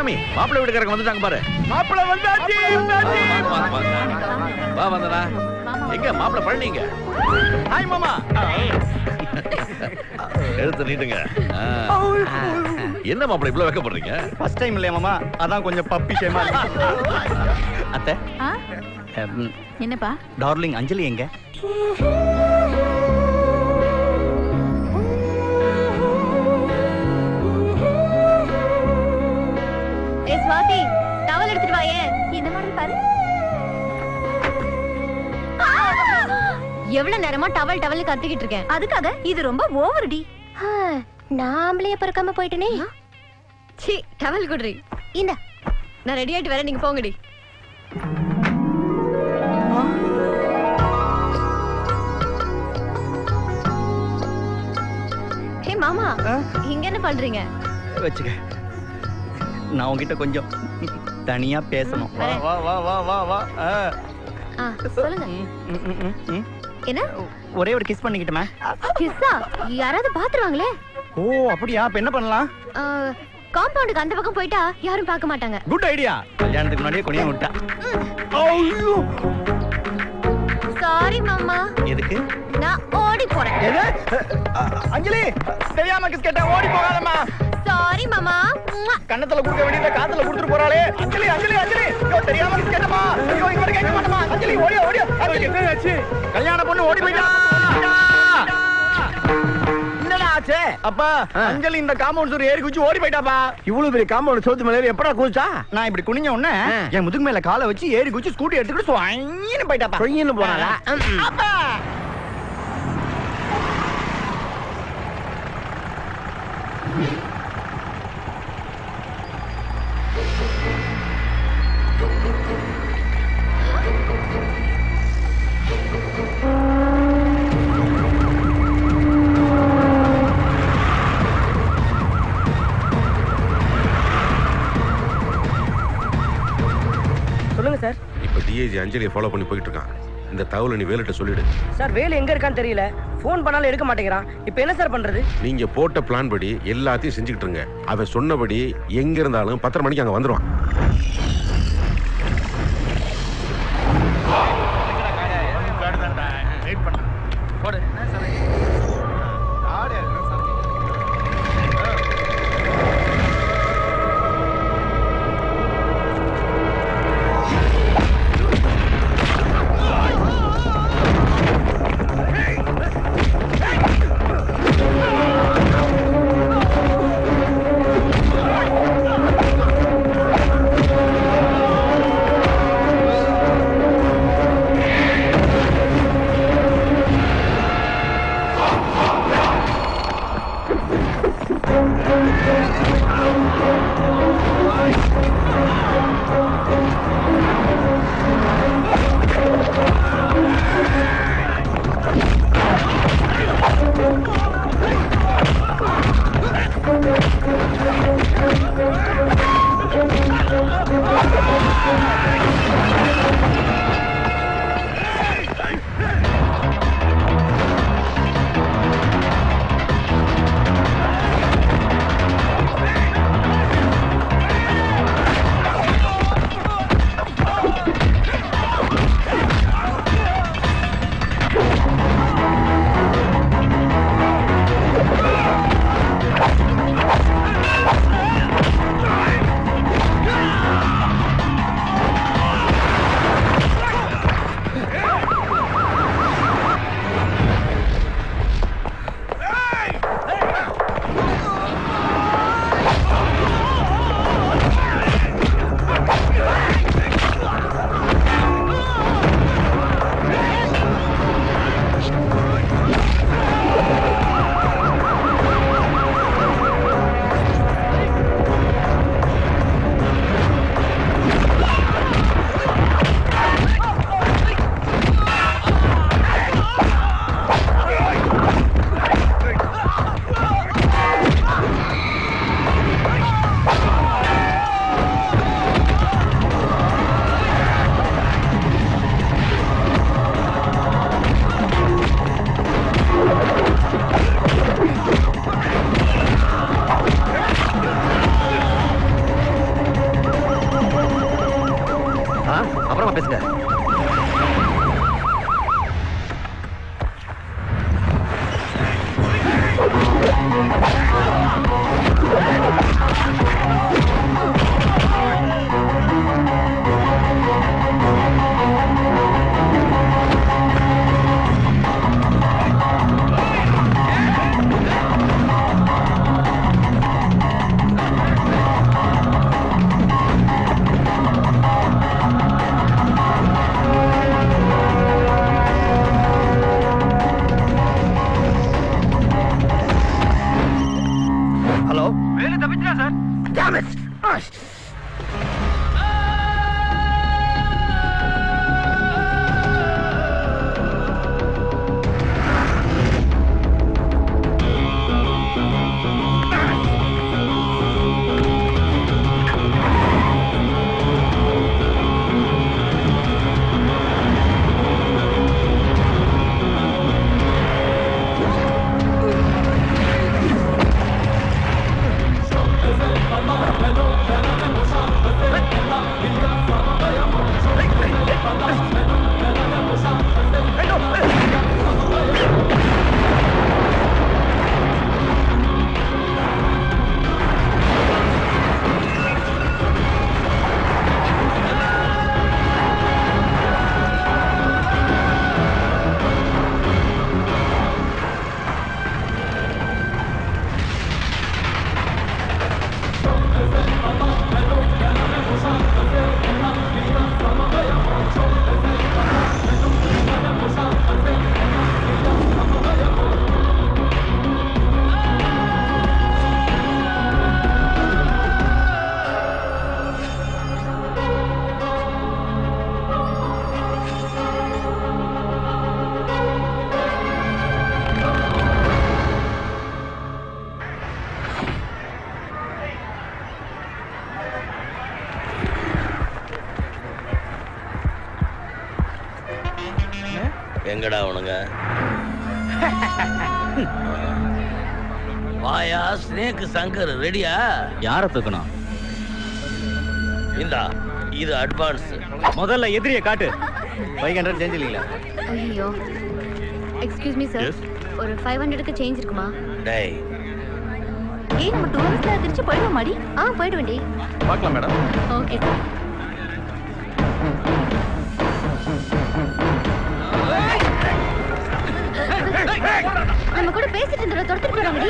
சிவகாமி மாப்பிள்ளை வீட்டுக்காரங்க வந்துட்டாங்க பாரு மாப்பிள்ள வந்தாச்சு வந்தாச்சு வா, வா, வா. வா வந்தனா எங்க மாப்பிள்ளை பழனிங்க ஹாய் மாமா எடுத்து நீட்டுங்க ஆ. என்ன மாப்பிள்ளை இவ்வளவு வைக்கப்படுறீங்க ஃபர்ஸ்ட் டைம் இல்லையா மாமா அதான் கொஞ்சம் பப்பி ஷேமா அத்தை ஆ? என்னப்பா டார்லிங் அஞ்சலி எங்க ஏ ஸ்வாதி டவல் எடுத்துட்டு வாயே இந்த மாடல் பாரு எவ்வளவு நேரமா டவல் டவல் கத்திக்கிட்டு இருக்கேன் அதுக்காக இது ரொம்ப ஓவர்டி நாமளே பறக்காம போயிட்டனே சி டவல் குடுறி இந்த நான் ரெடி ஆயிட்டு வரேன் நீங்க போங்கடி ஹே மாமா இங்க என்ன பண்றீங்க வச்சுக்க நான் உன்கிட்ட கொஞ்சம் தனியா பேசணும் வா வரேன். வா வா வா வா வா ஆ. ஆ சொல்லுங்க ம், ம், ம், ம், ம். என்ன ஒரே ஒரு கிஸ் பண்ணிக்கிட்டுமா கிஸ்ஸா யாராவது பாத்துருவாங்களே ஓ அப்படியா அப்ப என்ன பண்ணலாம் காம்பவுண்டுக்கு அந்த பக்கம் போயிட்டா யாரும் பார்க்க மாட்டாங்க குட் ஐடியா கல்யாணத்துக்கு முன்னாடியே கொனியா விட்டா சாரி மாமா எதுக்கு நான் ஓடி போறேன் எது அஞ்சலி தெரியாம கிஸ் கேட்டா ஓடி போகாதம்மா சாரி மாமா உம்மா. கண்ணத்துல குடுக்க வேண்டியத காதுல குடுத்துட்டு போறாளே அஞ்சலி அஞ்சலி அஞ்சலி ஐயோ தெரியாம கிஸ் கேட்டமா ஐயோ இங்க கேட்க மாட்டமா அஞ்சலி ஓடி ஓடி என்னாச்சு கல்யாண பொண்ணு ஓடி போயிட்டா என்னடா ஆச்சு அப்பா அஞ்சலி இந்த காம்பவுண்ட் சுவர் ஏறி குச்சி ஓடி போயிட்டாப்பா இவ்வளவு பெரிய காம்பவுண்ட் சோத்து மேல எப்படா குதிச்சா நான் இப்படி குனிஞ்ச உடனே என் முதுகு மேல காலை வச்சு ஏறி குச்சி ஸ்கூட்டி எடுத்துக்கிட்டு சுவாயின்னு போயிட்டாப்பா சொயின்னு போனாளா அப்பா சொல்லுங்க சார் இப்ப டிஐஜி அஞ்சலியை ஃபாலோ பண்ணி போயிட்டு இருக்கான் இந்த தகவலை நீ வேலுட்ட சொல்லிடு சார் வேலு எங்க இருக்கான்னு தெரியல ஃபோன் பண்ணாலும் எடுக்க மாட்டேங்கிறான் இப்போ என்ன சார் பண்றது நீங்க போட்ட பிளான் படி எல்லாத்தையும் செஞ்சுக்கிட்டு இருங்க அவன் சொன்னபடி எங்க இருந்தாலும் பத்தரை மணிக்கு அங்க வந்துருவான் ஆ பேசுங்க ஹலோ வேலு தப்பிச்சிட்டா சார் Damn it! Ah, எங்கடா அவனுங்க வாயா ஸ்னேக் சங்கர் ரெடியா யார தூக்கணும் இந்தா இது அட்வான்ஸ் முதல்ல எதிரிய காட்டு ஃபைவ் ஹண்ட்ரட் சேஞ்ச் இல்லைங்களா ஐயோ எக்ஸ்கியூஸ் மீ சார் ஒரு ஃபைவ் ஹண்ட்ரடுக்கு சேஞ்ச் இருக்குமா டேய் ஏய் நம்ம டூரிஸ்ட்ல திருச்சி போயிடுவோம் மாடி ஆ போயிடுவேண்டி பார்க்கலாம் மேடம் ஓகே சார் நம்ம கூட பேசிட்டு இருந்தோம் துரத்துட்டு போறாங்கடி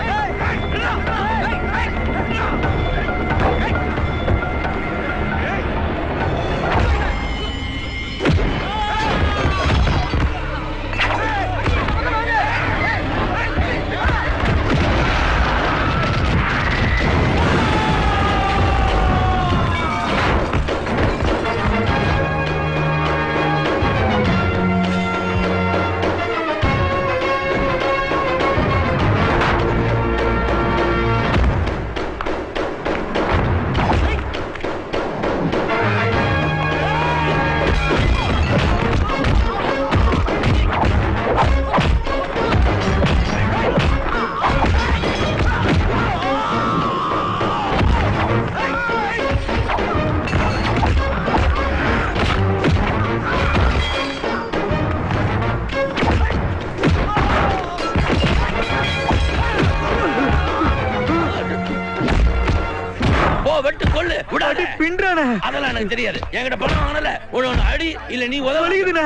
போ வெட்டு கொள்ளு விடாத பின்றானே அதெல்லாம் எனக்கு தெரியாது என்கிட்ட பணம் வாங்கல ஒண்ணு ஒண்ணு அடி இல்ல நீ உதவ வலிக்குதுண்ணே.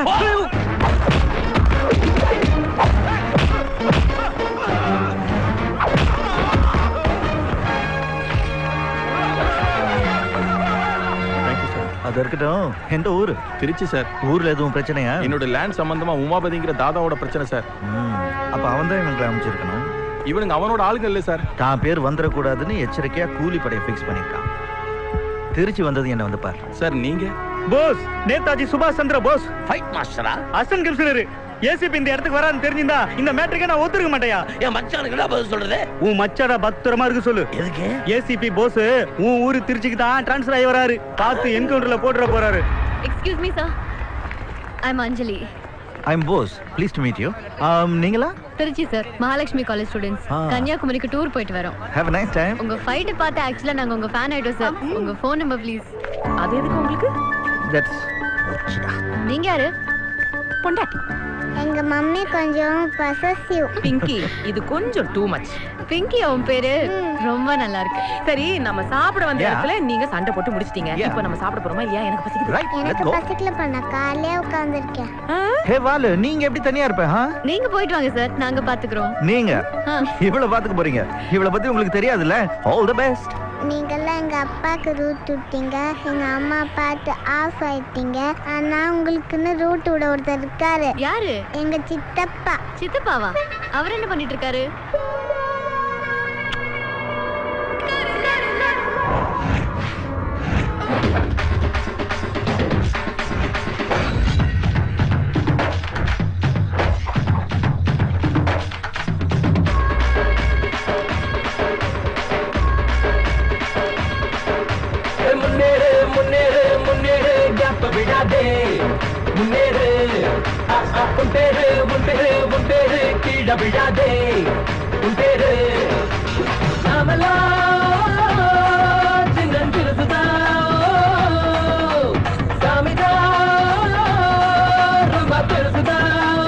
அது இருக்கட்டும் எந்த ஊரு திருச்சி சார் ஊர்ல எதுவும் பிரச்சனையா என்னோட லேண்ட் சம்பந்தமா உமாபதிங்கிற தாதாவோட பிரச்சனை சார் ம், அப்ப அவன் தான் இவங்களை அமைச்சிருக்கணும் இவனுங்க அவனோட ஆளுங்க இல்ல சார் தான் பேர் வந்துடக்கூடாதுன்னு எச்சரிக்கையா கூலி படையை ஃபிக்ஸ் பண்ணிருக்கான் திருச்சி வந்தது என்ன வந்து பாரு சார் நீங்க போஸ் நேதாஜி சுபாஷ் சந்திர போஸ் ஃபைட் மாஸ்டரா அசன் கமிஷனர் ஏசிபி இந்த இடத்துக்கு வரான்னு தெரிஞ்சிருந்தா இந்த மேட்டருக்கு நான் ஒத்துருக்க மாட்டேயா என் மச்சானுக்கு என்ன பதில் சொல்றது உன் மச்சாடா பத்திரமா இருக்கு சொல்லு எதுக்கு ஏசிபி போஸ் உன் ஊரு திருச்சிக்கு தான் டிரான்ஸ்ஃபர் ஆகி வராரு பார்த்து என்கவுண்டர்ல போட்டுற போறாரு excuse me sir I am Anjali I am Bose please to meet you நீங்களா Trichy sir Mahalakshmi college students ஆ. கன்னியாகுமரிக்கு டூர் போயிட்டு வரோம் ஹேவ் a நைஸ் டைம் உங்க ஃபைட் பார்த்து ஆக்சுவலா நாங்க உங்க ஃபேன் ஆயிட்டோம் சார் உங்க ஃபோன் நம்பர் ப்ளீஸ் அது எதுக்கு உங்களுக்கு தட்ஸ் போச்சுடா நீங்க யாரு பொண்டாட்டி எங்க மம்மி கொஞ்சம் பொசசிவ் பிங்கி இது கொஞ்சம் டூ மச் பிங்கி அவன் பேரு ரொம்ப நல்லா இருக்கு சரி நம்ம சாப்பிட வந்த Yeah. இடத்துல நீங்க சண்டை போட்டு முடிச்சிட்டீங்க Yeah. இப்போ நம்ம சாப்பிட போறோமா இல்லையா எனக்கு பசிக்குது ரைட் லெட்ஸ் எனக்கு கோ பசிக்கல பண்ண காலையே உட்காந்துருக்கேன் ஹே வாலு நீங்க எப்படி தனியா இருப்ப ஹா நீங்க போயிட்டு வாங்க சார் நாங்க பாத்துக்கிறோம் நீங்க ஆ. இவள பாத்துக்க போறீங்க இவள பத்தி உங்களுக்கு தெரியாதுல்ல ஆல் தி பெஸ்ட் நீங்கெல்லாம் எங்க அப்பாக்கு ரூட் விட்டீங்க எங்க அம்மா பார்த்து ஆஃப் ஆயிட்டீங்க ஆனா உங்களுக்குன்னு ரூட் விட ஒருத்தர் இருக்காரு யாரு எங்க சித்தப்பா சித்தப்பாவா அவர் என்ன பண்ணிட்டு இருக்காரு முன்னேறு முன்னேறு முன்னேறு கேப்ப விடாதே முன்னேறு அ, அ, உன் பேரு உன் பேரு உன் பேரு கீழே விடாதே உன் பேரு நாமெல்லாம் சின்னஞ்சிறுசுதான் சாமிதான் ரொம்ப பெருசுதான்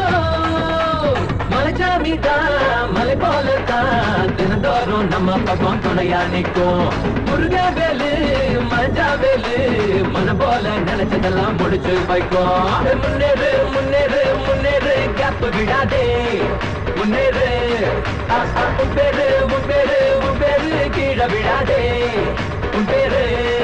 மலைச்சாமிதான் மலை போலத்தான் தினந்தோறும் நம்ம பக்கம் துணையா நிற்கும் முருகவேலு மஞ்சாவேலு மன போல நினைச்சதெல்லாம் முடிச்சு வைக்கும் முன்னேறு முன்னேறு முன்னேறு கேப் விடாதே முன்னேறு அ, அ, உன் பேரு உன் பேரு உன் பேரு கீழே விடாதே உன் பேரு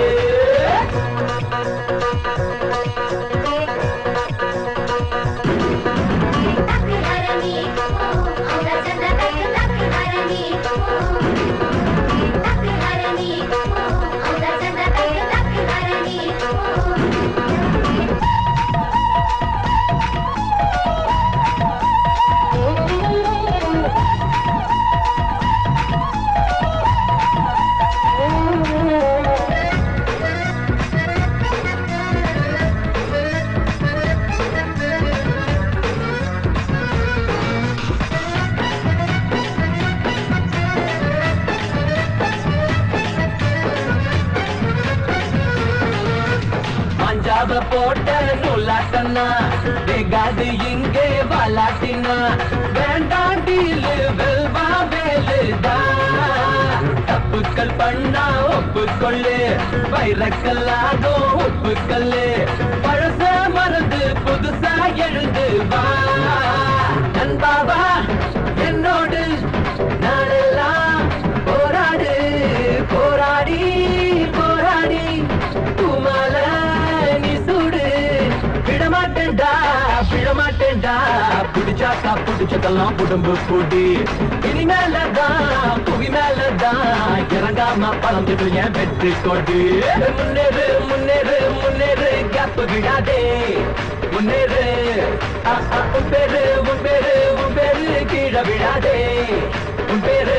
பஞ்சாப போட்ட நூலாட்டனா வெகாது இங்கே வாலாட்டினா வேண்டாம் டீலு வெல்வா வேலுதா தப்புக்கள் பண்ணா ஒப்புக்கொள்ளு வைரக்கல்லாதோ ஒப்புக்கல்லு பழச மறந்து புதுசா எழுது வா நண்பாவா என்னோடு நாளெல்லாம் போராடு போராடி போராடி பூமால நீ சூடு விடமாட்டேன்டா விடமாட்டேன்டா பிடிச்சாக்கா பிடிச்சதெல்லாம் உடம்பு கூடி இனி மேலதான் புவி மேலதான் இறங்காம பறந்துடு என் வெற்றி கொடு முன்னேறு முன்னேறு முன்னேறு கேப் விடாதே முன்னேறு அ, அ, உன் பேரு உன் பேரு உன் பேரு கீழே விடாதே உன் பேரு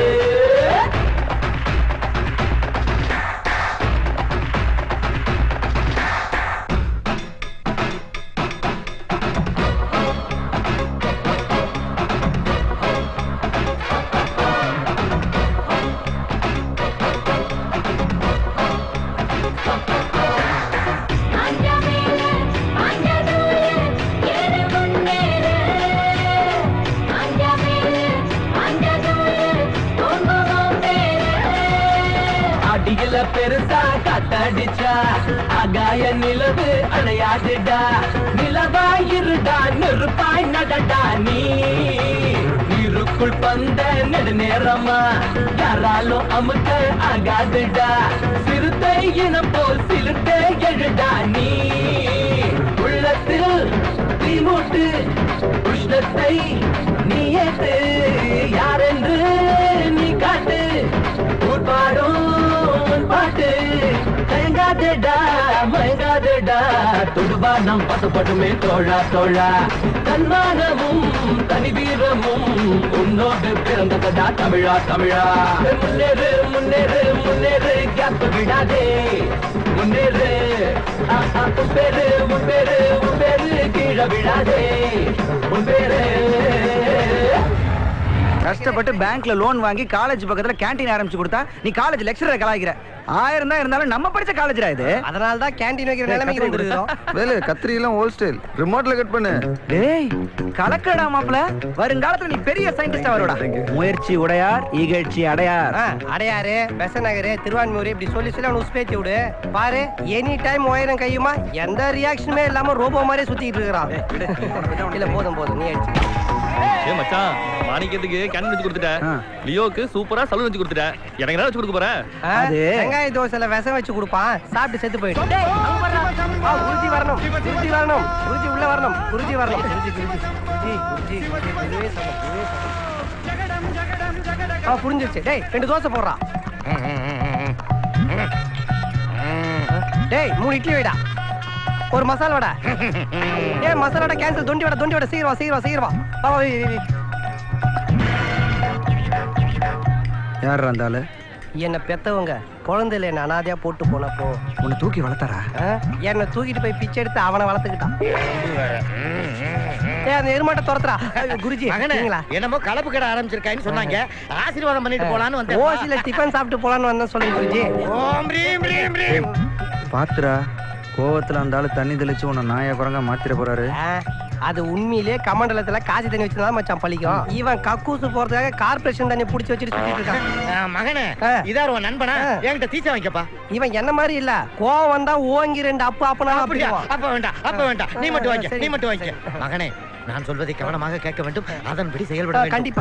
அடியில பெருசா காத்தடிச்சா ஆகாய நிலவு அணையாதுடா நிலவாயிருடா நெருப்பாய் நடடா நீ நீருக்குள் பந்த நெடுநேரமா யாராலும் அமுக்க ஆகாதுடா சிறுத்தை இனம் போல் சிறுத்தை எழுடா நீ உள்ளத்தில் தீமூட்டு உஷ்ணத்தை நீ ஏத்து யாரென்று நீ காட்டு ஊர் பாடும் உன் பாட்டு தயங்காதேடா மயங்காதேடா தொடுவா நம் பசப்படுமே தோழா தோழா தன்மானமும் தனி வீரமும் உன்னோடு பிறந்ததடா தமிழா தமிழா முன்னேறு முன்னேறு முன்னேறு கேப் விடாதே முன்னேறு ஆ, ஆ, உன் பேரு உன் பேரு உன் பேரு கீழே விடாதே உன் பேரு கஷ்டப்பட்டு பேங்க்ல லோன் வாங்கி காலேஜ் பக்கத்துல கேண்டீன் ஆரம்பிச்சு கொடுத்தா நீ காலேஜ் லெக்சரர் கலாய்க்கிற ஆயிரம் தான் இருந்தாலும் நம்ம படிச்ச காலேஜ்ரா இது அதனால தான் கேண்டீன் வைக்கிற நிலைமைக்கு வந்துருக்கோம் வேலு கத்திரி எல்லாம் ஹோல் ஸ்டைல் ரிமோட்ல கட் பண்ணு டேய் கலக்கடா மாப்ள வருங்காலத்துல நீ பெரிய சயின்டிஸ்டா வருடா முயற்சி உடையார் இகழ்ச்சி அடையார் அடையாறு பெசநகர் திருவான்மூர் இப்படி சொல்லி சொல்லி அவனுக்கு உஸ்பேத்தி விடு பாரு எனி டைம் உயரம் கையுமா எந்த ரியாக்ஷனுமே இல்லாம ரோபோ மாதிரியே சுத்திட்டு இருக்கிறான் இல்ல போதும் போதும் நீ அடிச்சு ஏ மச்சான் மாணிக்கத்துக்கு கேன் வச்சு கொடுத்துட்டேன் லியோக்கு சூப்பரா சலூன் வச்சு கொடுத்துட்டேன் எனக்கு என்ன வச்சு கொடுக்க போற ஆ, வெங்காய தோசைல விஷம் வச்சு கொடுப்பான் சாப்பிட்டு செத்து போயிடும் டேய், அங்க பாருடா. ஆ, குருஜி வரணும் குருஜி வரணும் குருஜி உள்ள வரணும் குருஜி வரணும் குருஜி குருஜி குருஜி குருஜி குருஜி குருவே சரணம், குருவே சரணம். ஆ புரிஞ்சிருச்சு டேய் ரெண்டு தோசை போடுறா டேய் மூணு இட்லி வைடா ஒரு மசாலா வடை ஏய் மசாலா வடை கேன்சல் தொண்டி வடை தொண்டி வடை சீக்கிரம் வா சீக்கிரம் வா சீக்கிரம் வா வா வா, வை, வை, வை. யார் இருந்தாலு என்னை பெத்தவங்க குழந்தையில என்ன அனாதையா போட்டு போனப்போ உன்னை தூக்கி வளர்த்தாரா ஆ, என்னை தூக்கிட்டு போய் பிச்சை எடுத்து அவனை வளர்த்துக்கிட்டான் ஏய் அந்த எருமாட்டை துரத்துறா ஐயோ, குருஜி நீங்களா என்னமோ கலப்பு கடை ஆரம்பிச்சிருக்கான்னு சொன்னாங்க ஆசீர்வாதம் பண்ணிட்டு போலான்னு வந்தேன் ஓசில டிஃபன் சாப்பிட்டு போலான்னு வந்தேன் சொல்லுங்க குருஜி ஓம் ரீம் ரீம் ரீம் பாத்துரா கோவத்துல அந்த ஆளு தண்ணி தெளிச்சு உன்னை நாயா குரங்கா மாத்திர போறாரு ஆ, அது உண்மையிலே கமண்டலத்துல காசி தண்ணி வச்சிருந்தா மச்சான் பழிக்கும் இவன் கக்கூசு போறதுக்காக கார்பரேஷன் தண்ணி புடிச்சு வச்சுட்டு சுத்திட்டு இருக்கான் மகனே இதார் உன் நண்பனா என்கிட்ட தீச்சா வைக்கப்பா இவன் என்ன மாதிரி இல்ல கோவம் வந்தா ஓங்கி ரெண்டு அப்பு அப்பனா அப்படியா அப்ப வேண்டாம் அப்ப வேண்டாம் நீ மட்டும் வாங்க நீ மட்டும் வாங்க மகனே நான் சொல்வதை கவனமாக கேட்க வேண்டும் அதன்படி செயல்பட வேண்டும் கண்டிப்பா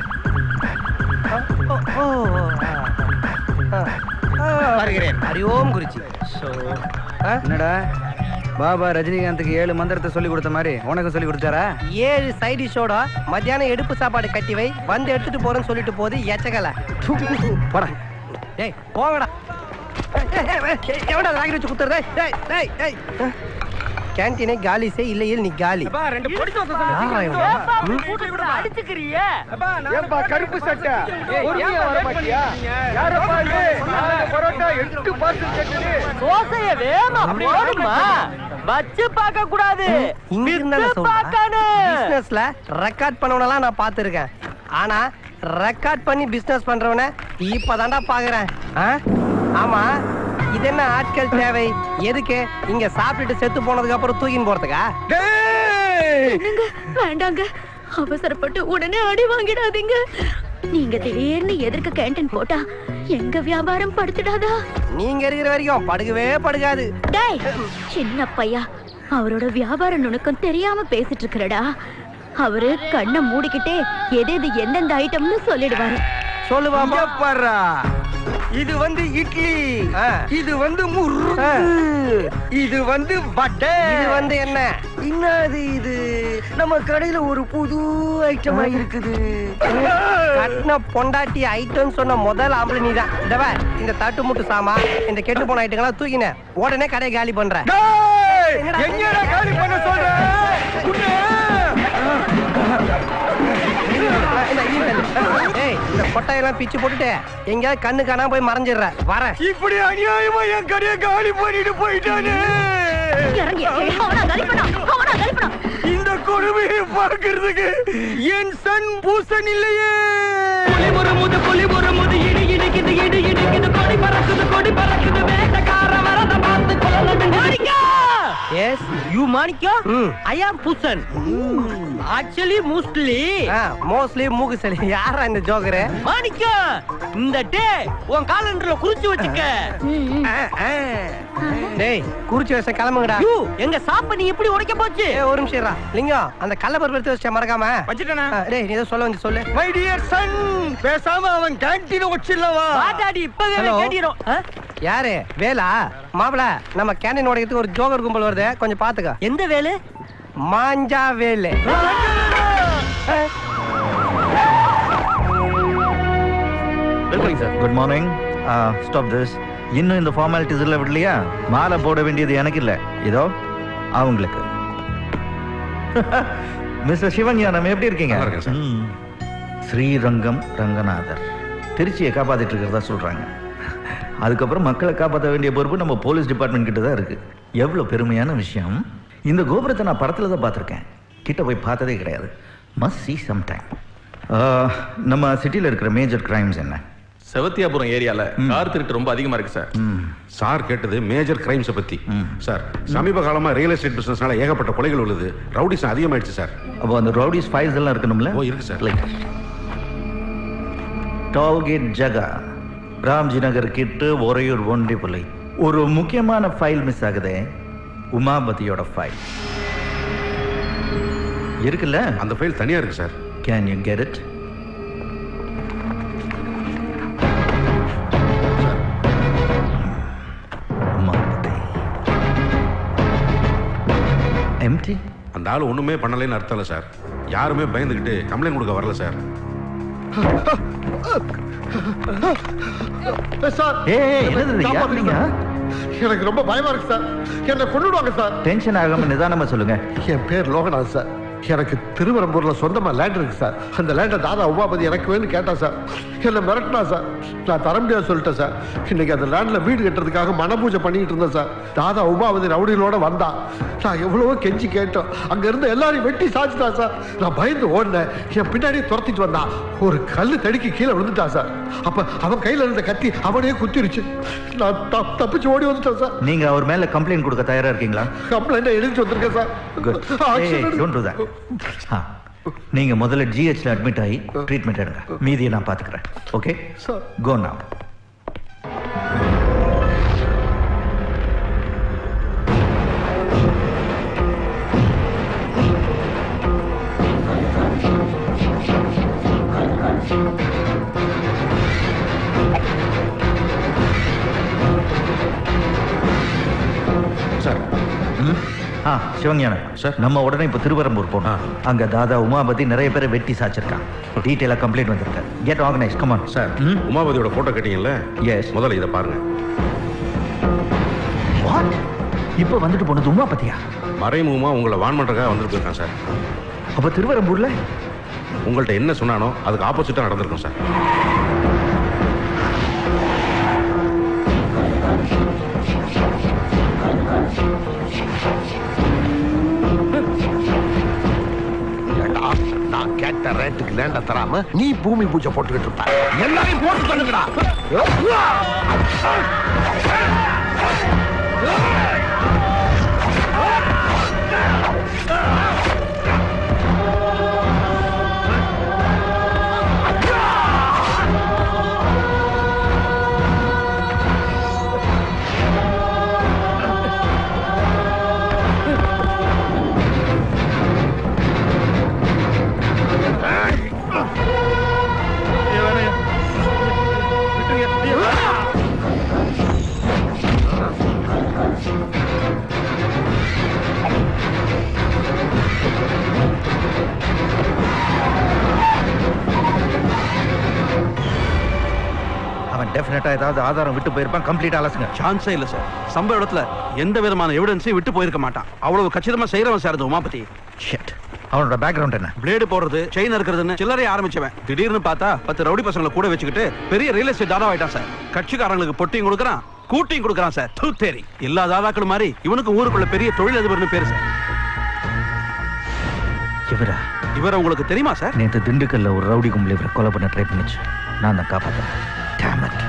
ஓ, ஓ, ஆ. ஆ. வருகிறேன். ஹரி ஓம் குருஜி என்னடா பாபா ரஜினிகாந்துக்கு ஏழு மந்திரத்தை சொல்லி கொடுத்த மாதிரி உனக்கு சொல்லி கொடுத்தாரா ஏழு சைடு ஷோட மத்தியானம் எடுப்பு சாப்பாடு கட்டி வை வந்து எடுத்துட்டு போறேன்னு சொல்லிட்டு போகுது எச்சகல போடா டேய் போங்கடா ஏய், ஏய், ஏய், எவன்டா ராக்கெட் வச்சு குத்துறதே டேய் டேய் டேய் கேண்டீனே காலி செய் இல்லையில் நீ காலி ரெண்டு பொடி யாரா இவன்? அடிச்சுக்கிறியே ஏன்பா கருப்பு சட்டை பொறுமையா வர மாட்டியா யாரப்பா இது பரோட்டா எட்டு பார்சல் கேட்டது தோசைய வேமா போடுமா வச்சு பார்க்க கூடாது இங்க இருந்தாலும் பிசினஸ்ல ரெக்கார்ட் பண்ணவனெல்லாம் நான் பார்த்திருக்கேன் ஆனா ரெக்கார்ட் பண்ணி பிசினஸ் பண்றவன இப்பதான்டா பாக்குறேன் ஆ? ஆமா இது என்ன ஆட்கள் தேவை எதுக்கு இங்க சாப்பிட்டுட்டு செத்து போனதுக்கு அப்புறம் தூக்கின்னு போறதுக்கா என்னங்க வேண்டாங்க அவசரப்பட்டு உடனே அடி வாங்கிடாதீங்க நீங்க திடீர்னு எதிர்க்க கேண்டீன் போட்டா எங்க வியாபாரம் படுத்துடாதா நீங்க இருக்கிற வரைக்கும் படுகவே படுகாது டேய் சின்ன பையா அவரோட வியாபார நுணுக்கம் தெரியாம பேசிட்டு இருக்கிறடா அவரு கண்ணை மூடிக்கிட்டே எது எது எந்தெந்த ஐட்டம்னு சொல்லிடுவாரு சொல்லுவா பாரு இது வந்து இட்லி இது வந்து முறுக்கு இது வந்து வடை இது வந்து என்ன என்னது இது நம்ம கடையில ஒரு புது ஐட்டமா இருக்குது கட்டின பொண்டாட்டி ஐட்டம் சொன்ன முதல் ஆம்பளை நீதான் இந்த பார், இந்த தட்டு முட்டு சாமா இந்த கெட்டு போன ஐட்டங்களா தூக்கின உடனே கடையை காலி பண்ற எங்கடா காலி பண்ண சொல்ற இந்த ஈ தள்ளு. ஏய் இந்த கொட்டையெல்லாம் பிச்சு போட்டுட்டு எங்கேயாவது கண்ணு காணாம போய் மறைஞ்சிடுற வரேன் இப்படி அநியாயமா என் கடையை காலி பண்ணிட்டு போயிட்டானே இறங்கி அவனா காலி பண்ணா அவனா காலி பண்ணா இந்த கொடுமையை பார்க்கிறதுக்கு என் சன் பூசன் இல்லையே முது புலி ஒரு முது இடி இடிக்குது இடி இடிக்குது கொடி பறக்குது கொடி பறக்குது வேட்டக்கார வரத பார்த்து கொள்ள எஸ் யூ மாணிக்கம் ஐ ஆம் புசன் ஆக்சுவலி மோஸ்ட்லி மோஸ்ட்லி மூக்கு சளி யாரா இந்த ஜோக்கரு மாணிக்கம் இந்த டே உன் காலண்டர்ல குறிச்சு வச்சுக்க டேய் குறிச்சு வச்ச கிளம்புங்கடா யூ எங்க சாப்ப நீ எப்படி உடைக்க போச்சு ஏய் ஒரு நிமிஷம் இருடா. லிங்கம் அந்த கள்ளப்பருப்பு எடுத்து வச்ச மறக்காம வச்சிட்டேனா ஆ, டேய் நீ ஏதோ சொல்ல வந்து சொல்லு மை டியர் சன் பேசாம அவன் கேண்டீன் வச்சிடலவா வாடாடி இப்பவே Hello. கேட்டிரும் யாரு வேலா மாப்பிள நம்ம கேண்டீன் உடைக்கிறதுக்கு ஒரு ஜோக்கர் கும்பல் வருது கொஞ்சம் பாத்துக்க எந்த Velu Manja Velu good morning stop this இன்னும் இந்த ஃபார்மாலிட்டிஸ் இல்லை விடலையா மாலை போட வேண்டியது எனக்கு இல்லை இதோ அவங்களுக்கு மிஸ்டர் சிவஞானம் எப்படி இருக்கீங்க ம். ஸ்ரீரங்கம் ரங்கநாதர் திருச்சியை காப்பாத்திட்டு இருக்கிறதா சொல்றாங்க அதுக்கப்புறம் மக்களை காப்பாற்ற வேண்டிய பொறுப்பு நம்ம போலீஸ் டிபார்ட்மெண்ட் கிட்ட தான் இருக்கு எவ்வளவு பெருமையான விஷயம் இந்த கோபுரத்தை நான் படத்துல தான் பார்த்துருக்கேன் கிட்ட போய் பார்த்ததே கிடையாது மஸ்ட் see சம் டைம் நம்ம சிட்டியில் இருக்கிற மேஜர் கிரைம்ஸ் என்ன செவத்தியாபுரம் ஏரியால கார் திருட்டு ரொம்ப அதிகமா இருக்கு சார் சார் கேட்டது மேஜர் கிரைம்ஸை பத்தி சார் சமீப காலமா ரியல் எஸ்டேட் பிசினஸ்னால ஏகப்பட்ட கொலைகள் உள்ளது ரவுடிஸ் அதிகமாயிடுச்சு சார் அப்போ அந்த ரவுடிஸ் ஃபைல்ஸ் எல்லாம் இருக்கணும்ல ஓ இருக்கு சார் லைக் டோல்கேட் ஜகா ராம்ஜி நகர் கிட்டு ஒரையூர் ஒண்டிப்புலை ஒரு முக்கியமான ஃபைல் மிஸ் ஆகுதே உமாபதியோட ஃபைல் இருக்குல்ல அந்த ஃபைல் தனியா இருக்கு sir can you get it empty அந்த ஆள் ஒண்ணுமே பண்ணலைன்னு அர்த்தம் இல்லை சார் யாருமே பயந்துக்கிட்டு கம்ப்ளைண்ட் கொடுக்க வரல சார் சார் ஏய், என்னது இது? யார் நீங்க? எனக்கு ரொம்ப பயமா இருக்கு சார் என்ன கொண்டுடுவாங்க சார் டென்ஷன் ஆகாம நிதானமா சொல்லுங்க என் பேர் லோகநாத் சார் எனக்கு திருவரம்பூர்ல சொந்தமா லேண்ட் இருக்கு சார் அந்த லேண்டை தாதா உமாபதி எனக்கு வேணும்னு கேட்டா சார் என்ன மிரட்டினா சார் நான் தர முடியாது சொல்லிட்டேன் சார் இன்னைக்கு அந்த லேண்ட்ல வீடு கட்டுறதுக்காக மனபூஜை பண்ணிட்டு இருந்தேன் சார் தாதா உமாபதி ரவுடிகளோட வந்தா நான் எவ்வளவோ கெஞ்சி கேட்டோம் அங்க இருந்து எல்லாரையும் வெட்டி சாச்சிட்டான் சார் நான் பயந்து ஓடினேன் என் பின்னாடியே துரத்திட்டு வந்தான் ஒரு கல்லு தடுக்கி கீழே விழுந்துட்டான் சார் அப்ப அவன் கையில இருந்த கத்தி அவனே குத்திருச்சு நான் தப்- தப்பிச்சு ஓடி வந்துட்டேன் சார் நீங்க அவர் மேல கம்ப்ளைண்ட் கொடுக்க தயாரா இருக்கீங்களா கம்ப்ளைண்ட் எழுதிட்டு வந்திருக்கேன் சார் குட் Action எடு. டோன்ட் டு தட் நீங்க முதல்ல ஜிஹெச்ல அட்மிட் ஆகி ட்ரீட்மெண்ட் எடுங்க மீதியை நான் பாத்துக்கிறேன் okay sir go now sir ஆ சிவஞானம் சார் நம்ம உடனே இப்போ திருவரம்பூர் போனோம் அங்க தாதா உமாபதி நிறைய பேரை வெட்டி சாச்சிருக்கான் டீட்டெயிலா கம்ப்ளைண்ட் வந்திருக்கு கெட் ஆர்கனைஸ் கமான் சார் உமாபதியோட போட்டோ கேட்டீங்கல்ல எஸ் முதல்ல இதை பாருங்க வாட் இப்போ வந்துட்டு போனது உமாபதியா மறைமுகமா உங்களை வான் பண்றதுக்காக வந்துட்டு போயிருக்கான் சார் அப்ப திருவரம்பூர்ல உங்கள்ட்ட என்ன சொன்னானோ அதுக்கு ஆப்போசிட்டா நடந்திருக்கும் சார் ஏண்டா, நான் கேட்ட ரேட்டுக்கு லேண்ட தராம நீ பூமி பூஜை போட்டுக்கிட்டு இருப்ப எல்லாரையும் போட்டு பண்ணுங்கடா அவன் டெஃபினட்டா ஏதாவது ஆதாரம் விட்டு போயிருப்பான் கம்ப்ளீட் அலசுங்க சான்ஸே இல்ல சார் சம்பவ இடத்துல எந்த விதமான எவிடன்ஸையும் விட்டு போயிருக்க மாட்டான் அவ்வளவு கச்சிதமா செய்யறவன் சார் இந்த உமாபதி ஷிட் அவனோட பேக்ரவுண்ட் என்ன பிளேடு போடுறது செயின் இருக்கிறதுன்னு சில்லறை ஆரம்பிச்சவன் திடீர்னு பார்த்தா பத்து ரவுடி பசங்களை கூட வச்சுக்கிட்டு பெரிய ரியல் எஸ்டேட் தாதா ஆயிட்டான் சார் கட்சிக்காரங்களுக்கு பொட்டியும் கொடுக்குறான் கூட்டியும் கொடுக்குறான் சார் தூ தேரி எல்லா தாதாக்களும் மாதிரி இவனுக்கு ஊருக்குள்ள பெரிய தொழிலதிபர்னு பேரு சார் இவரா இவர் உங்களுக்கு தெரியுமா சார் நேத்து திண்டுக்கல்ல ஒரு ரவுடி கும்பல் இவரை கொலை பண்ண ட்ரை பண்ணுச்சு நான் தான் காப்பாத்தேன் Damn it.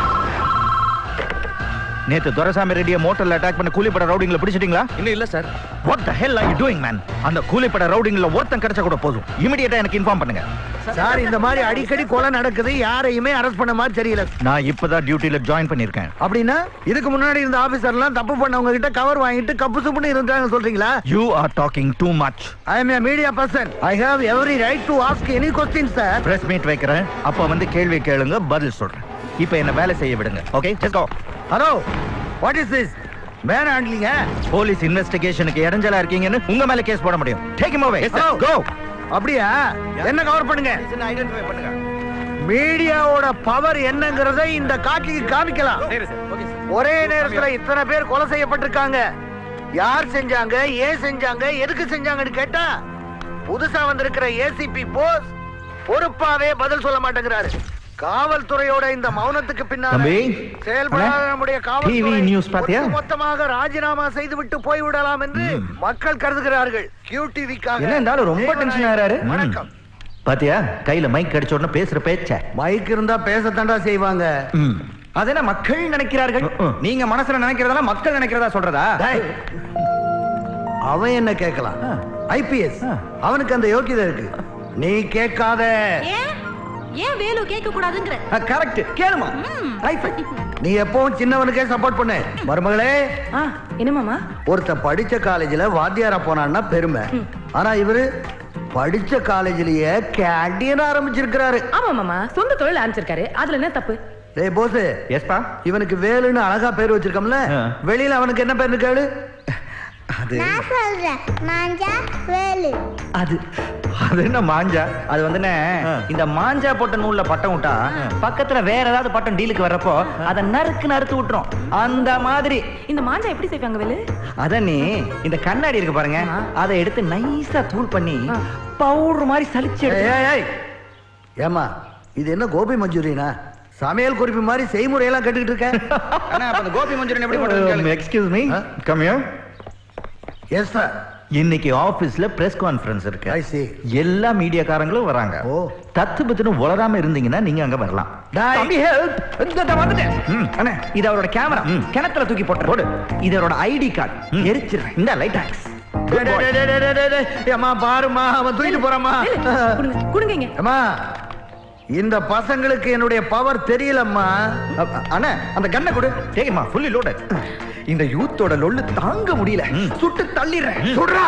நேத்து துரைசாமி ரெட்டியை மோட்டர்ல அட்டாக் பண்ண கூலிப்பட ரவுடிங்களை பிடிச்சிட்டீங்களா இன்னும் இல்ல sir what the hell are you doing man அந்த கூலிப்பட ரவுடிங்கள ஒருத்தன் கிடைச்சா கூட போதும் இமிடியேட்டா எனக்கு இன்ஃபார்ம் பண்ணுங்க சார் இந்த மாதிரி அடிக்கடி கொலை நடக்குது யாரையுமே அரெஸ்ட் பண்ண மாதிரி தெரியல நான் இப்பதான் டியூட்டில ஜாயின் பண்ணிருக்கேன் அப்படின்னா இதுக்கு முன்னாடி இருந்த ஆபீசர்லாம் தப்பு பண்ணவங்க கிட்ட கவர் வாங்கிட்டு கப்பு சுப்புன்னு இருந்தாங்க சொல்றீங்களா you are talking too much I am a media person I have every right to ask any question sir press meet வைக்கிறேன் அப்ப வந்து கேள்வி கேளுங்க பதில் சொல்றேன் இப்போ என்ன வேலை செய்ய விடுங்க okay just go hello what is this man ஹேண்ட்லிங்க போலீஸ் இன்வெஸ்டிகேஷனுக்கு இடைஞ்சலா இருக்கீங்கன்னு உங்க மேல கேஸ் போட முடியும் டேக் him away கோ அப்படியா என்ன கவர் பண்ணுங்க ஐடென்டிஃபை பண்ணுங்க மீடியாவோட பவர் என்னங்கறத இந்த காட்சிக்கு காமிக்கலாம் ஒரே நேரத்துல இத்தனை பேர் கொலை செய்யப்பட்டிருக்காங்க யார் செஞ்சாங்க ஏன் செஞ்சாங்க எதுக்கு செஞ்சாங்கன்னு கேட்டா புதுசா வந்திருக்கிற ஏசிபி போஸ் பொறுப்பாவே பதில் சொல்ல மாட்டேங்கிறாரு காவல்துறையோட இந்த மௌனத்துக்கு பின்னால தம்பி, செயல்படாத அண்ணே, நம்முடைய TV காவல்துறை நியூஸ் பாத்தியா? மொத்தமாக ராஜினாமா செய்துவிட்டு போய்விடலாம் என்று மக்கள் கருதுகிறார்கள் கியூ டிவிக்காக என்ன இருந்தாலும் ரொம்ப டென்ஷன் ஆகிறாரு வணக்கம் பாத்தியா கையில மைக் கிடைச்ச உடனே பேசுற பேச்ச மைக் இருந்தா பேசத்தாண்டா செய்வாங்க அது என்ன மக்கள் நினைக்கிறார்கள் நீங்க மனசுல நினைக்கிறதெல்லாம் மக்கள் நினைக்கிறதா சொல்றதா அவன் என்ன கேட்கலாம் ஐபிஎஸ் அவனுக்கு அந்த யோக்கியதை இருக்கு நீ கேட்காத ஏன் ஏன் வேலு கேட்க கூடாதுங்கிற கரெக்ட் கேளுமா நீ எப்பவும் சின்னவனுக்கே சப்போர்ட் பண்ணு மருமகளே என்ன மாமா ஒருத்த படிச்ச காலேஜ்ல வாத்தியாரா போனான்னா பெருமை ஆனா இவரு படிச்ச காலேஜ்லயே கேண்டீன் ஆரம்பிச்சிருக்கிறாரு ஆமா மாமா சொந்த தொழில் ஆரம்பிச்சிருக்காரு அதுல என்ன தப்பு டேய் போஸ் எஸ்பா இவனுக்கு வேலுன்னு அழகா பேர் வச்சிருக்கோம்ல வெளியில அவனுக்கு என்ன பேர்னு கேளு நான் சொல்றேன் மாஞ்சா வேலு அது அது என்ன மாஞ்சா அது வந்துனே இந்த மாஞ்சா போட்ட நூல்ல பட்டம் விட்டா பக்கத்துல வேற ஏதாவது பட்டம் டீலுக்கு வர்றப்போ அத நறுக்கு நறுத்து விட்டுரும் அந்த மாதிரி இந்த மாஞ்சா எப்படி செய்வாங்க வேலு அத நீ இந்த கண்ணாடி இருக்கு பாருங்க அதை எடுத்து நைஸா தூள் பண்ணி பவுடர் மாதிரி சலிச்சு எடுத்து- ஏய், ஏய், ஏய். ஏம்மா இது என்ன கோபி மஞ்சூரியனா சமையல் குறிப்பு மாதிரி செய்முறையெல்லாம் கேட்டுக்கிட்டு இருக்க அண்ணா, அப்ப அந்த கோபி மஞ்சூரியன் எப்படி பண்றதுன்னு கேளுங்க. Excuse me come here yes sir இன்னைக்கு ஆபீஸ்ல பிரஸ் கான்ஃபரன்ஸ் இருக்கு எல்லா மீடியாக்காரங்களும் வராங்க தத்து பத்துன்னு உளராம இருந்தீங்கன்னா நீங்க அங்க வரலாம் தம்பி, help. இந்த இந்த வந்துட்டேன். அண்ணா, இது அவரோட கேமரா கிணத்துல தூக்கி போட்டு போடு இது அவரோட ஐடி கார்டு எரிச்சிடுறேன் இந்த லைட் ஆக்ஸ் டேய், டேய், டேய், டேய், டேய், டேய், டேய். ஏம்மா பாருமா அவன் தூக்கிட்டு போறாமா கொடுங்க அம்மா இந்த பசங்களுக்கு என்னுடைய பவர் தெரியலம்மா அண்ணா அந்த கண்ணை கொடு டேய்மா ஃபுல்லி லோடட் இந்த யூத்தோட லொல்லு தாங்க முடியல சுட்டு தள்ளிடுறேன் சுடுறா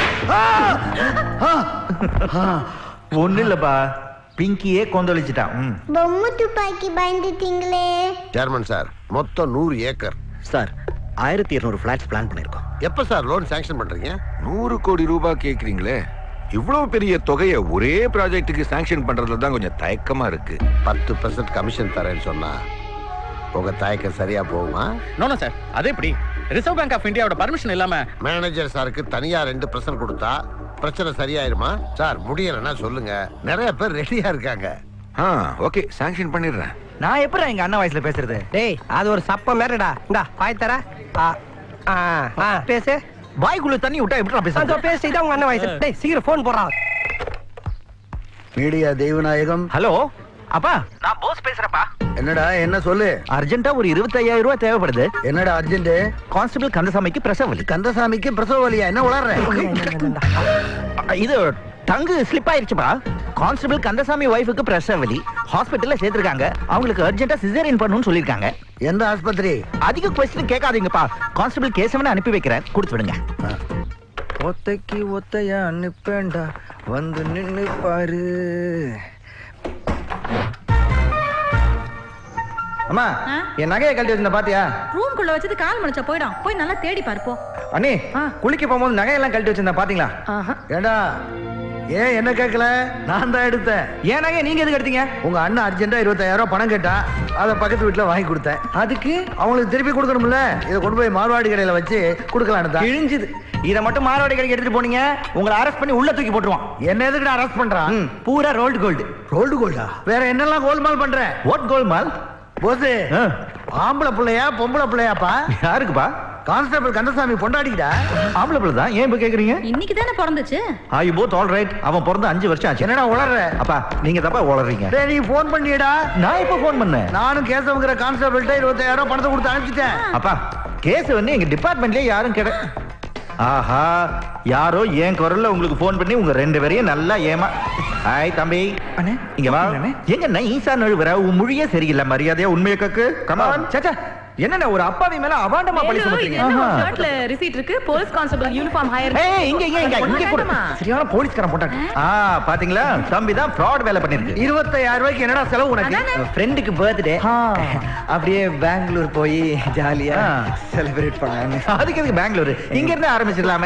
ஒண்ணு இல்லப்பா பிங்கியே கொந்தளிச்சிட்டான் ம். பொம்மை துப்பாக்கி பயந்துட்டீங்களே சேர்மன் சார் மொத்தம் நூறு ஏக்கர் சார் ஆயிரத்தி இருநூறு ஃபிளாட்ஸ் பிளான் பண்ணிருக்கோம் எப்ப சார் லோன் சாங்ஷன் பண்றீங்க நூறு கோடி ரூபாய் கேக்குறீங்களே இவ்வளவு பெரிய தொகையை ஒரே ப்ராஜெக்ட்டுக்கு சாங்ஷன் பண்றதுல தான் கொஞ்சம் தயக்கமா இருக்கு பத்து பர்சன்ட் கமிஷன் தரேன்னு சொன்னா உங்க தயக்கம் சரியா போகுமா நோ சார் அது எப்படி ரிசர்வ் பேங்க் ஆஃப் இந்தியாவோட பர்மிஷன் இல்லாம மேனேஜர் சாருக்கு தனியா ரெண்டு பர்சன்ட் கொடுத்தா பிரச்சனை சரியாயிருமா சார் முடியலன்னா சொல்லுங்க நிறைய பேர் ரெடியா இருக்காங்க ஆ ஓகே சாங்ஷன் பண்ணிடுறேன் நான் எப்பறம் எங்க அண்ணன் வயசுல பேசுறது டேய் அது ஒரு சப்ப மேரடா இந்தா பாய் தர ஆ, ஆ, ஆ, பேசு வாய்க்குள்ள தண்ணி விட்டா எப்படி அதோ பேசுறது பேசு இதான் உங்க அண்ணன் வயசு டேய் சீக்கிரம் ஃபோன் போடுறான் மீடியா தெய்வநாயகம் ஹலோ அப்பா நான் போஸ் பேசுறப்பா என்னடா என்ன சொல்லு அர்ஜென்ட்டா ஒரு இருபத்தையாயிரம் ரூபாய் தேவைப்படுது என்னடா அர்ஜென்ட் கான்ஸ்டபிள் கந்தசாமிக்கு பிரசவ வலி கந்தசாமிக்கு பிரசவ வலியா என்ன உளர்ற இது டங்கு ஸ்லிப் ஆயிருச்சுப்பா கான்ஸ்டபிள் கந்தசாமி ஒய்ஃபுக்கு பிரசவ வலி ஹாஸ்பிட்டல்ல சேர்த்திருக்காங்க அவங்களுக்கு அர்ஜென்ட்டா சிசேரியன் பண்ணணும்னு சொல்லிருக்காங்க எந்த ஆஸ்பத்திரி அதிக கொஸ்டின் கேட்காதீங்கப்பா கான்ஸ்டபிள் கேசவனை அனுப்பி வைக்கிறேன் கொடுத்து விடுங்க ஒத்தைக்கு ஒத்தையா அனுப்பேண்டா வந்து நின்னு பாரு அம்மா என் நகையை கழட்டி வச்சிருந்த பாத்தியா ரூம் குள்ள வச்சது கால் மணிச்சா போயிடும் போய் நல்லா தேடி பார்ப்போம் அண்ணி குளிக்க போகும்போது நகையெல்லாம் கழட்டி வச்சிருந்தா பாத்தீங்களா ஏண்டா ஏன் என்ன கேட்கல நான் தான் எடுத்தேன் ஏன் நகையை நீங்க எதுக்கு எடுத்தீங்க உங்க அண்ணன் அர்ஜென்ட்டா இருபத்தாயிரம் ரூபாய் பணம் கேட்டா அதை பக்கத்து வீட்டுல வாங்கி கொடுத்தேன் அதுக்கு அவங்களுக்கு திருப்பி கொடுக்கணும்ல இதை கொண்டு போய் மார்வாடி கடையில வச்சு கொடுக்கலான்னு தான் கிழிஞ்சுது இத மட்டும் மாரவாடி கடைக்கு எடுத்துட்டு போனீங்க உங்களை அரெஸ்ட் பண்ணி உள்ள தூக்கி போட்டுருவான் என்ன எதுக்கு அரெஸ்ட் பண்றான் பூரா ரோல்டு கோல்டு ரோல்டு கோல்டா வேற என்னெல்லாம் கோல்மால் பண்ற வாட் கோல்மால் போஸ் ஆம்பளை பிள்ளையா பொம்பளை பிள்ளையாப்பா யாருக்குப்பா கான்ஸ்டபிள் கந்தசாமி பொண்டாடிக்கிட்டா ஆம்பளை பிள்ளை தான் ஏன் இப்ப கேக்குறீங்க இன்னைக்கு தானே பிறந்துச்சு ஆ யூ போத் ஆல் ரைட் அவன் பிறந்து அஞ்சு வருஷம் ஆச்சு என்னடா உளர்ற அப்பா நீங்க தப்பா உளறீங்க டேய் நீ ஃபோன் பண்ணியடா நான் எப்ப ஃபோன் பண்ணேன் நானும் கேசவங்கிற கான்ஸ்டபிள்கிட்ட இருபத்தாயிரம் ரூபாய் பணத்தை கொடுத்து அனுப்பிச்சிட்டேன் அப்பா கேஸ் வந்து எங்க டிபார்ட்மெண்ட்லயே யாரும் கிட ஆஹா யாரோ என் குரல்ல உங்களுக்கு ஃபோன் பண்ணி உங்க ரெண்டு பேரையும் நல்லா ஏமா ஹாய் தம்பி அண்ணே இங்க வா எங்க நைசா நழுவுற உன் மொழியே சரியில்லை மரியாதையா உண்மையை கக்கு கமான் சேச்சா என்னண்ணே ஒரு அப்பாவி மேல அவாண்டமா பழி சுமத்துறீங்க ஷர்ட்ல ரிசீட் இருக்கு போலீஸ் கான்ஸ்டபிள் யூனிஃபார்ம் ஹையர் ஏய் இங்க இங்க இங்க இங்க கூட சரியான போலீஸ்காரன் போட்டாங்க ஆ பாத்தீங்களா தம்பி தான் ஃப்ராட் வேலை பண்ணிருக்கு இருபத்தாயிரம் ரூபாய்க்கு என்னடா செலவு உனக்கு ஃப்ரெண்டுக்கு பர்த்டே அப்படியே பெங்களூர் போய் ஜாலியா செலிப்ரேட் பண்ணலாம்னு அதுக்கு எதுக்கு பெங்களூர் இங்க இருந்து ஆரம்பிச்சிடலாமே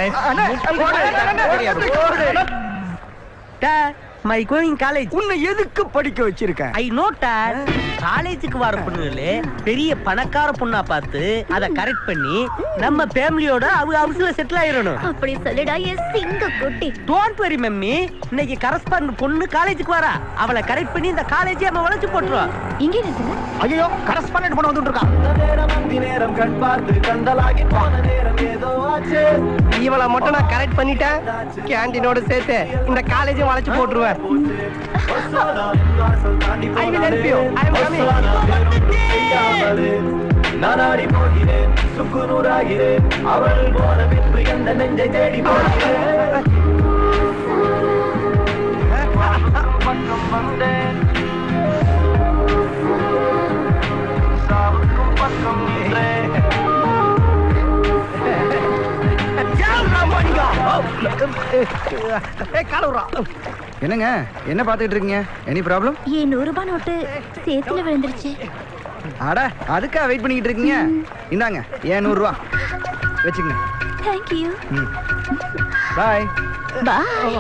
மை கோயிங் காலேஜ் உன்னை எதுக்கு படிக்க வச்சிருக்கேன் ஐ நோ டாட் காலேஜுக்கு வர பொண்ணுகளே பெரிய பணக்கார பொண்ணா பார்த்து அத கரெக்ட் பண்ணி நம்ம ஃபேமிலியோட அவங்க ஹவுஸ்ல செட்டில் ஆயிரணும் அப்படி சொல்லுடா என் சிங்க குட்டி டோன்ட் வரி மம்மி இன்னைக்கு கரஸ்பாண்ட் பொண்ணு காலேஜுக்கு வரா அவளை கரெக்ட் பண்ணி இந்த காலேஜே நம்ம வளைச்சு போட்டுருவோம் இங்கே நிறுத்துங்க ஐயோ கரஸ்பாண்ட் பண்ண வந்துட்டு இருக்கா நேரம் கண் பார்த்து கந்தலாகி போன நேரம் ஏதோ ஆச்சு இவளை மட்டும் நான் கரெக்ட் பண்ணிட்டேன் கேண்டீனோட சேர்த்து இந்த காலேஜும் வளைச்சு போட்டுருவேன் I will help you. I am coming. நான் ஆடி போகிறேன் சுக்குநூறாகிறேன் அவள் போன பின்பு எந்த நெஞ்சை தேடி போகிறேன் பக்கம் வந்தேன் சாவுக்கும் பக்கம் நின்றேன் என்னங்க என்ன பார்த்துட்டு இருக்கீங்க எனி ப்ராப்ளம் என் நூறு ரூபாய் நோட்டு சேத்துல விழுந்துருச்சு அட அதுக்கா வெயிட் பண்ணிக்கிட்டு இருக்கீங்க இந்தாங்க ஏன் நூறுரூவா வச்சுக்கங்க தேங்க்யூ ம் பாய் பாய்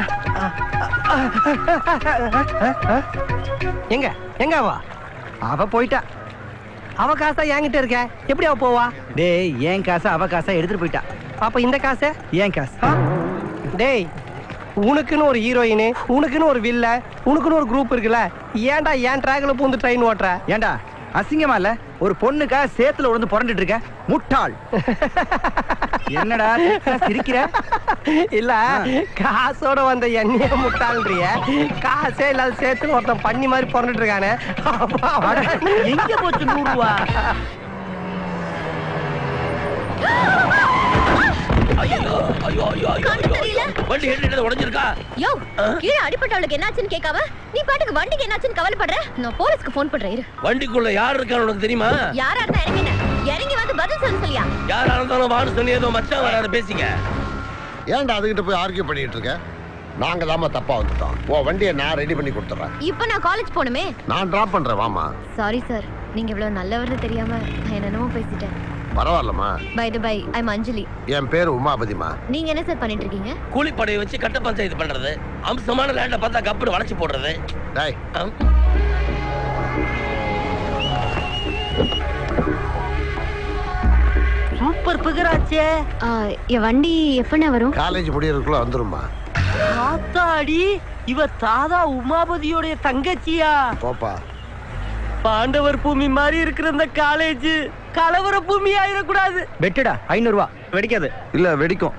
எங்க எங்க அவ அவ போயிட்டா அவ காசா என்கிட்ட இருக்க எப்படி அவ போவா டேய் ஏன் காசை அவ காசை எடுத்துட்டு போயிட்டா அப்ப இந்த காசை ஏன் காசு டேய் உனக்குன்னு ஒரு ஹீரோயின் உனக்குன்னு ஒரு வில்ல உனக்குன்னு ஒரு குரூப் இருக்குல்ல ஏன்டா ஏன் ட்ராக்ல பூந்து ட்ரெயின் ஓட்டுற ஏன்டா அசிங்கமா இல்ல ஒரு பொண்ணுக்கா சேத்துல உழுந்து புரண்டுட்டு இருக்க முட்டாள் என்னடா சிரிக்கிற இல்ல காசோட வந்த எண்ணெய முட்டாள்ன்றிய காசே இல்லாத சேர்த்து ஒருத்தன் பண்ணி மாதிரி பிறந்துட்டு இருக்கானே எங்க போச்சு நூறு ரூபா ஐயோ ஐயோ ஐயோ ஐயோ கண்ணு தெரியல வண்டி ஹெட் உடைஞ்சிருக்கா யோ கீழே அடிபட்டவளுக்கு என்னாச்சுன்னு கேட்காம நீ பாட்டுக்கு வண்டிக்கு என்னாச்சுன்னு கவலைப்படுற நான் போலீஸ்க்கு ஃபோன் பண்றேன் இரு வண்டிக்குள்ள யார் இருக்கான்னு உனக்கு தெரியுமா யாரா இருந்தா இறங்கின இறங்கி வந்து பதில் சொல்ல சொல்லியா யாரா இருந்தாலும் வான்னு சொல்லி ஏதோ மச்சான் வராத பேசிக்க ஏன்டா அதுகிட்ட போய் ஆர்கியூ பண்ணிட்டு இருக்க நாங்க தாம்மா தப்பா வந்துட்டோம் உன் வண்டியை நான் ரெடி பண்ணி கொடுத்துறேன் இப்போ நான் காலேஜ் போகணுமே நான் டிராப் பண்றேன் வாமா சாரி சார் நீங்க இவ்வளவு நல்லவர்னு தெரியாம நான் என்னென்னமோ பேசிட்டேன் பரவாயில்லம்மா by the by I'm Anjali என் பேர் உமாபதிமா நீங்க என்ன சார் பண்ணிட்டு இருக்கீங்க கூலிப்படையை வச்சு கட்ட பஞ்சாயத்து பண்றது அம்சமான லேண்ட பார்த்தா கப்புனு வளைச்சு போடுறது டேய் அம். சூப்பர் பிகராச்சே என் வண்டி எப்பண்ணே வரும் காலேஜ் முடியறதுக்குள்ள வந்துருமா ஆத்தாடி இவ தாதா உமாபதியோடைய தங்கச்சியா போப்பா பாண்டவர் பூமி மாதிரி இருக்கிற இந்த காலேஜ் கலவர பூமி ஆயிடக்கூடாது பெட்டுடா ஐநூறுரூவா வெடிக்காது இல்ல வெடிக்கும்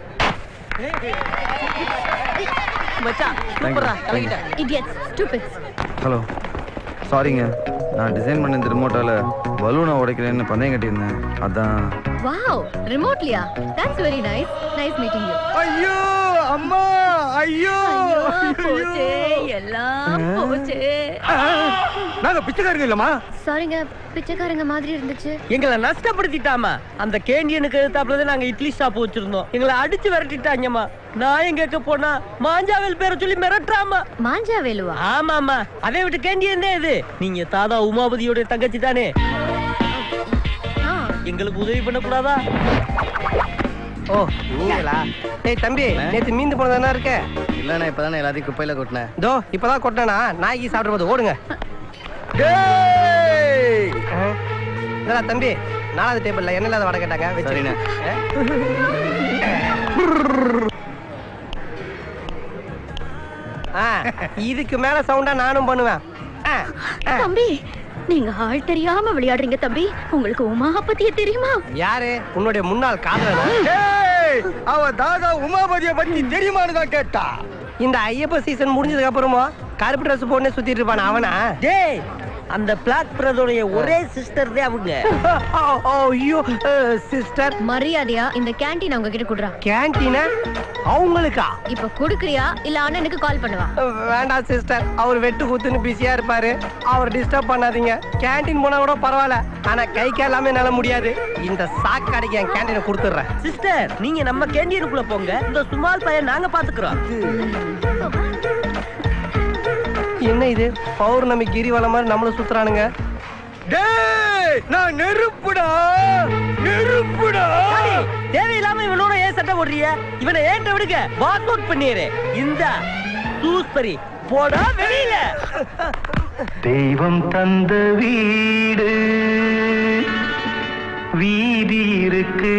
மச்சான் சூப்பரா கலக்கிட்ட இடியட்ஸ் ஸ்டூபிட்ஸ் ஹலோ சாரிங்க நான் டிசைன் பண்ண இந்த ரிமோட்டால பலூனை உடைக்கிறேன்னு பந்தயம் கட்டியிருந்தேன் அதான் வாவ் ரிமோட்லியா that's very nice nice meeting you ஐயோ அம்மா ஐயோ போச்சே எல்லாம் போச்சே நாங்க பிச்சைக்காரங்க இல்லம்மா சாரிங்க பிச்சைக்காரங்க மாதிரி இருந்துச்சு எங்களை நஷ்டப்படுத்திட்டாமா அந்த கேண்டியனுக்கு எதிர்த்தாப்புல நாங்க இட்லி ஷாப் வச்சிருந்தோம் எங்களை அடிச்சு விரட்டிட்டாங்கம்மா நான் எங்க கேட்க போனா மாஞ்சாவேல் பேரை சொல்லி மிரட்டுறாமா மாஞ்சா வேலுவா ஆமாமா அதை விட்டு கேண்டியன் தான் இது நீங்க தாதா உமாபதியோட தங்கச்சி தானே எங்களுக்கு உதவி பண்ண கூடாதா ஓ நீங்களா டேய் தம்பி நேத்து மீந்து போனதானே இருக்க இல்லண்ணா இப்பதானே எல்லாத்தையும் குப்பையில கொட்டினேன் தோ இப்பதான் கொட்டினா நாய்க்கு சாப்பிட போது ஓடுங்க என்னடா தம்பி நாலாவது டேபிள்ல என்ன இல்லாத வடை கேட்டாங்க வச்சு. சரிண்ணே. ஆ, இதுக்கு மேல சவுண்டா நானும் பண்ணுவேன் ஆ, ஆ. தம்பி நீங்க ஆள் தெரியாம விளையாடுறீங்க தம்பி உங்களுக்கு உமா பத்திய தெரியுமா யாரு உன்னுடைய முன்னாள் காதலனா அவ தாதா உமாபதிய பத்தி தெரியுமான்னு தான் கேட்டா இந்த ஐயப்ப சீசன் முடிஞ்சதுக்கு அப்புறமா கருப்பு ட்ரெஸ் போட்டு சுத்திட்டு இருப்பான அவனா டேய் அந்த பிளாக் பிரதோடைய ஒரே சிஸ்டர் தான் அவங்க ஐயோ சிஸ்டர் மரியாதையா இந்த கேண்டீன் அவங்க கிட்ட குடுறா கேண்டீன அவங்களுக்கா இப்ப குடுக்குறியா இல்ல அண்ணனுக்கு கால் பண்ணுவா வேண்டாம் சிஸ்டர் அவர் வெட்டு குத்துன்னு பிஸியா இருப்பாரு அவர் டிஸ்டர்ப் பண்ணாதீங்க கேண்டீன் போனா கூட பரவாயில்ல ஆனா கை எல்லாமே என்னால முடியாது இந்த சாக்கடைக்கு என் கேண்டீனை கொடுத்துட்றேன் சிஸ்டர் நீங்க நம்ம கேண்டீனுக்குள்ள போங்க இந்த சுமால் பையன் நாங்க பாத்துக்கிறோம் என்ன இது பௌர்ணமி கிரிவலம் மாதிரி நம்மள சுத்துறானுங்க டேய் நான் நெருப்புடா நெருப்புடா தேவையில்லாம இவனோட ஏன் சட்டை போடுறிய இவனை ஏன்ட்ட விடுங்க வாக் அவுட் பண்ணிடுறேன் இந்த சூஸ்பரி போடா வெளியில தெய்வம் தந்த வீடு வீதி இருக்கு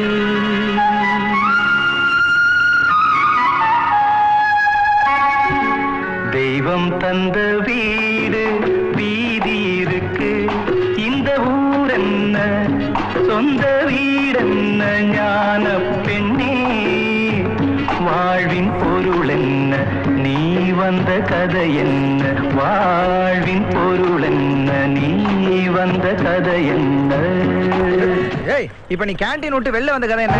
தெய்வம் தந்த வீடு வீதி இருக்கு இந்த ஊர் என்ன சொந்த வீடென்ன ஞான பெண்ணே வாழ்வின் பொருள் என்ன நீ வந்த கதை என்ன வாழ்வின் பொருள் என்ன நீ வந்த கதை என்ன ஏய் இப்ப நீ கேண்டீன் விட்டு வெளில வந்த கதை என்ன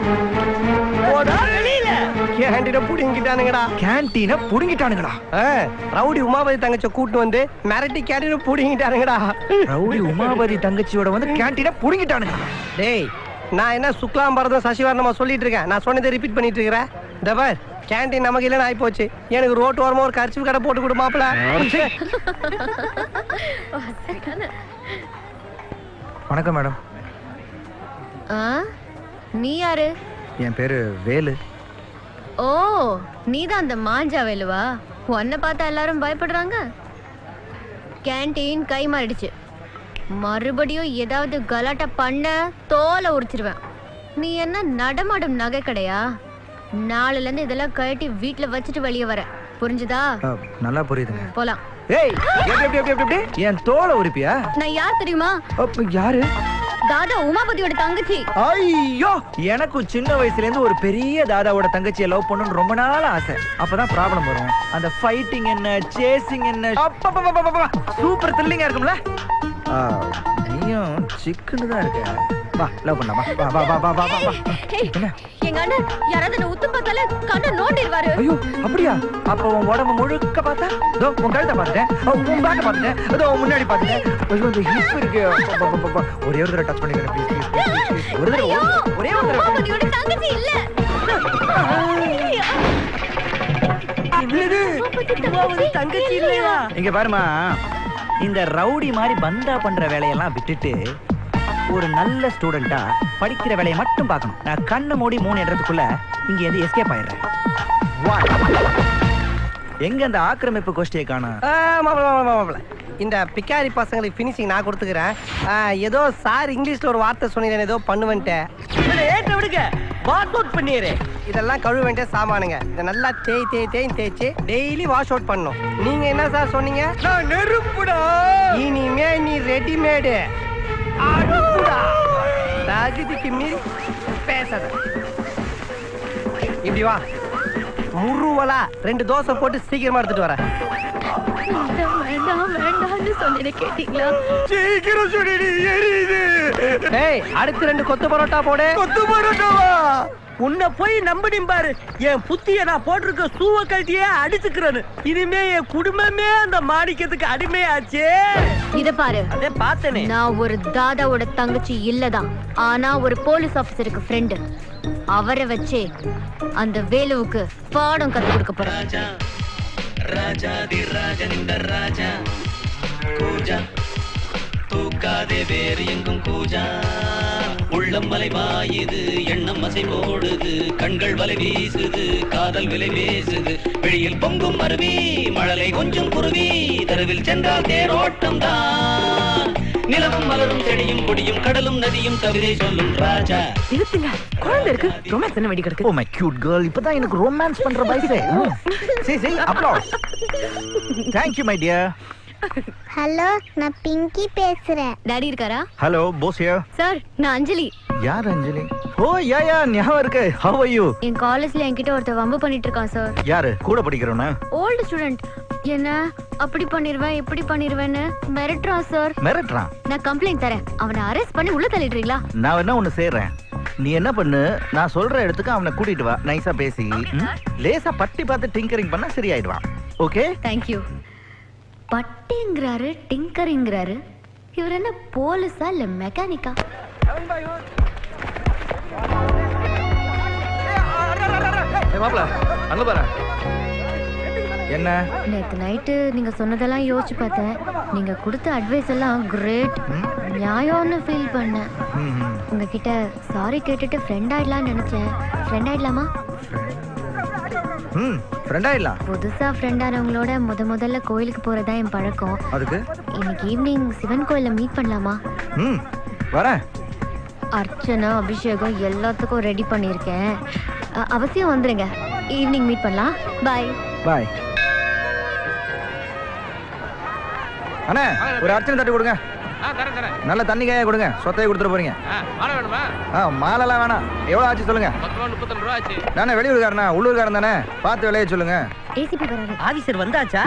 கேண்டீனை புடிங்கிட்டானுங்கடா கேண்டீனை புடுங்கிட்டானுங்கடா ரவுடி உமாபதி தங்கச்ச கூட்டு வந்து மிரட்டி கேண்டீனை புடிங்கிட்டானுங்கடா ரவுடி உமாபதி தங்கச்சியோட வந்து கேண்டீனை புடுங்கிட்டானுங்க டேய் நான் என்ன சுக்லாம் பரதம் சசிவர்ணமா சொல்லிட்டு இருக்கேன் நான் சொன்னதை ரிப்பீட் பண்ணிட்டு இருக்கிறேன் இந்த பார் கேண்டீன் நமக்கு இல்லைன்னு ஆகி போச்சு எனக்கு ரோட்டு ஓரமா ஒரு கரிச்சு கடை போட்டு கொடு மாப்பிள வணக்கம் மேடம் ஆ நீ யாரு என் பேரு வேலு ஓ நீதான் அந்த மாஞ்சா வேலுவா உன்னை பார்த்தா எல்லாரும் பயப்படுறாங்க கேண்டீன் கை மாறிடுச்சு மறுபடியும் ஏதாவது கலாட்டா பண்ண தோலை உரிச்சிருவேன் நீ என்ன நடமாடும் நகை கடையா நாளைல இருந்து இதெல்லாம் கழட்டி வீட்ல வச்சுட்டு வெளியே வர புரிஞ்சுதா அஹ், நல்லா புரியுதுங்க போலாம் ஏய் எப்படி எப்படி எப்படி எப்படி எப்படி என் தோலை உரிப்பியா நான் யார் தெரியுமா அப்ப யாரு தாதா உமாபதியோட தங்கச்சி ஐயோ எனக்கும் சின்ன வயசுல இருந்து ஒரு பெரிய தாதாவோட தங்கச்சியை லவ் பண்ணணும்னு ரொம்ப நாள் ஆசை அப்பதான் ப்ராப்ளம் வரும் அந்த ஃபைட்டிங் என்ன சேசிங் என்ன சூப்பர் த்ரில்லிங்கா இருக்கும்ல ஆ, நீயும் சிக்குன்னு தான் இருக்க வா லவ் பண்ணலாமா வா வா வா வா வா வா வா ஏய், எங்க அண்ணன் யாராவது என்ன உத்து பார்த்தால கண்ணை நோண்டிடுவாரு ஐயோ அப்படியா அப்ப உன் உடம்பு முழுக்க பார்த்தா இதோ உன் கழுத்தை பார்த்துட்டேன் ஓ, உன் பேக்க பார்த்துட்டேன் இதோ உன் முன்னாடி பார்த்துட்டேன் ஐயோ இந்த ஹிப் இருக்கு ப, ப, ப, ப. ஒரே ஒரு தடவை டச் பண்ணிக்கிறேன் ப்ளீஸ் ப்ளீஸ் ப்ளீஸ் ஒரு தடவை ஐயோ, ஒரே ஒரு தடவை உமாபதியோட தங்கச்சி இல்ல தங்கச்சி இல்லையா இங்க பாருமா இந்த ரவுடி மாதிரி பந்தா பண்ற வேலையெல்லாம் விட்டுட்டு ஒரு நல்ல ஸ்டூடெண்டா படிக்கிற வேலையை மட்டும் பார்க்கணும் நான் கண்ணை மூடி மூணு இடத்துக்குள்ள இங்க இருந்து எஸ்கேப் ஆயிடுறேன் One. எங்க அந்த ஆக்கிரமிப்பு கோஷ்டியை காணோம் ஆ, மாப்பிள, மாப்பிள, மாப்பிள. இந்த பிக்காரி பசங்களுக்கு ஃபினிஷிங் நான் கொடுத்துக்கிறேன் ஆ, ஏதோ சார் இங்கிலீஷ்ல ஒரு வார்த்தை சொன்னீங்க ஏதோ பண்ணுவேன்ட்டு ஏற்ற விடுங்க வாஷ் அவுட் பண்ணிடு இதெல்லாம் கழுவ வேண்டிய சாமானுங்க இதை நல்லா தேய் தேய் தேய் தேய்ச்சி டெய்லி வாஷ் அவுட் பண்ணும் நீங்க என்ன சார் சொன்னீங்க நான் நெருப்புடா இனிமே நீ ரெடிமேடு அடுப்புடா தகுதிக்கு மீறி பேசாத இப்படி வா முருவலா ரெண்டு தோசை போட்டு சீக்கிரமா எடுத்துட்டு வரேன் வேண்டாம் வேண்டாம்னு சொன்னேன் கேட்டீங்களா சீக்கிரம் சொல்லிடு எரியுது ஏய் அடுத்து ரெண்டு கொத்து பரோட்டா போடு கொத்து பரோட்டாவா உன்னை போய் நம்பினி பாரு என் புத்திய நான் போட்டிருக்க சூவ கழட்டியே அடிச்சுக்கிறேன்னு இனிமே என் குடும்பமே அந்த மாணிக்கத்துக்கு அடிமையாச்சே இத பாரு அதே பார்த்தனே நான் ஒரு தாதாவோட தங்கச்சி இல்லதான் ஆனா ஒரு போலீஸ் ஆபீசருக்கு ஃப்ரெண்டு அவரை வச்சே அந்த வேலுவுக்கு பாடம் கத்து கொடுக்க போறேன் ராஜாதி ராஜனிந்த ராஜா கூஜா தூக்காதே வேறு எங்கும் கூஜா உள்ளம் மலை பாயுது எண்ணம் அசை போடுது கண்கள் வலை வீசுது காதல் விலை பேசுது வெளியில் பொங்கும் அருவி மழலை கொஞ்சம் குருவி தெருவில் சென்றால் தேரோட்டம் தான் நிலவும் மலரும் செடியும் கொடியும் கடலும் நதியும் கவிதை சொல்லும் ராஜா நிறுத்துங்க குழந்தை இருக்கு ரொமான்ஸ் என்ன வெடி கிடக்கு ஓ மை கியூட் கேர்ள் இப்பதான் எனக்கு ரொமான்ஸ் பண்ற வயசே சரி சரி applause thank you my dear hello நான் பிங்கி பேசுறேன் டாடி இருக்காரா ஹலோ போஸ் ஹியர் சார் நான் அஞ்சலி யார் அஞ்சலி ஓ யா யா ஞாபகம் இருக்கு ஹவ் ஆர் யூ என் காலேஜ்ல என்கிட்ட ஒருத்தர் வம்பு பண்ணிட்டு இருக்கான் சார் யாரு கூட படிக்கிறவனா ஓல்டு ஸ்டூடெண்ட் என்ன அப்படி பண்ணிருவேன் இப்படி பண்ணிருவேன்னு மிரட்டுறான் சார் மிரட்டுறான் நான் கம்ப்ளைண்ட் தரேன் அவனை அரெஸ்ட் பண்ணி உள்ள தள்ளிடுறீங்களா நான் என்ன ஒண்ணு செய்றேன் நீ என்ன பண்ணு நான் சொல்ற இடத்துக்கு அவனை கூட்டிட்டு வா நைஸா பேசி ம்? லேசா பட்டி பார்த்து டிங்கரிங் பண்ணா சரியாயிடுவான் ஓகே தேங்க்யூ பட்டிங்கிறாரு டிங்கரிங்கிறாரு இவர் என்ன போலீஸா இல்ல மெக்கானிக்கா மாப்ள அங்க பாரு என்ன நேத்து நைட்டு நீங்க சொன்னதெல்லாம் யோசிச்சு பார்த்தேன் நீங்க கொடுத்த அட்வைஸ் எல்லாம் கிரேட் நியாயம்னு ஃபீல் பண்ணேன் உங்ககிட்ட சாரி கேட்டுட்டு ஃப்ரெண்ட் ஆயிடலாம்னு நினைச்சேன் ஃப்ரெண்ட் ஆயிடலாமா ம் ஃப்ரெண்டா இல்லலாம் புதுசா ஃப்ரெண்டானவங்களோட முத முதல்ல கோயிலுக்கு போறதா என் பழக்கம் அதுக்கு இன்னைக்கு ஈவினிங் சிவன் கோயில்ல மீட் பண்ணலாமா ம் வரேன் அர்ச்சனை அபிஷேகம் எல்லாத்துக்கும் ரெடி பண்ணியிருக்கேன் அ- அவசியம் வந்துருங்க ஈவினிங் மீட் பண்ணலாம் பாய் பாய் அண்ணே ஒரு அர்ச்சனை தட்டு கொடுங்க ஆ தரேன் தரேன் நல்ல தண்ணி காய கொடுங்க சொத்தையை கொடுத்துட்டு போறீங்க ஆ மாலை வேணுமா ஆ மாலைலாம் வேணாம் எவ்வளோ ஆச்சு சொல்லுங்க பத்து ரூபா முப்பத்தஞ்சு ரூபா ஆச்சு நானே வெளியூர்காரனா உள்ளூர்காரன் தானே பார்த்து விலைய சொல்லுங்க ஏசிபி வராரு ஆபீசர் வந்தாச்சா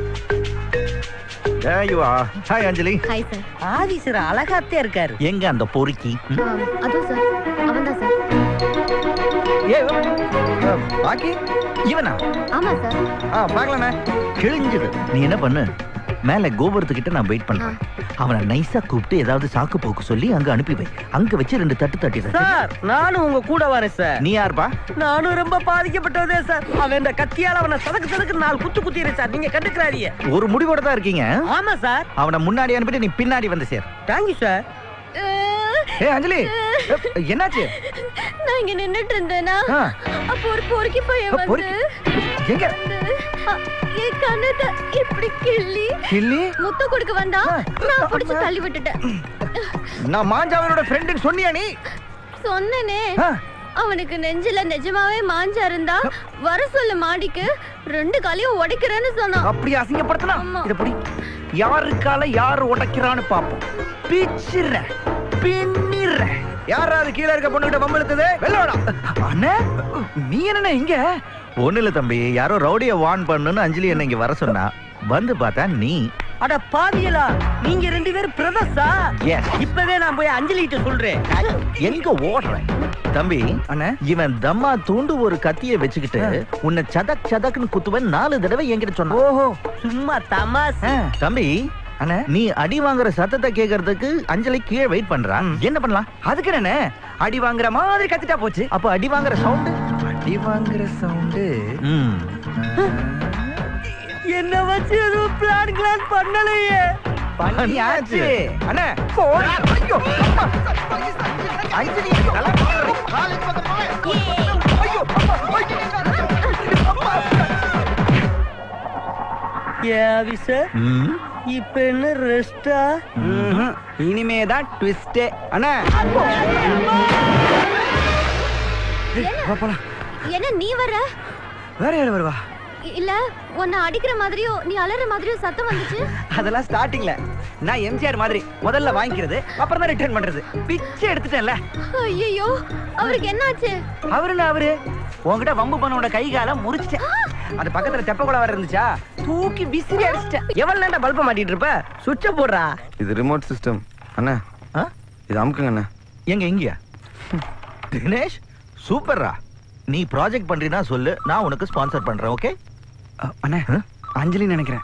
hi Anjali hi sir officer அழகாத்தே இருக்காரு எங்க அந்த பொறுக்கி அதுவும் சார் அவன்தான் சார் ஏ பாக்கி இவனா ஆமா சார் ஆ பார்க்கலாண்ணே கிழிஞ்சது நீ என்ன பண்ணு மேல கோபுரத்துக்கிட்ட நான் வெயிட் பண்றேன் அவனை நைஸா கூப்பிட்டு ஏதாவது சாக்கு போக்கு சொல்லி அங்க அனுப்பி வை அங்க வச்சு ரெண்டு தட்டு தட்டிடுறேன் சார் நானும் உங்க கூட வரேன் சார் நீ யாருப்பா நானும் ரொம்ப பாதிக்கப்பட்டதே சார் அவன் இந்த கத்தியால அவனை சதக்கு சதக்கு நாலு குத்து குத்திடுறேன் சார் நீங்க கண்டுக்கிறாரியே ஒரு முடிவோட தான் இருக்கீங்க ஆமா சார் அவனை முன்னாடி அனுப்பிட்டு நீ பின்னாடி வந்து சேர் தேங்க்யூ சார் ஏ அஞ்சலி ஏ, என்னாச்சு நான் இங்க நின்னுட்டு இருந்தேனா ஆ. அப்போ ஒரு பொறுக்கி பையன் வந்து பொறுக்கி? எங்க அ, என் கண்ணத்தை இப்படி கிள்ளி கிள்ளி முத்த கொடுக்க வந்தா நான் பிடிச்சு தள்ளி விட்டுட்டேன் நான் மாஞ்சாவனோட ஃப்ரெண்டுன்னு சொன்னியா நீ சொன்னனே ஆ. அவனுக்கு நெஞ்சில நிஜமாவே மாஞ்சா இருந்தா வர சொல்ல மாடிக்கு ரெண்டு காலையும் உடைக்கிறேன்னு சொன்னான் அப்படி அசிங்கப்படுத்தினா இத புடி யாருக்கால யாரு உடைக்கிறான்னு பாப்போம் பிச்சிடுறேன் பின்னிடுறேன் யாராவது கீழே இருக்க பொண்ணுகிட்ட பம்பளுத்தது வெள்ளோடா அண்ணே நீ என்ன இங்க ஒண்ணு இல்ல தம்பி யாரோ ரவுடிய வார்ன் பண்ணுன்னு அஞ்சலி என்ன இங்க வர சொன்னா வந்து பார்த்தா நீ அட பாவியலா நீங்க ரெண்டு பேரும் பிரதர்ஸா Yes. இப்பவே நான் போய் அஞ்சலி கிட்ட சொல்றேன் எங்க ஓடுற தம்பி அண்ணே இவன் தம்மா தூண்டு ஒரு கத்திய வச்சுக்கிட்டு உன்னை சதக் சதக்னு குத்துவன் நாலு தடவை என்கிட்ட சொன்னான் ஓஹோ சும்மா தமாஸ் தம்பி அண்ணே நீ அடி வாங்குற சத்தத்தை கேக்குறதுக்கு அஞ்சலி கீழே வெயிட் பண்றான் என்ன பண்ணலாம் அதுக்கு என்ன அடி வாங்குற மாதிரி கத்திட்டா போச்சு அப்ப அடி வாங்குற சவுண்ட் அடி வாங்குற சவுண்டு என்ன வச்சு எதுவும் பிளான் கிளான் பண்ணலையே பண்ணியாச்சு அண்ணே போடு. ஐயோ அம்மா. அஞ்சலி நல்லா ஐயோ அம்மா. ஏ ஆபீசர் இப்ப என்ன ரெஸ்டா ம்ஹும். இனிமே தான் ட்விஸ்டே அண்ணே ஏய், வா போலாம் என்ன நீ வர வேற யாரு வருவா இ- இல்ல உன்னை அடிக்கிற மாதிரியோ நீ அலற மாதிரியோ சத்தம் வந்துச்சு அதெல்லாம் ஸ்டார்டிங்ல நான் எம்ஜிஆர் மாதிரி முதல்ல வாங்கிக்கிறது அப்புறம் தான் ரிட்டர்ன் பண்றது பிச்சை எடுத்துட்டேன்ல ஐயோ அவருக்கு என்னாச்சு அவரு நான் அவரு உன்கிட்ட வம்பு பண்ணோட கை கால முறிச்சிட்டேன் அது பக்கத்துல தெப்ப குளம் வேற இருந்துச்சா தூக்கி விசிறி அடிச்சிட்டேன் எவ்வளவு நேரம் பல்ப மாட்டிட்டு இருப்ப சுவிட்ச போடுறா இது ரிமோட் சிஸ்டம் அண்ணா இது அமுக்குங்க அண்ணா எங்க இங்கயா தினேஷ் சூப்பர்ரா நீ ப்ராஜெக்ட் பண்றீனா சொல்லு நான் உனக்கு ஸ்பான்சர் பண்றேன் ஓகே அண்ணே அஞ்சலி நினைக்கிறேன்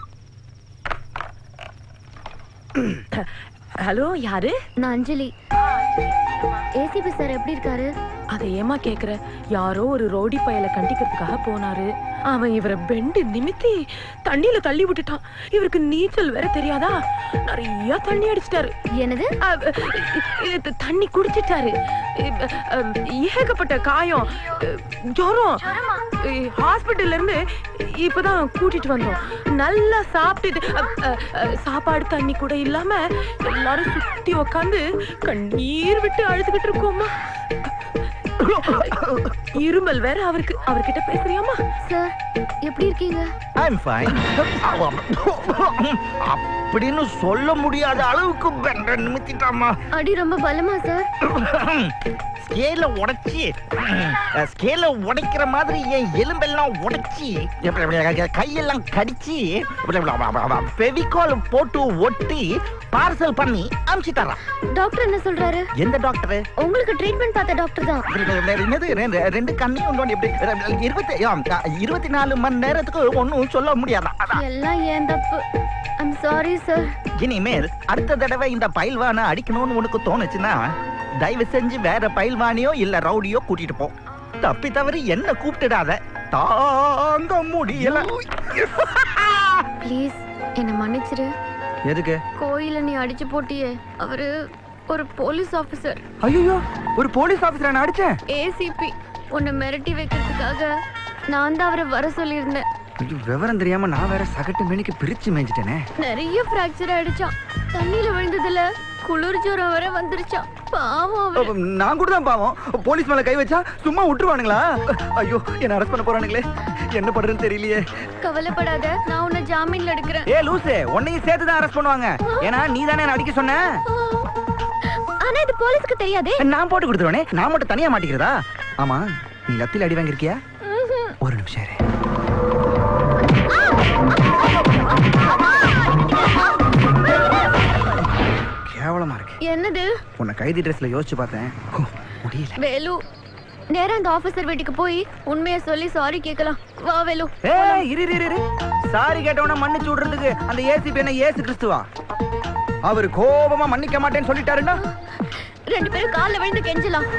ஹலோ யாரு நான் அஞ்சலி ஏசிபி சார் எப்படி இருக்காரு அதை ஏமா கேக்குற யாரோ ஒரு ரோடி பயல கண்டிக்கிறதுக்காக போனாரு அவன் இவரை பெண்டு நிமித்தி தண்ணியில தள்ளி விட்டுட்டான் இவருக்கு நீச்சல் வேற தெரியாதா நிறைய தண்ணி அடிச்சிட்டாரு என்னது தண்ணி குடிச்சிட்டாரு இப்ப, அஹ், ஏகப்பட்ட காயம் அஹ், ஜுரம் ஹாஸ்பிட்டல்ல இருந்து இப்பதான் கூட்டிட்டு வந்தோம் நல்லா சாப்பிட்டுட்டு அஹ், அஹ், அஹ், சாப்பாடு தண்ணி கூட இல்லாம எல்லாரும் சுத்தி உக்காந்து கண்ணீர் விட்டு அழுதுகிட்டு இருக்கோமா இருமல் வேற அவருக்கு அவர்கிட்ட பேசுறியாமா சார் எப்படி இருக்கீங்க ஐம் ஃபைன் அப்படின்னு சொல்ல முடியாத அளவுக்கு பெண்ட நிமித்திட்டாமா அடி ரொம்ப பலமா சார் ஸ்கேல உடைச்சி ஸ்கேல உடைக்கிற மாதிரி என் எலும்பெல்லாம் உடைச்சி கையெல்லாம் கடிச்சு ஃபெவிகால் போட்டு ஒட்டி பார்சல் பண்ணி அனுப்பிச்சு தரான் டாக்டர் என்ன சொல்றாரு எந்த டாக்டர் உங்களுக்கு ட்ரீட்மெண்ட் பார்த்த டாக்டர் தான் என்னது ரெண்டு- ரெண்டு கண்ணையும் நோண்டி எப்படி இருபத்தி ஆம், இருபத்தி நாலு மணி நேரத்துக்கு ஒன்றும் சொல்ல முடியாதான் எல்லாம் ஏன் தப்பு ஐம் சாரி சார் இனிமேல் அடுத்த தடவை இந்த பயில்வானை அடிக்கணும்னு உனக்கு தோணுச்சுன்னா தயவு செஞ்சு வேற பயில்வானியோ இல்ல ரவுடியோ கூட்டிட்டு போ தப்பி தவறி என்ன கூப்பிட்டுடாத தாங்க முடியல ப்ளீஸ் என்ன மன்னிச்சிரு எதுக்கு கோயில நீ அடிச்சு போட்டியே அவரு ஒரு போலீஸ் ஆபீசர் ஐயோ ஒரு போலீஸ் ஆபீசரா நான் அடிச்சேன் ஏசிபி உன்னை மிரட்டி வைக்கிறதுக்காக நான் தான் அவரை வர சொல்லியிருந்தேன் ஐயோ விவரம் தெரியாம நான் வேற சகட்டு மேனிக்கு பிரிச்சு மேய்ஞ்சிட்டேனே நிறைய ஃப்ராக்சர் ஆயிடுச்சான் தண்ணியில விழுந்ததுல குளிர் ஜுரம் வர வந்துருச்சான் பாவம் அவரு அப்ப நான் கூட தான் பாவம் போலீஸ் மேல கை வச்சா சும்மா விட்டுருவானுங்களா ஐயோ என்ன அரெஸ்ட் பண்ண போறானுங்களே என்ன பண்றதுன்னு தெரியலையே கவலைப்படாத நான் உன்னை ஜாமீன்ல எடுக்கிறேன் ஏ லூசு உன்னையும் சேர்த்து தான் அரெஸ்ட் பண்ணுவாங்க ஏன்னா நீ தானே என்ன அடிக்க சொன்ன ஆனா இது போலீஸ்க்கு தெரியாதே நான் போட்டு கொடுத்துருவேனே நான் மட்டும் தனியா மாட்டிக்கிறதா ஆமா நீ லத்தில அடி வாங்கிருக்கியா ஒரு நிமிஷம் இரு. கேவலமா இருக்கு என்னது உன்னை கைதி ட்ரெஸ்ல யோசிச்சு பார்த்தேன் ஹோ, முடியல வேலு நேரா அந்த ஆபீசர் வீட்டுக்கு போய் உண்மையை சொல்லி சாரி கேட்கலாம் வா வேலு ஏய் இரு இரு, இரு இரு சாரி கேட்டவன மன்னிச்சு விடுறதுக்கு அந்த ஏசி என்ன ஏசு கிறிஸ்துவா அவர் கோபமா மன்னிக்க மாட்டேன்னு சொல்லிட்டாருன்னா ரெண்டு பேரும் கால்ல விழுந்து கெஞ்சலாம்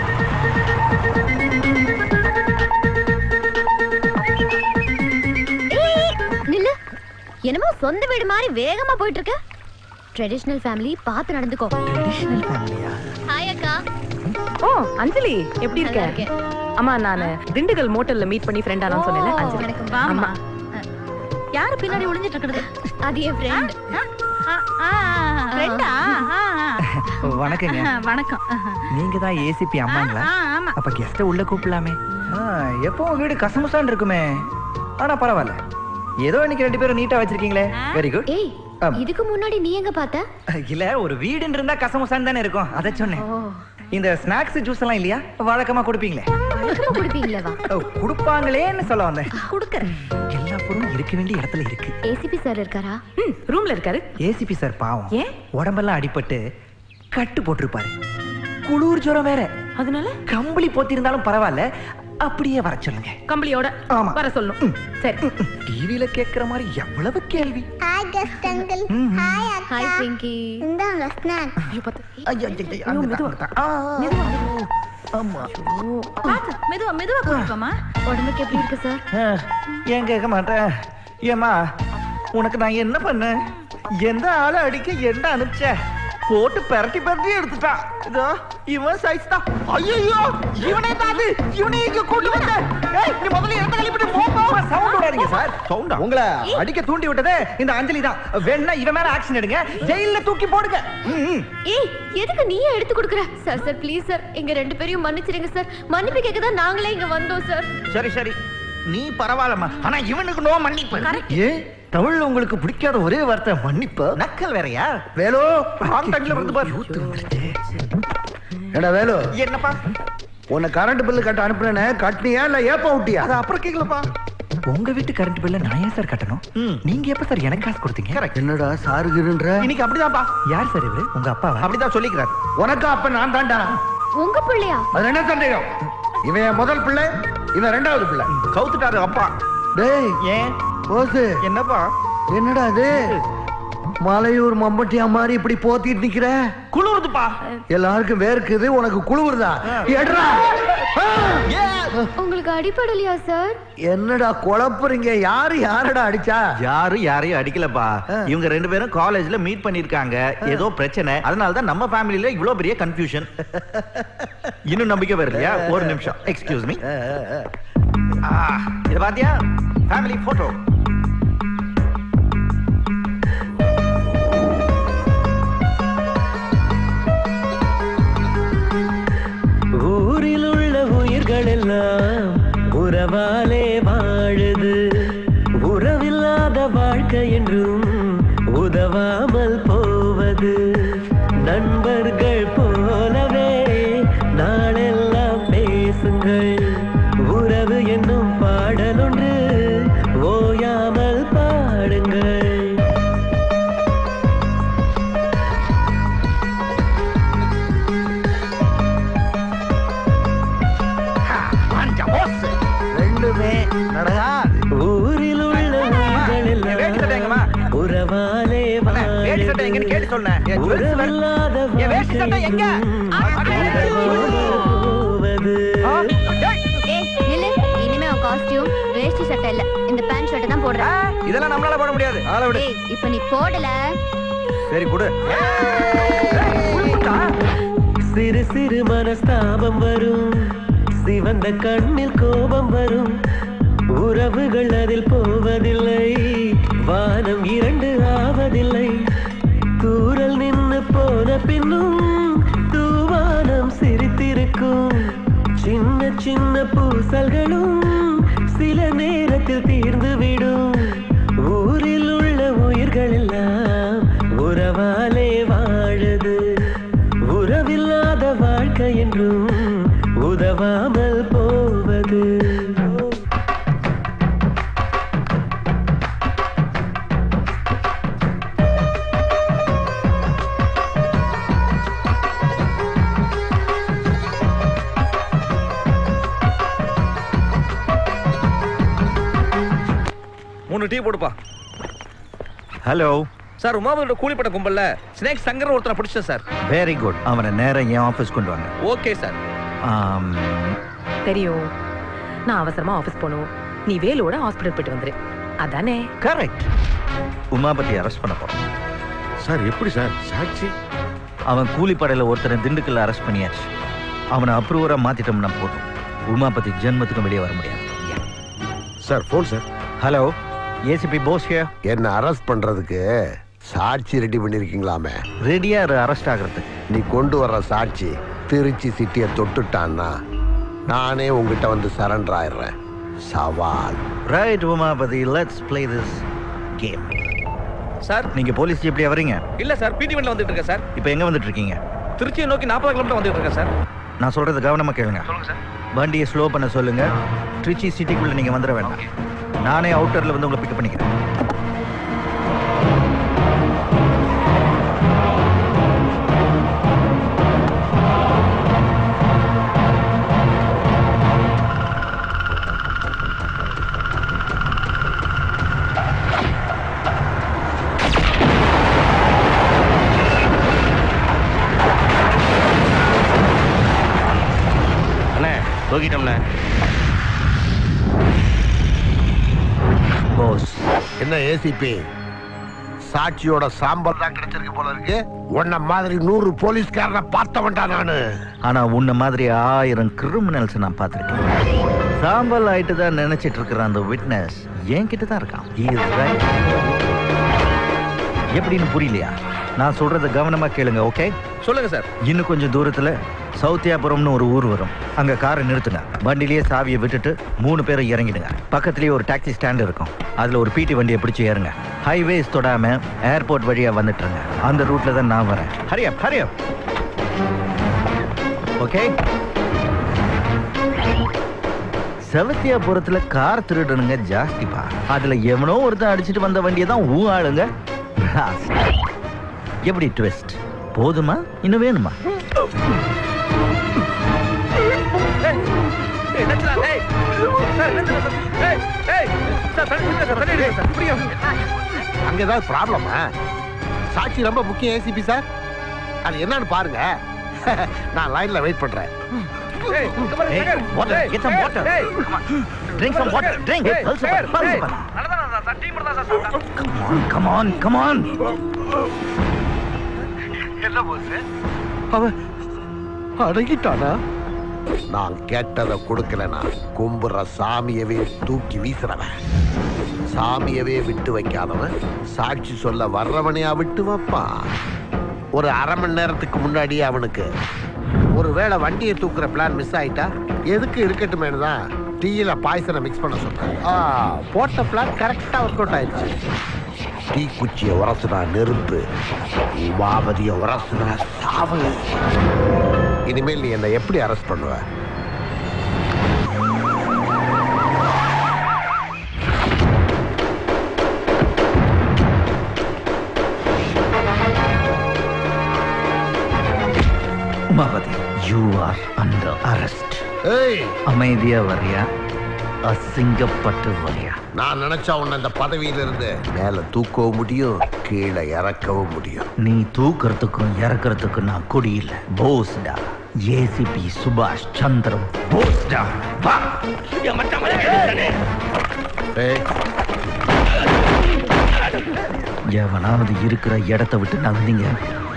ஏய், நில்லு என்னமோ சொந்த வீடு மாதிரி வேகமா போயிட்டு இருக்க ட்ரெடிஷனல் ஃபேமிலி பார்த்து நடந்துக்கோ ட்ரெடிஷனல் ஃபேமிலியா ஹாய் அக்கா ஓ அஞ்சலி எப்படி இருக்க நல்லா இருக்கேன். அம்மா நானு திண்டுக்கல் மோட்டல்ல மீட் பண்ணி ஃப்ரெண்ட் ஆனான்னு சொன்னேன்ல அஞ்சலி வணக்கம் வாமா யாரு பின்னாடி ஒளிஞ்சிட்டு இருக்கிறது அது என் ஃப்ரெண்ட் ஃப்ரெண்டா வணக்கங்க வணக்கம் நீங்க தான் ஏசிபி அம்மாங்களா ஆ, ஆமா. அப்ப கெஸ்ட உள்ள கூப்பிடலாமே ஆ, எப்பவும் வீடு கசமுசான் இருக்குமே ஆனா பரவாயில்ல ஏதோ இன்னைக்கு ரெண்டு பேரும் நீட்டா வச்சிருக்கீங்களே வெரி குட் ஏய் இதுக்கு முன்னாடி நீ எங்க பார்த்த இல்ல ஒரு வீடுன்னு இருந்தா கசமுசான் தானே இருக்கும் அதை சொன்னேன் இந்த ஸ்நாக்ஸ் ஜூஸ் எல்லாம் இல்லையா வழக்கமா கொடுப்பீங்களே வழக்கமா குடிப்பீங்களே வா ஓ, கொடுப்பாங்களேன்னு சொல்ல வந்தேன் குடுக்கறேன் எல்லா பொருளும் இருக்க வேண்டிய இடத்துல இருக்கு ஏசிபி சார் இருக்காரா ரூம்ல இருக்காரு ஏசிபி சார் பாவம் ஏன் உடம்பெல்லாம் அடிபட்டு கட்டு போட்டிருப்பாரு குளிர் ஜுரம் வேற அதனால கம்பளி போத்தி இருந்தாலும் பரவாயில்ல அப்படியே வர சொல்லுங்க கம்பளியோட ஆமா. வர சொல்லணும் சரி டிவில கேக்குற மாதிரி எவ்வளவு கேள்வி ஹாய் கெஸ்ட் அங்கிள் ஹாய் அக்கா ஹாய் பிங்கி இந்தாங்க ஸ்நாக்ஸ் ஐயோ பாத்து ஐயோ, ஐயோ, ஐயோ, அங்கதான், அங்கதான். ஆ, ஆமா பாத்து மெதுவா மெதுவா குடிப்போமா உடம்புக்கு எப்படி இருக்கு சார் ஆ, ஏன் கேட்க மாட்டேன் ஏமா உனக்கு நான் என்ன பண்ணேன் எந்த ஆளை அடிக்க என்ன அனுப்பிச்ச போட்டு பெரட்டி பெரட்டி எடுத்துட்டான் இதோ இவன் சைஸ் தான் ஐயோ இவனே தான் இவனே இங்க கொண்டு வந்த ஏய் நீ முதல்ல இடத்த கழிப்பிட்டு போ சவுண்ட் விடாதீங்க சார் சவுண்டா உங்களை அடிக்க தூண்டி விட்டதே இந்த அஞ்சலி தான் வேணா இவன் மேல ஆக்ஷன் எடுங்க ஜெயில்ல தூக்கி போடுங்க ம், ம். ஏய் எதுக்கு நீயே எடுத்து கொடுக்குற சார் சார் ப்ளீஸ் சார் எங்க ரெண்டு பேரையும் மன்னிச்சிடுங்க சார் மன்னிப்பு கேட்க தான் நாங்களே இங்க வந்தோம் சார் சரி சரி நீ பரவாயில்லம்மா ஆனா இவனுக்கு நோ மன்னிப்பு ஏன் தமிழ்ல உங்களுக்கு பிடிக்காத ஒரே வார்த்தை மன்னிப்பு நக்கல் வேறயா வேலோ கான்டாக்ட்ல வந்து பாரு ஏடா வேலு என்னப்பா உன்னை கரண்ட் பில்லு கட்ட அனுப்புனேனே கட்டினியா இல்ல ஏப்ப விட்டியா அது அப்புறம் கேக்கலப்பா உங்க வீட்டு கரண்ட் பில்ல நான் ஏன் சார் கட்டணும் நீங்க எப்ப சார் எனக்கு காசு கொடுத்தீங்க என்னடா சாருகிருன்ற இன்னைக்கு அப்படிதான்ப்பா யார் சார் இவரு உங்க அப்பா அப்படிதான் சொல்லிக்கிறார் உனக்கு அப்ப நான் தான்டா உங்க பிள்ளையா அது என்ன சந்தேகம் இவன் என் முதல் பிள்ளை இவன் ரெண்டாவது பிள்ளை கவுத்துட்டாரு அப்பா டேய் ஏன் ஓசு என்னப்பா என்னடா அது மலையூர் மம்பட்டியா மாதிரி இப்படி போத்திட்டு நிக்கிற குளிருதுப்பா எல்லாருக்கும் வேர்க்குது உனக்கு குளிருதா எடுறா உங்களுக்கு அடிப்படலையா சார் என்னடா குழப்புறீங்க யாரு யாரடா அடிச்சா யாரும் யாரையும் அடிக்கலப்பா இவங்க ரெண்டு பேரும் காலேஜ்ல மீட் பண்ணிருக்காங்க ஏதோ பிரச்சனை அதனால தான் நம்ம ஃபேமிலில இவ்ளோ பெரிய கன்ஃபியூஷன் இன்னும் நம்பிக்கை வரலையா ஒரு நிமிஷம் எக்ஸ்கியூஸ் மீ இது பாத்தியா ஃபேமிலி போட்டோ ஊரில் உள்ள உயிர்கள் எல்லாம் உறவாலே வாழுது உறவில்லாத வாழ்க்கை என்றும் உதவாமல் போவது நண்பர்கள் போலவே நாளெல்லாம் பேசுங்கள் உறவு என்னும் பாடலொன்று ஓயாமல் பாடுங்கள் ரெண்டுமே நடகாது ஊரில் உள்ள உயிர்கள் எல்லாம் உறவாலே வேட்டி சட்டை எங்கன்னு கேட்டு சொன்னேன் என் jewels வேற- உறவில்லாத என் வேட்டி சட்டை எங்க ஏய் நில்லு இனிமே அவன் காஸ்டியூம் வேஷ்டி சட்டை இல்ல இந்த பேண்ட் ஷர்ட் தான் போடுறேன் இதெல்லாம் நம்மளால போட முடியாது ஆளை விடு ஏய் இப்போ நீ போடல சரி கொடு சிறு சிறு மனஸ்தாபம் வரும் சிவந்த கண்ணில் கோபம் வரும் சின்ன பூசல்களும் சில நேரத்தில் தீர்ந்துவிடும் ஊரில் உள்ள உயிர்கள் எல்லாம் உறவாலே வாழுது உறவில்லாத வாழ்க்கை என்றும் உதவாமல் போவது மூணு டீ போடுப்பா ஹலோ சார் உமாபதியோட கூலிப்பட்ட கும்பல்ல ஸ்னேக் சங்கர் ஒருத்தனை பிடிச்சேன் சார் வெரி குட் அவனை நேரம் என் ஆஃபீஸ் கொண்டு வாங்க ஓகே சார் ஆம், தெரியும் நான் அவசரமா ஆபீஸ் போகணும் நீ வேலோட ஹாஸ்பிடல் போயிட்டு வந்துரு அதானே கரெக்ட் உமாபதி அரெஸ்ட் பண்ண போறோம் சார் எப்படி சார் சாட்சி அவன் கூலிப்படையில ஒருத்தரை திண்டுக்கல்ல அரெஸ்ட் பண்ணியாச்சு அவனை அப்ரூவரா மாத்திட்டோம்னா போதும் உமாபதி ஜென்மத்துக்கும் வெளியே வர முடியாது sir phone sir hello ACP Bose here என்ன அரெஸ்ட் பண்றதுக்கு சாட்சி ரெடி பண்ணிருக்கீங்களாமே ரெடியா அரெஸ்ட் ஆகிறதுக்கு நீ கொண்டு வர்ற சாட்சி திருச்சி சிட்டியை தொட்டுட்டான்னா நானே உங்ககிட்ட வந்து சரண்டர் ஆயிடுறேன் சவால் right Umapathi let's play this game sir நீங்க போலீஸ் ஜீப்லயா வரீங்க இல்ல சார் பிடி வண்டில வந்துட்டு இருக்கேன் சார் இப்போ எங்க வந்துட்டு இருக்கீங்க திருச்சியை நோக்கி நாற்பது கிலோமீட்டர் வந்துட்டு இருக்கேன் சார் நான் சொல்றது கவனமா கேளுங்க சொல்லுங்க சார் வண்டியை ஸ்லோ பண்ண சொல்லுங்க திருச்சி சிட்டிக்குள்ள நீங்க வந்துட வேண்டாம் நானே அவுட்டர்ல வந்து உங்களை பிக்கப் பண்ணிக்கிறேன் அண்ணே தூக்கிட்டோம்ண்ணே போஸ் என்ன ஏசிபி சாட்சியோட சாம்பல் தான் கிடைச்சிருக்கு போல இருக்கு உன்ன மாதிரி நூறு போலீஸ்காரனை பார்த்தவன்டா நானு ஆனா உன்ன மாதிரி ஆயிரம் கிரிமினல்ஸ் நான் பார்த்திருக்கேன் சாம்பல் ஆயிட்டு தான் நினைச்சிட்டு இருக்கிற அந்த விட்னஸ் என்கிட்ட தான் இருக்கான் He is right. எப்படின்னு புரியலையா நான் சொல்றத கவனமா கேளுங்க ஓகே சொல்லுங்க சார் இன்னும் கொஞ்சம் தூரத்துல சௌத்தியாபுரம்னு ஒரு ஊர் வரும் அங்க காரை நிறுத்துங்க வண்டிலேயே சாவியை விட்டுட்டு மூணு பேரும் இறங்கிடுங்க பக்கத்துலயே ஒரு டாக்ஸி ஸ்டாண்ட் இருக்கும் அதுல ஒரு பிடி வண்டியை பிடிச்சு ஏறுங்க ஹைவேஸ் தொடாம ஏர்போர்ட் வழியா வந்துட்டுருங்க அந்த ரூட்ல தான் நான் வரேன் ஹரியப் ஹரியப் ஓகே செவத்தியாபுரத்துல கார் திருடனுங்க ஜாஸ்திப்பா அதுல எவனோ ஒருத்தன் அடிச்சிட்டு வந்த வண்டியை தான் ஊ ஆளுங்க blast. எப்படி ட்விஸ்ட் போதுமா இன்னும் வேணுமா அங்க ஏதாவது ப்ராப்ளமா சாட்சி ரொம்ப முக்கியம் ஏசிபி சார் அது என்னன்னு பாருங்க நான் லைன்ல வெயிட் பண்றேன் Hey, water, get some water. Drink some water. Drink. Pulse up, pulse up. Come on, come on, come on. என்ன போஸ் அவன் அடங்கிட்டானா நான் கேட்டதை கொடுக்கலனா கும்புற சாமியவே தூக்கி வீசுறவன் சாமியவே விட்டு வைக்காதவன் சாட்சி சொல்ல வர்றவனையா விட்டு வைப்பான் ஒரு அரை மணி நேரத்துக்கு முன்னாடியே அவனுக்கு ஒருவேளை வண்டியை தூக்குற பிளான் மிஸ் ஆயிட்டா எதுக்கு இருக்கட்டுமேனு தான் டீயில பாய்சனை மிக்ஸ் பண்ண சொன்னாங்க ஆ, போட்ட பிளான் கரெக்டா ஒர்க் அவுட் ஆயிடுச்சு டீ குச்சியை உரசுனா நெருப்பு உமாபதியை உரசுனா சாவு இனிமேல் நீ என்னை எப்படி அரெஸ்ட் பண்ணுவ Umapathi you are under arrest ஏய் அமைதியா வரியா அசிங்கப்பட்டு வரியா நான் நினைச்சா உன்னை இந்த பதவியில இருந்து மேல தூக்கவும் முடியும் கீழே இறக்கவும் முடியும் நீ தூக்கறதுக்கும் இறக்கறதுக்கும் நான் கொடி இல்ல போஸ்டா ஏசிபி சுபாஷ் சந்திரம் போஸ்டா வா ஏய் எவனாவது இருக்கிற இடத்த விட்டு நகர்ந்தீங்க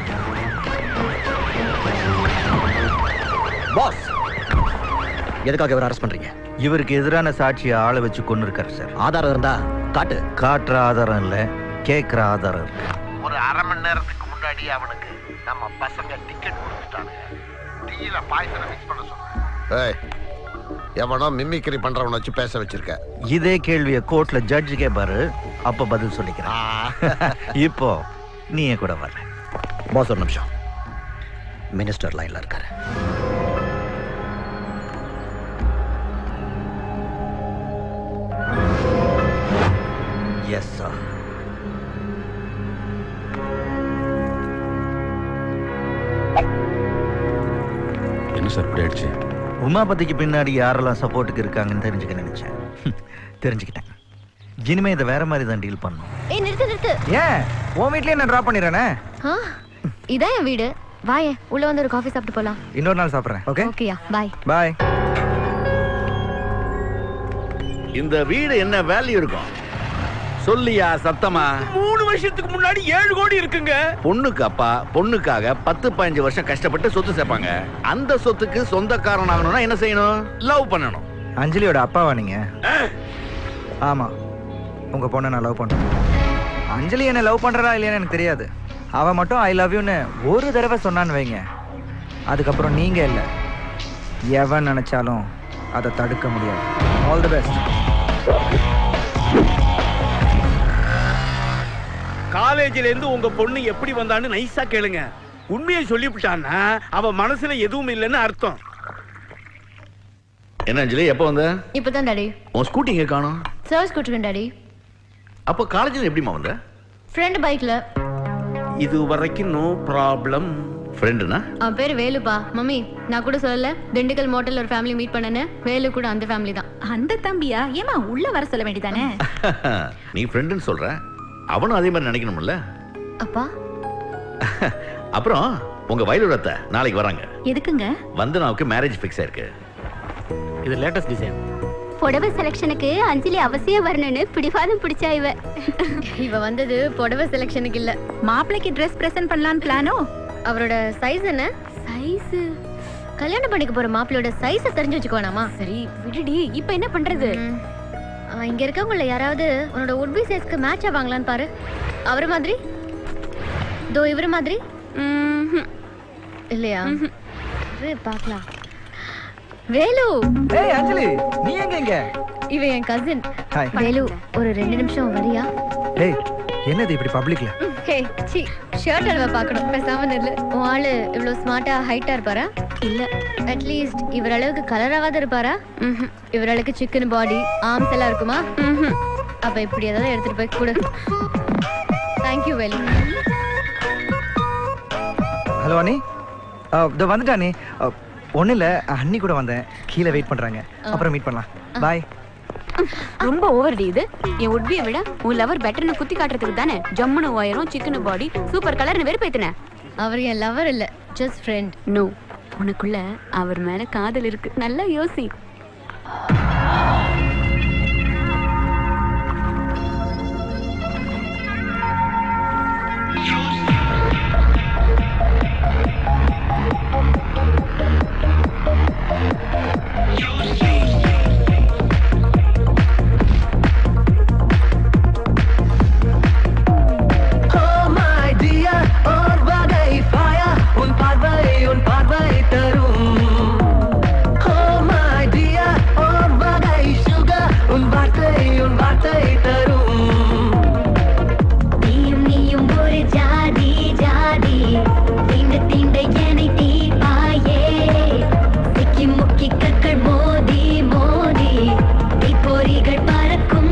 பாஸ் எதுக்காக இவர் அரெஸ்ட் பண்றீங்க இவருக்கு எதிரான சாட்சியை ஆளை வச்சு கொண்டு இருக்காரு சார் ஆதாரம் இருந்தா காட்டு காட்டுற ஆதாரம் இல்ல கேட்கிற ஆதாரம் இருக்கு ஒரு அரை மணி நேரத்துக்கு முன்னாடி அவனுக்கு நம்ம பசங்க டிக்கெட் கொடுத்துட்டானுங்க டீயில பாய்சனை மிக்ஸ் பண்ண சொன்னேன் ஏய் எவனோ மிமிக்ரி பண்றவனை வச்சு பேச வச்சிருக்க இதே கேள்வியை கோர்ட்ல ஜட்ஜு கேட்பாரு அப்ப பதில் சொல்லிக்கிறேன் இப்போ நீ என் கூட வர பாஸ் ஒரு நிமிஷம் மினிஸ்டர் லைன்ல இருக்காரு எஸ் சார் என்ன சார் இப்படி ஆயிடுச்சு உமாபதிக்கு பின்னாடி யாரெல்லாம் சப்போர்ட்டுக்கு இருக்காங்கன்னு தெரிஞ்சுக்க நினைச்சேன் தெரிஞ்சுக்கிட்டேன் இனிமே இதை வேற மாதிரி தான் டீல் பண்ணும் ஏய் நிறுத்து நிறுத்து ஏன் உன் வீட்லயே நான் டிராப் பண்ணிடுறேனே ஆ, இதான் என் வீடு வாயே உள்ள வந்து ஒரு காஃபி சாப்பிட்டு போலாம் இன்னொரு நாள் சாப்பிட்றேன் ஓகே ஓகேயா பாய் பாய் இந்த வீடு என்ன வேல்யூ இருக்கும் சொல்லியா சத்தமா மூணு வருஷத்துக்கு முன்னாடி ஏழு கோடி இருக்குங்க பொண்ணுக்கு அப்பா பொண்ணுக்காக பத்து பதினஞ்சு வருஷம் கஷ்டப்பட்டு சொத்து சேர்ப்பாங்க அந்த சொத்துக்கு சொந்தக்காரன் ஆகணும்னா என்ன செய்யணும் லவ் பண்ணணும் அஞ்சலியோட அப்பாவா நீங்க ஆமா உங்க பொண்ணை நான் லவ் பண்றேன் அஞ்சலி என்ன லவ் பண்றா இல்லையான்னு எனக்கு தெரியாது அவ மட்டும் ஐ லவ் யூன்னு ஒரு தடவை சொன்னான்னு வைங்க அதுக்கப்புறம் நீங்க இல்ல எவன் நினைச்சாலும் அதை தடுக்க முடியாது ஆல் தி பெஸ்ட் காலேஜ்ல இருந்து உங்க பொண்ணு எப்படி வந்தான்னு நைஸா கேளுங்க உண்மையை சொல்லிவிட்டான்னா அவ மனசுல எதுவும் இல்லைன்னு அர்த்தம் என்ன அஞ்சலி எப்போ வந்த இப்பதான் டாடி உன் ஸ்கூட்டி எங்க காணும் சர்வீஸ் கூட்டிருக்கேன் டாடி அப்போ காலேஜில் எப்படிமா வந்த ஃப்ரெண்ட் பைக்ல இது வரைக்கும் நோ ப்ராப்ளம் ஃப்ரெண்டுனா அவன் பேரு வேலுப்பா மம்மி நான் கூட சொல்லல திண்டுக்கல் மோட்டல்ல ஒரு ஃபேமிலி மீட் பண்ணனு வேலு கூட அந்த ஃபேமிலி தான் அந்த தம்பியா ஏமா உள்ள வர சொல்ல வேண்டியதானே நீ ஃப்ரெண்டுன்னு சொல்ற அவனும் அதே மாதிரி நினைக்கணும்ல அப்பா அப்புறம் உங்க வயலுடத்த நாளைக்கு வராங்க எதுக்குங்க வந்தனாவுக்கு மேரேஜ் ஃபிக்ஸ் ஆயிருக்கு இது லேட்டஸ்ட் டிசைன் புடவை செலெக்ஷனுக்கு அஞ்சலி அவசியம் வரணும்னு பிடிவாதம் பிடிச்சா இவ இவ வந்தது புடவை செலெக்ஷனுக்கு இல்ல மாப்பிளைக்கு ட்ரெஸ் பிரசன்ட் பண்ணலான்னு பிளானோ அவரோட சைஸ் என்ன சைஸ் கல்யாணம் பண்ணிக்க போற மாப்பிளையோட சைஸ தெரிஞ்சு வச்சுக்கோனாமா சரி விடுடி இப்போ என்ன பண்றது இங்க இருக்கவங்கள யாராவது உன்னோட உட்பி சைஸ்க்கு மேட்ச் ஆவாங்களான்னு பாரு அவர் மாதிரி தோ இவர் மாதிரி இல்லையா இரு, பார்க்கலாம் வேலு ஏய் அஞ்சலி நீ எங்க இங்க இவன் என் கசின் ஹாய் வேலு ஒரு ரெண்டு நிமிஷம் வரியா ஏய் என்னது இப்படி பப்ளிக்ல ஹே சி ஷர்ட் அல்வா பார்க்கணும் பேசாம நில்லு உன் ஆளு இவ்வளோ ஸ்மார்ட்டா ஹைட்டா இருப்பாரா இல்ல அட்லீஸ்ட் இவர் அளவுக்கு கலராவாத இருப்பாரா இவர் அளவுக்கு சிக்கன் பாடி ஆர்ம்ஸ் எல்லாம் இருக்குமா அப்ப இப்படி ஏதாவது எடுத்துட்டு போய் கொடு தேங்க்யூ வேலு ஹலோ அண்ணி இதோ வந்துட்டா அண்ணி ஒன்றும் இல்லை அண்ணி கூட வந்தேன் கீழே வெயிட் பண்ணுறாங்க அப்புறம் மீட் பண்ணலாம் பாய் ரொம்ப ஓவர்டி இது என் உட்பியை விட உன் லவர் பெட்டர்னு குத்தி காட்டுறதுக்கு தானே ஜம்முனு ஒயரும் சிக்கன் பாடி சூப்பர் கலர்னு வெறுப்பேத்தின அவர் என் லவர் இல்ல ஜஸ்ட் ஃப்ரெண்ட் நோ உனக்குள்ள அவர் மேல காதல் இருக்கு நல்லா யோசி Oh my dear, ஓர் வகை fire, உன் பார்வை உன் பார்வை தரும் Oh my dear, ஓர் வகை sugar, உன் வார்த்தை உன் வார்த்தை தரும் நீயும் நீயும் ஒரு ஜாதி ஜாதி தீண்ட தீண்ட என்னை தீப்பாயே சிக்கி முக்கி கற்கள் மோதி மோதி தீப்பொறிகள் பறக்கும்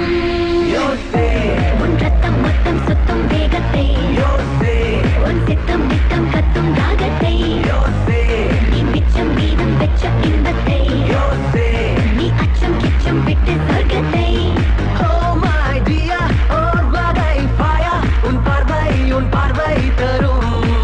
உன் ரத்தம் மொத்தம் சுத்தும் வேகத்தை உன் சித்தம் நித்தம் கத்தும் ராகத்தை நீ மிச்சம் மீதம் வெச்ச இன்பத்தை நீ அச்சம் கிச்சம் விட்டு சொர்க்கத்தை Oh my dear, ஓர் வகை fire, உன் பார்வை உன் பார்வை தரும்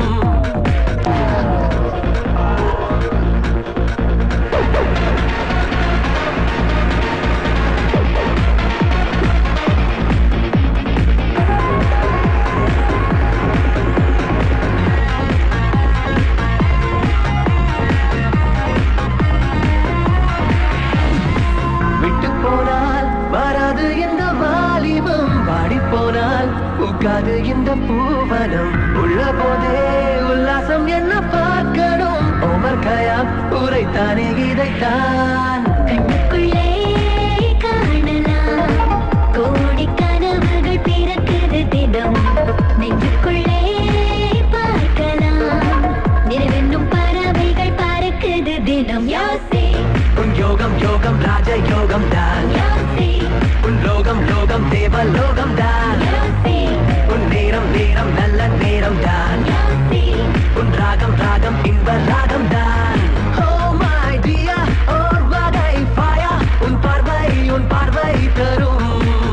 விட்டு போனால் வராது இந்த வாலிபம் வாடி போனால் பூக்காது இந்த பூவனம் உள்ள போதே உல்லாசம் என்ன பார்க்கணும் ஓமர் கயா உரைத்தானே இதைத்தான் கண்ணுக்குள்ளே காணலாம் கோடி கனவுகள் பிறக்குது தினம் நெஞ்சுக்குள்ளே பார்க்கலாம் நிலவென்னும் பறவைகள் பறக்குது தினம் யாசே உன் யோகம் யோகம் ராஜ யோகம் தான் உன் லோகம் லோகம் தேவ லோகம் தான் உன் நேரம் நேரம் நல்ல நேரம் தான் உன் ராகம் ராகம் இன்ப ராகம் தான் Oh my dear, ஓர் வகை fire. உன் பார்வை உன் பார்வை தரும்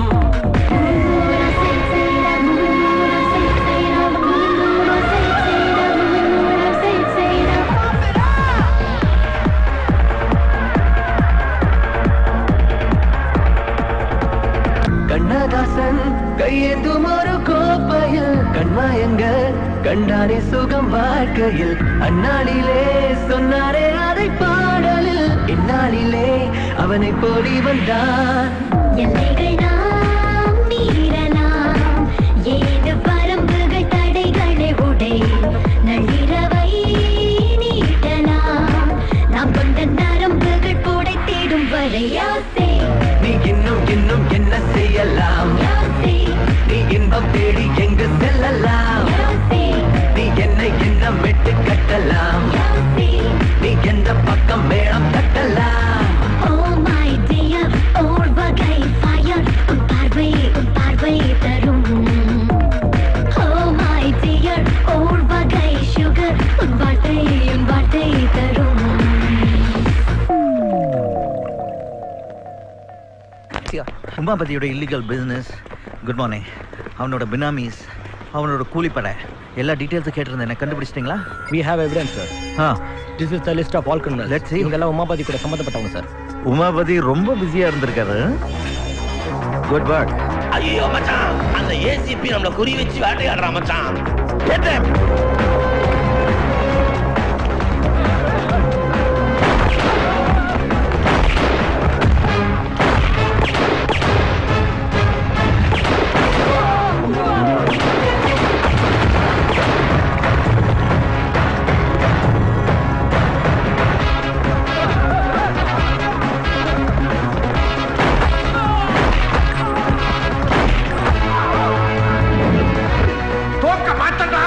கண்ணதாசன் கையேந்தும் ஒரு கோப்பையில் கண்மாயங்க கண்டானே சுகம் வாழ்க்கையில் அந்நாளிலே சொன்னாரே அதை பாடலில் இந்நாளிலே அவனை போடி வந்தான் எல்லைகள் நாம் மீறலாம் ஏது வரம்புகள் தடைகளை உடை நள்ளிரவை நீட்டலாம் நாம் கொண்ட நரம்புகள் புடைத்திடும் வரை யாசே நீ இன்னும் இன்னும் என்ன செய்யலாம் நீ இன்பம் தேடி எங்கு செல்லலாம் நீ என்னை எண்ணம் விட்டு கட்டலாம் நீ எந்த பக்கம் மேளம் தட்டலாம் Oh my dear, ஓர் வகை fire. உன் பார்வை உன் பார்வை தரும் Oh my dear, ஓர் வகை sugar. உன் வார்த்தை உன் வார்த்தை தரும் உமாபதியோட இல்லீகல் பிஸ்னஸ் குட் மார்னிங் அவனோட பினாமிஸ் அவனோட கூலிப்படை எல்லா டீட்டெயில்ஸும் கேட்டிருந்தேன் என்ன கண்டுபிடிச்சிட்டிங்களா வி ஹேவ் எவிடன்ஸ் சார் ஆ this is the list of all criminals Let's see. இவங்க எல்லாம் உமாபதி கூட சம்மந்தப்பட்டவங்க சார் உமாபதி ரொம்ப பிஸியா இருந்திருக்காரு குட் ஒர்க் ஐயோ மச்சான் அந்த ஏசிபி நம்மள குறி வச்சு வேட்டையாடுறான் மச்சான் Get them. தோக்க மாட்டடா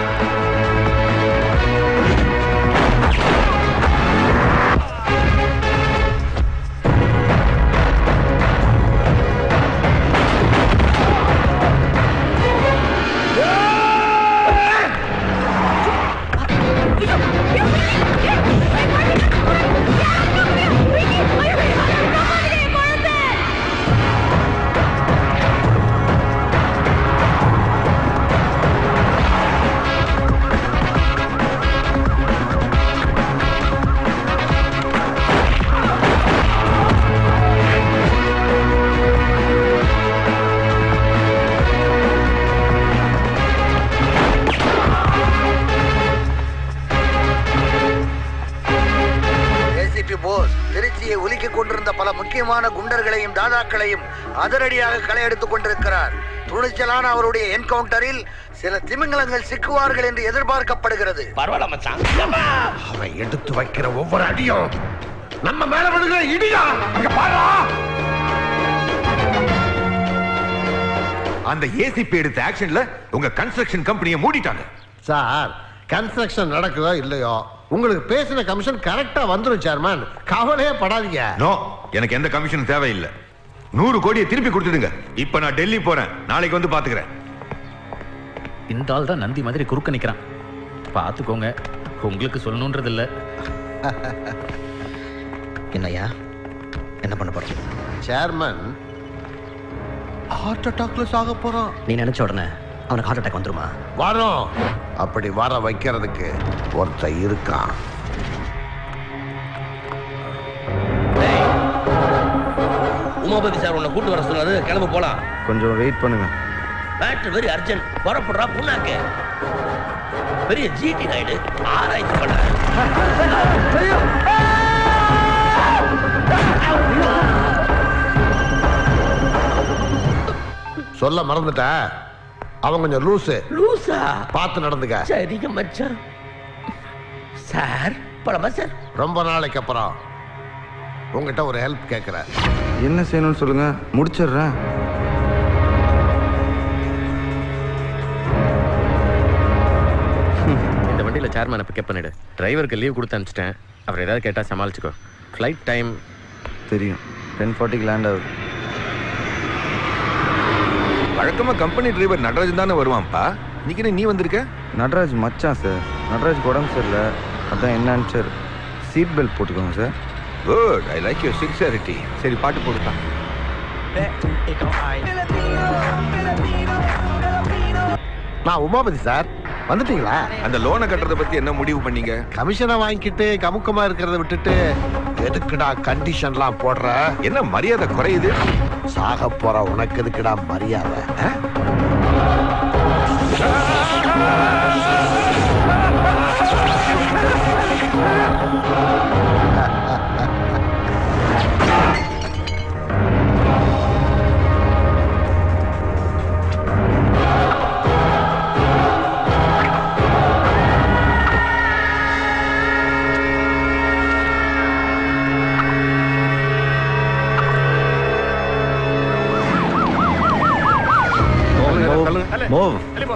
ஏசிபி போஸ் திருச்சியை ஒலிக்க கொண்டிருந்த பல முக்கியமான குண்டர்களையும் தாதாக்களையும் அதிரடியாக களை எடுத்துக் கொண்டிருக்கிறார் துணிச்சலான அவருடைய என்கவுண்டரில் சில திமிங்கலங்கள் சிக்குவார்கள் என்று எதிர்பார்க்கப்படுகிறது பரவாயில்ல மச்சான் அவன் எடுத்து வைக்கிற ஒவ்வொரு அடியும் நம்ம மேல விழுகிற இடியா அங்க பாரா அந்த ஏசிபி எடுத்த ஆக்ஷன்ல உங்க கன்ஸ்ட்ரக்ஷன் கம்பெனியை மூடிட்டாங்க சார் கன்ஸ்ட்ரக்ஷன் நடக்குதோ இல்லையோ உங்களுக்கு பேசின கமிஷன் கரெக்டா வந்துரும் சேர்மேன் கவலையே படாதீங்க நோ எனக்கு எந்த கமிஷன் தேவையில்லை நூறு கோடியை திருப்பி கொடுத்துடுங்க இப்ப நான் டெல்லி போறேன் நாளைக்கு வந்து பாத்துக்கிறேன் இந்த ஆள் தான் நந்தி மாதிரி குறுக்க நிக்கிறான் பாத்துக்கோங்க உங்களுக்கு சொல்லணுன்றது இல்ல என்னையா என்ன பண்ண போறோம் சேர்மன் ஹார்ட் அட்டாக்ல சாக போறான் நீ நினைச்ச உடனே அவனுக்கு ஹார்ட் அட்டாக் வந்துருமா வரோம் அப்படி வர வைக்கிறதுக்கு ஒருத்தன் இருக்கான் உமாபதி சார் உன்னை கூட்டு வர சொன்னாரு கிளம்பு போலாம் கொஞ்சம் வெயிட் பண்ணுங்க மேட்ரு வெரி அர்ஜென்ட் புறப்படுறா புண்ணாக்கு பெரிய ஜிடி நாயுடு ஆராய்ச்சி பண்றாரு சொல்ல மறந்துட்ட அவன் கொஞ்சம் லூசு லூசா பார்த்து நடந்துக்க சரிங்க மச்சான் சார் பழமா சார் ரொம்ப நாளைக்கு அப்புறம் உங்ககிட்ட ஒரு ஹெல்ப் கேட்குறேன் என்ன செய்யணும்னு சொல்லுங்க முடிச்சிடுறேன் இந்த வண்டியில சேர்மேனை பிக்கப் பண்ணிடு டிரைவருக்கு லீவ் கொடுத்து அனுப்பிச்சிட்டேன் அவர் ஏதாவது கேட்டா சமாளிச்சுக்கோ ஃப்ளைட் டைம் தெரியும் டென் ஃபார்ட்டிக்கு லேண்ட் ஆகுது வழக்கமா கம்பெனி டிரைவர் நடராஜன் தானே வருவான்ப்பா இன்னைக்கு என்ன நீ வந்திருக்க நடராஜ் மச்சான் சார் நடராஜ் உடம்பு சரியில்லை அதான் என்னன்னு சார் சீட் பெல்ட் போட்டுக்கோங்க sir good I like your sincerity சரி பாட்டு போடுப்பா நான் உமாபதி சார் வந்துட்டீங்களா அந்த லோனை கட்டுறத பத்தி என்ன முடிவு பண்ணீங்க கமிஷனை வாங்கிக்கிட்டு கமுக்கமா இருக்கிறத விட்டுட்டு எதுக்குடா கண்டிஷன்லாம் போடுற என்ன மரியாதை குறையுது சாக போற உனக்கு எதுக்குடா மரியாதை ஆ? Move.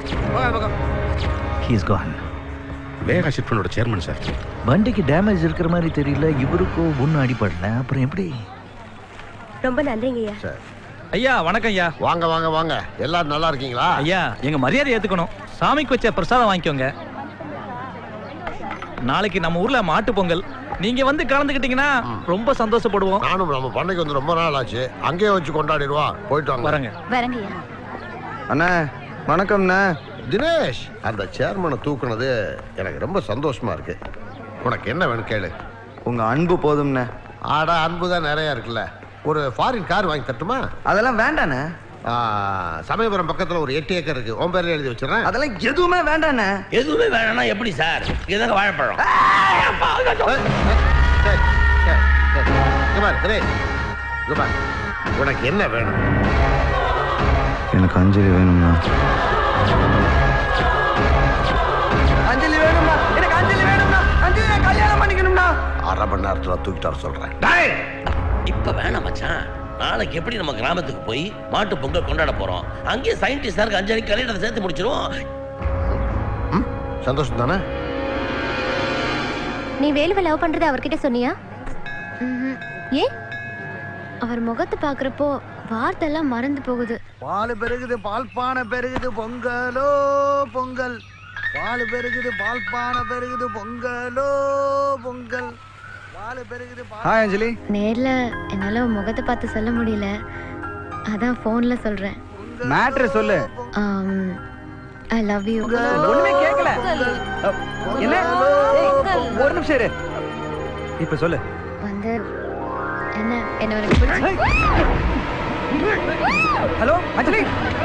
He's gone. வேகா ஷிப்டனோட சேர்மன் சார் வண்டிக்கு டேமேஜ் இருக்கிற மாதிரி தெரியல இவருக்கும் ஒன்றும் அடிபடல அப்புறம் எப்படி ரொம்ப நன்றிங்க ஐயா ஐயா வணக்கம் ஐயா வாங்க வாங்க வாங்க எல்லாரும் நல்லா இருக்கீங்களா ஐயா எங்க மரியாதை ஏத்துக்கணும் சாமிக்கு வச்ச பிரசாதம் வாங்கிக்கோங்க நாளைக்கு நம்ம ஊர்ல மாட்டு பொங்கல் நீங்க வந்து கலந்துக்கிட்டீங்கன்னா ரொம்ப சந்தோஷப்படுவோம் நானும் நம்ம பண்ணைக்கு வந்து ரொம்ப நாள் ஆச்சு அங்கேயே வச்சு கொண்டாடிடுவோம் போயிட்டு வாங்க வரேங்க வரங்கய்யா அண்ணா வணக்கம்ண்ணா தினேஷ் அந்த சேர்மனை தூக்குனது எனக்கு ரொம்ப சந்தோஷமா இருக்கு உனக்கு என்ன வேணும் கேளு உங்க அன்பு போதும்ண்ணே ஆடா அன்பு தான் நிறைய இருக்குல்ல ஒரு ஃபாரின் கார் வாங்கி தட்டுமா அதெல்லாம் வேண்டாண்ணே சமயபுரம் பக்கத்துல ஒரு எட்டு ஏக்கர் இருக்கு உன் பேர்ல எழுதி வச்சிடறேன் அதெல்லாம் எதுவுமே வேண்டாண்ணே எதுவுமே வேணாம்னா எப்படி சார் இதுதாங்க வாழைப்பழம் குமார் தினேஷ் குமார் உனக்கு என்ன வேணும் எனக்கு அஞ்சலி வேணும்ண்ணா அஞ்சலி வேணும்னா எனக்கு அஞ்சலி வேணும்னா அஞ்சலி நான் கல்யாணம் பண்ணிக்கணும்னா அரை மணி நேரத்துல தூக்கிட்டு வர சொல்றேன் இப்ப வேணாம் மச்சான் நாளைக்கு எப்படி நம்ம கிராமத்துக்கு போய் மாட்டு பொங்கல் கொண்டாட போறோம் அங்கேயே சயின்டிஸ்டாருக்கு அஞ்சலி கல்யாணத்தை சேர்த்து முடிச்சிருவோம் சந்தோஷம் தானே நீ வேலுவை லவ் பண்றது அவர்கிட்ட சொன்னியா ம்ஹும். ஏன் அவர் முகத்தை பாக்குறப்போ வார்த்தை எல்லாம் மறந்து போகுது பால் பெருகுது பால் பானை பெருகுது பொங்கலோ பொங்கல் பால் பெருகுது பால் பானை பெருகுது பொங்கலோ பொங்கல் பால் பெருகுது ஹாய் அஞ்சலி நேர்ல என்னால உன் முகத்தை பார்த்து சொல்ல முடியல அதான் போன்ல சொல்றேன் மேட்ரு சொல்லு ஐ லவ் யூ ஒண்ணுமே கேட்கல என்ன ஏய், ஒரு நிமிஷம் இரு இப்ப சொல்லு வந்து என்ன என்ன உனக்கு பிடிச்சி ஹலோ அஞ்சலி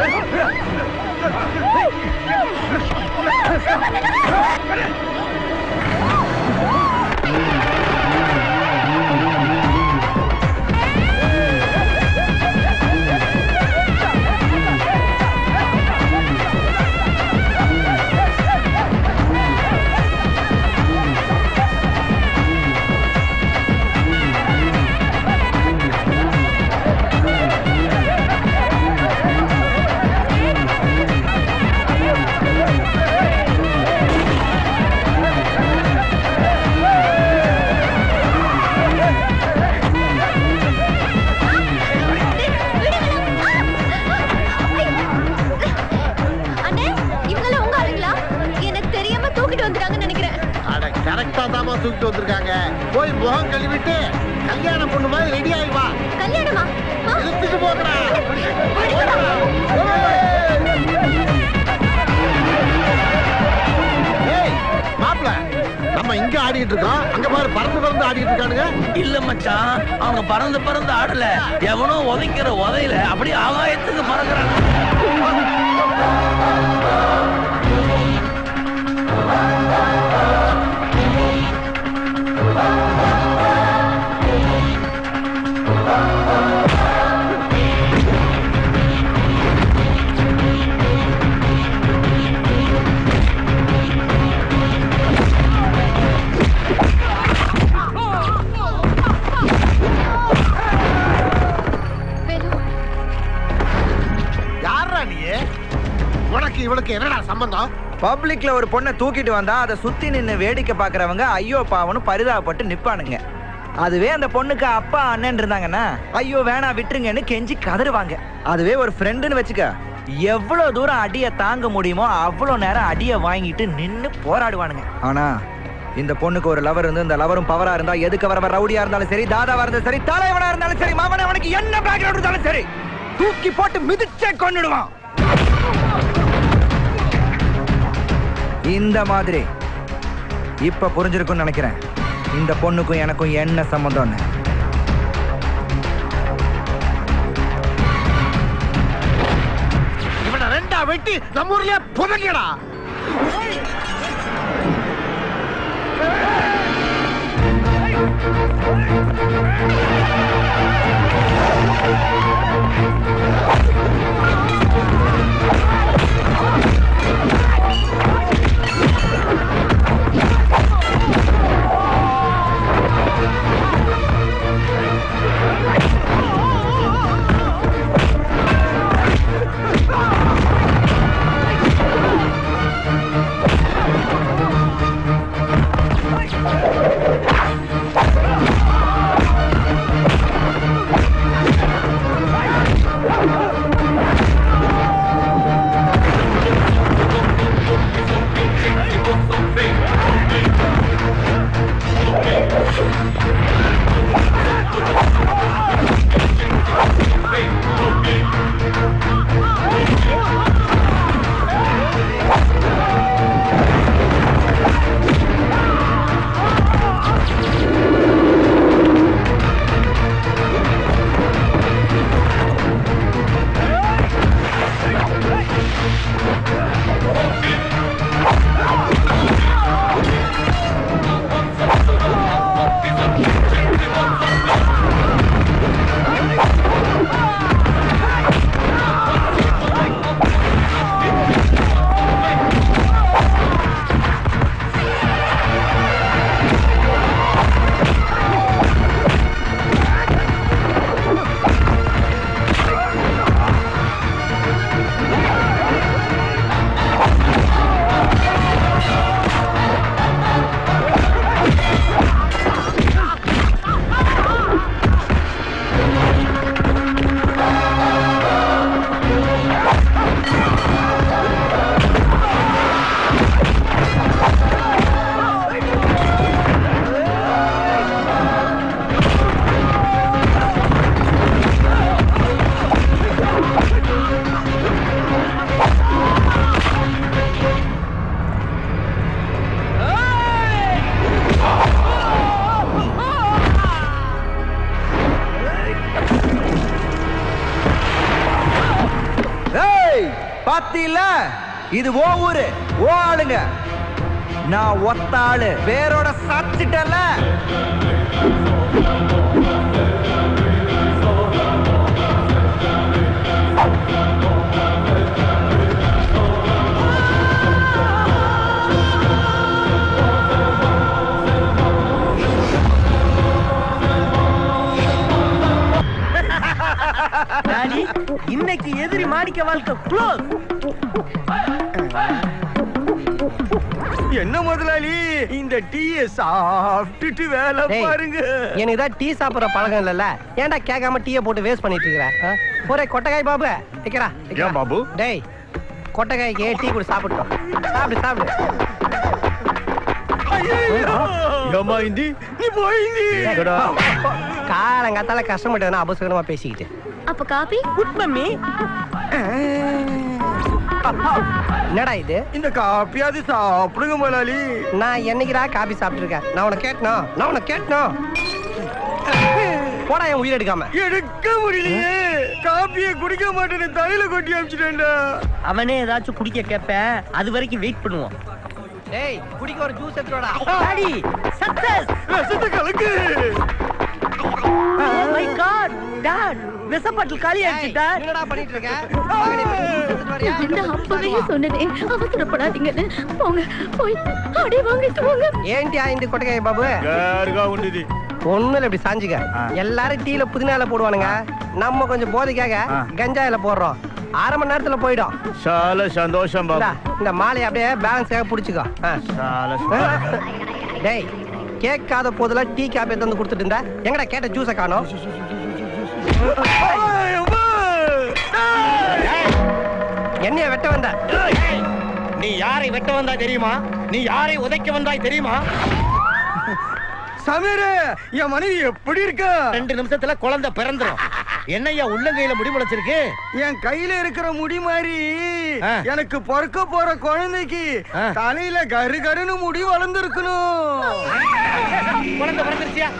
அண்ணே இவங்கெல்லாம் உங்க ஆளுங்களா எனக்கு தெரியாம தூக்கிட்டு வந்துட்டாங்கன்னு நினைக்கிறேன் அட கரெக்டா தாமா தூக்கிட்டு வந்திருக்காங்க போய் முகம் கழுவிட்டு கல்யாணம் பொண்ணு மாதிரி ரெடி ஆகி வா கல்யாணமா இழுத்துட்டு போகடா ஏய் மாப்பிள நம்ம இங்க ஆடிட்டு இருக்கோம் அங்க பாரு பறந்து பறந்து ஆடிட்டு இருக்கானுங்க இல்ல மச்சான் அவங்க பறந்து பறந்து ஆடல எவனோ உதைக்கிற உதையில அப்படியே ஆகாயத்துக்கு பறக்குறாங்க Oh! அதுக்கு இவளுக்கு என்னடா சம்பந்தம் பப்ளிக்ல ஒரு பொண்ணை தூக்கிட்டு வந்தா அதை சுத்தி நின்னு வேடிக்கை பாக்குறவங்க ஐயோ பாவனு பரிதாபப்பட்டு நிப்பானுங்க அதுவே அந்த பொண்ணுக்கு அப்பா அண்ணன் இருந்தாங்கன்னா ஐயோ வேணாம் விட்டுருங்கன்னு கெஞ்சி கதறுவாங்க அதுவே ஒரு ஃப்ரெண்டுன்னு வச்சுக்க எவ்வளவு தூரம் அடிய தாங்க முடியுமோ அவ்வளவு நேரம் அடிய வாங்கிட்டு நின்னு போராடுவானுங்க ஆனா இந்த பொண்ணுக்கு ஒரு லவர் இருந்து இந்த லவரும் பவரா இருந்தா எதுக்கு வரவ ரவுடியா இருந்தாலும் சரி தாதாவா இருந்தாலும் சரி தலைவனா இருந்தாலும் சரி மாமன் அவனுக்கு என்ன பேக்ரவுண்ட் இருந்தாலும் சரி தூக்கி போட்டு மிதிச்சே கொன்னுடுவான் இந்த மாதிரி இப்ப புரிஞ்சிருக்கும்னு நினைக்கிறேன் இந்த பொண்ணுக்கும் எனக்கும் என்ன சம்பந்தம்னு இவனை ரெண்டா வெட்டி நம்ம ஊர்லயே புதைக்கடா ஏய் பாத்தீல இது ஓ ஊரு ஓ ஆளுங்க நான் ஒத்த ஆளு பேரோட சாச்சிட்டல டாடி இன்னைக்கு எதிரி மாணிக்க வாழ்க்கை க்ளோஸ் என்ன முதலாளி இந்த டீயை சாப்பிட்டுட்டு வேலை பாருங்க எனக்கு தான் டீ சாப்பிடுற பழக்கம் இல்லல்ல ஏன்டா கேட்காம டீயை போட்டு வேஸ்ட் பண்ணிட்டு இருக்கிற ஆ? ஒரே கொட்டகாய் பாபு வைக்கிறா ஏன் பாபு? டேய் கொட்டகாய்க்கு டீ கூட சாப்பிட்டோம் சாப்பிடு சாப்பிடு ஏமா இந்தி நீ போயிந்தி காலங்காத்தால கஷ்டப்பட்டதுன்னா அபசகரமா பேசிக்கிட்டு அப்ப காபி குட் மம்மி என்னடா இது இந்த காப்பியாவது சாப்பிடுங்க முதலாளி நான் என்னைக்குடா காபி சாப்பிட்டுருக்கேன் நான் உனக்கு கேட்டணும் நான் உனக்கு கேட்டணும் போடா என் உயிர் எடுக்காம எடுக்க முடியலையே காப்பியை குடிக்க மாட்டேன்னு தலையில கொட்டி அமிச்சிட்டேன்டா அவனே ஏதாச்சும் குடிக்க கேட்பேன் அது வரைக்கும் வெயிட் பண்ணுவோம் டேய் குடிக்க ஒரு ஜூஸ் எடுத்துடா டாடி சக்சஸ் விஷத்தை கலக்கு ஓ மை காட் டாட் விஷப்பாட்டில் காலி ஆயிடுச்சு என்னடா பண்ணிட்டு இருக்க நான் அப்பவே சொன்னதே அவசரப்படாதீங்கன்னு போங்க போய் அடி வாங்கிட்டு போங்க ఏంటి இந்த கொட்டகாய் பாபு யாருக்கா உண்டுது ஒண்ணுல இப்படி சாஞ்சுக்க எல்லாரும் டீல புதினால போடுவானுங்க நம்ம கொஞ்சம் போதைக்காக கஞ்சாயில போடுறோம் அரை மணி நேரத்துல போயிடும் చాలా సంతోషం இந்தா, బాబు இந்த மாலையை அப்படியே பேலன்ஸாக பிடிச்சிக்கோ ஆ. டேய் கேட்காத போதெல்லாம் டீ காப்பி தந்து கொடுத்துட்டு இருந்தா எங்கடா கேட்ட ஜூஸை காணோம் என்னைய வெட்ட வந்த நீ யாரை வெட்ட வந்தா தெரியுமா நீ யாரை உதைக்க வந்தாய் தெரியுமா சமீர் என் மனைவி எப்படி இருக்கா ரெண்டு நிமிஷத்துல குழந்தை பிறந்துரும் என்னய்யா உள்ளங்கையில முடி முளைச்சிருக்கு என் கையில இருக்கிற முடி மாதிரி ஆ. எனக்கு பிறக்க போற குழந்தைக்கு ஆ. தலையில கரு கருன்னு முடி வளர்ந்துருக்கணும் குழந்தை பிறந்துருச்சியா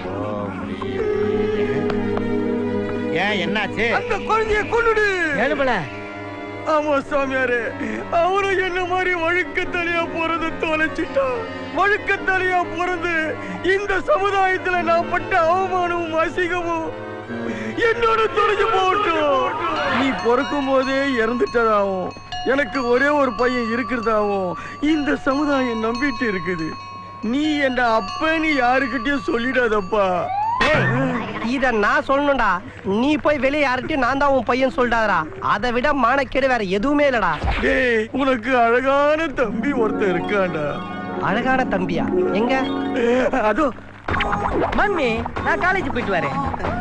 ஏன் என்னாச்சு அந்த குழந்தைய கொண்டுடு எழுபல ஆமா சாமியாரு அவரும் என்ன மாதிரி வழுக்கத்தலையா போறது தொலைச்சிட்டான் வழுக்கத்தலையா போறது இந்த சமுதாயத்துல நான் பட்ட அவமானமும் அசிங்கமும் என்னோட தொலைஞ்சு போகட்டும் நீ பிறக்கும் போதே இறந்துட்டதாவும் எனக்கு ஒரே ஒரு பையன் இருக்கிறதாவும் இந்த சமுதாயம் நம்பிட்டு இருக்குது நீ என்ன அப்பன்னு யாருக்கிட்டயும் சொல்லிடாதப்பா இத நான் சொல்லணும்டா நீ போய் வெளியே யார்கிட்டயும் நான் தான் உன் பையன் சொல்லிட்டாதடா அதை விட மானக்கேடு வேற எதுவுமே இல்லடா டேய் உனக்கு அழகான தம்பி ஒருத்தன் இருக்கான்டா அழகான தம்பியா எங்க அதோ மம்மி நான் காலேஜ் போயிட்டு வரேன்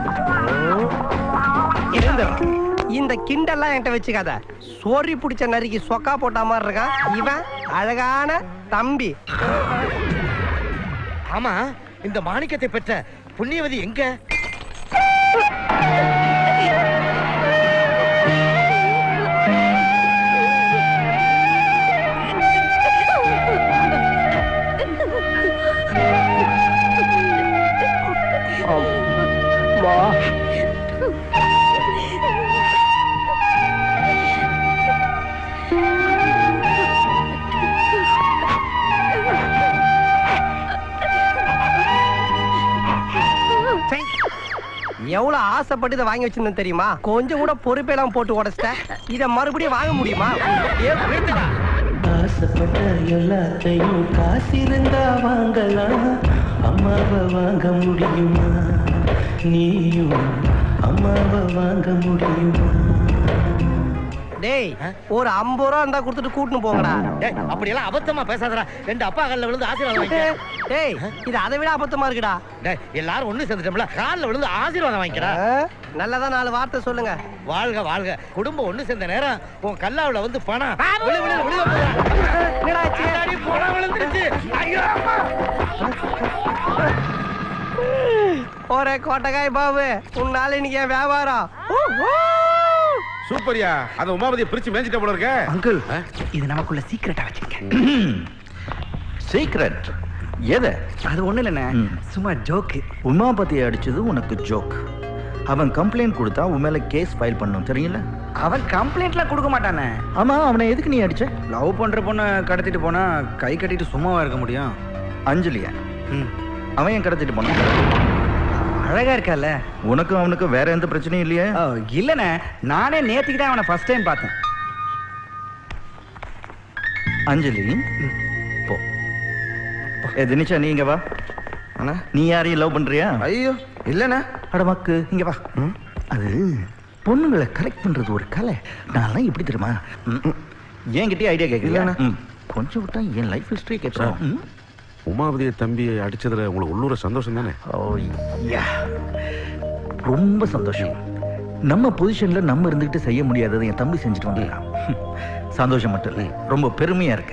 இந்த கிண்டெல்லாம் என்கிட்ட வச்சுக்காத சோரி பிடிச்ச நரிக்கு சொக்கா போட்ட மாதிரி இருக்கான் இவன் அழகான தம்பி ஆமா இந்த மாணிக்கத்தை பெற்ற புண்ணியவதி எங்க எவ்வளவு ஆசைப்பட்டு இதை வாங்கி வச்சிருந்தேன் தெரியுமா கொஞ்சம் கூட பொறுப்பெல்லாம் போட்டு உடைச்சிட்டேன் இதை மறுபடியும் வாங்க முடியுமா ஏ, நிறுத்துடா. ஆசைப்பட்ட எல்லாத்தையும் காசிருந்தா வாங்கலாம் அம்மாவை வாங்க முடியுமா நீயும் அம்மாவை வாங்க முடியுமா டேய் ஒரு ஐம்பது ரூபா இருந்தா கொடுத்துட்டு கூட்டின்னு போங்கடா டேய் அப்படியெல்லாம் அபத்தமா பேசாதடா ரெண்டு அப்பா காலில் விழுந்து ஆசீர்வாதம் வாங்கிக்க டேய் இது அதை விட அபத்தமா இருக்குடா டேய் எல்லாரும் ஒண்ணு சேர்ந்துட்டோம்ல காலில் விழுந்து ஆசீர்வாதம் வாங்கிக்கிறா நல்லதா நாலு வார்த்தை சொல்லுங்க வாழ்க வாழ்க குடும்பம் ஒண்ணு சேர்ந்த நேரம் உன் கல்லாவுல வந்து பணம் விழு விழு விழு என்னடா ஆச்சு? அடி, பணம் விழுந்துருச்சு ஐயோ அம்மா ஒரே கோட்டகாய் பாபு உன்னால இன்னைக்கு என் வியாபாரம் சூப்பர்யா அந்த உமாபதியை பிரிச்சு மேய்ஞ்சிட்ட போல இருக்க அங்கிள் இது நமக்குள்ள சீக்கிரட்டா வச்சுக்க சீக்ரெட் எதை அது ஒண்ணு இல்லைண்ணே சும்மா ஜோக்கு உமாபதியை அடிச்சது உனக்கு ஜோக் அவன் கம்ப்ளைண்ட் கொடுத்தா உன் மேல கேஸ் ஃபைல் பண்ணும் தெரியல அவன் கம்ப்ளைண்ட்லாம் கொடுக்க மாட்டானே ஆமா அவனை எதுக்கு நீ அடிச்ச லவ் பண்ற பொண்ணை கடத்திட்டு போனா கை கட்டிட்டு சும்மாவா இருக்க முடியும் அஞ்சலியா அவன் ஏன் கடத்திட்டு போனான் அழகா இருக்கல்ல உனக்கும் அவனுக்கும் வேற எந்த பிரச்சனையும் இல்லையா இல்லண்ணே நானே நேத்துக்கு தான் அவனை ஃபர்ஸ்ட் டைம் பார்த்தேன் அஞ்சலி போ ஏ தினிஷா நீ இங்க வா அண்ணா நீ யாரையும் லவ் பண்றியா ஐயோ இல்லண்ணா அட மக்கு இங்க வா அது பொண்ணுங்களை கரெக்ட் பண்றது ஒரு கலை நான்லாம் இப்படி தெரியுமா ம், ம். என்கிட்டயே ஐடியா கேட்கல இல்லண்ணா. கொஞ்சம் விட்டா என் லைஃப் ஹிஸ்டரி சார், கேட்கலாம் உமாபதியை தம்பியை அடிச்சதுல உங்களுக்கு உள்ளூர சந்தோஷம் தானே ஓ யா ரொம்ப சந்தோஷம் நம்ம பொசிஷன்ல நம்ம இருந்துகிட்டு செய்ய முடியாததை என் தம்பி செஞ்சுட்டு வந்திருக்கான் சந்தோஷம் மட்டும் இல்லை ரொம்ப பெருமையா இருக்கு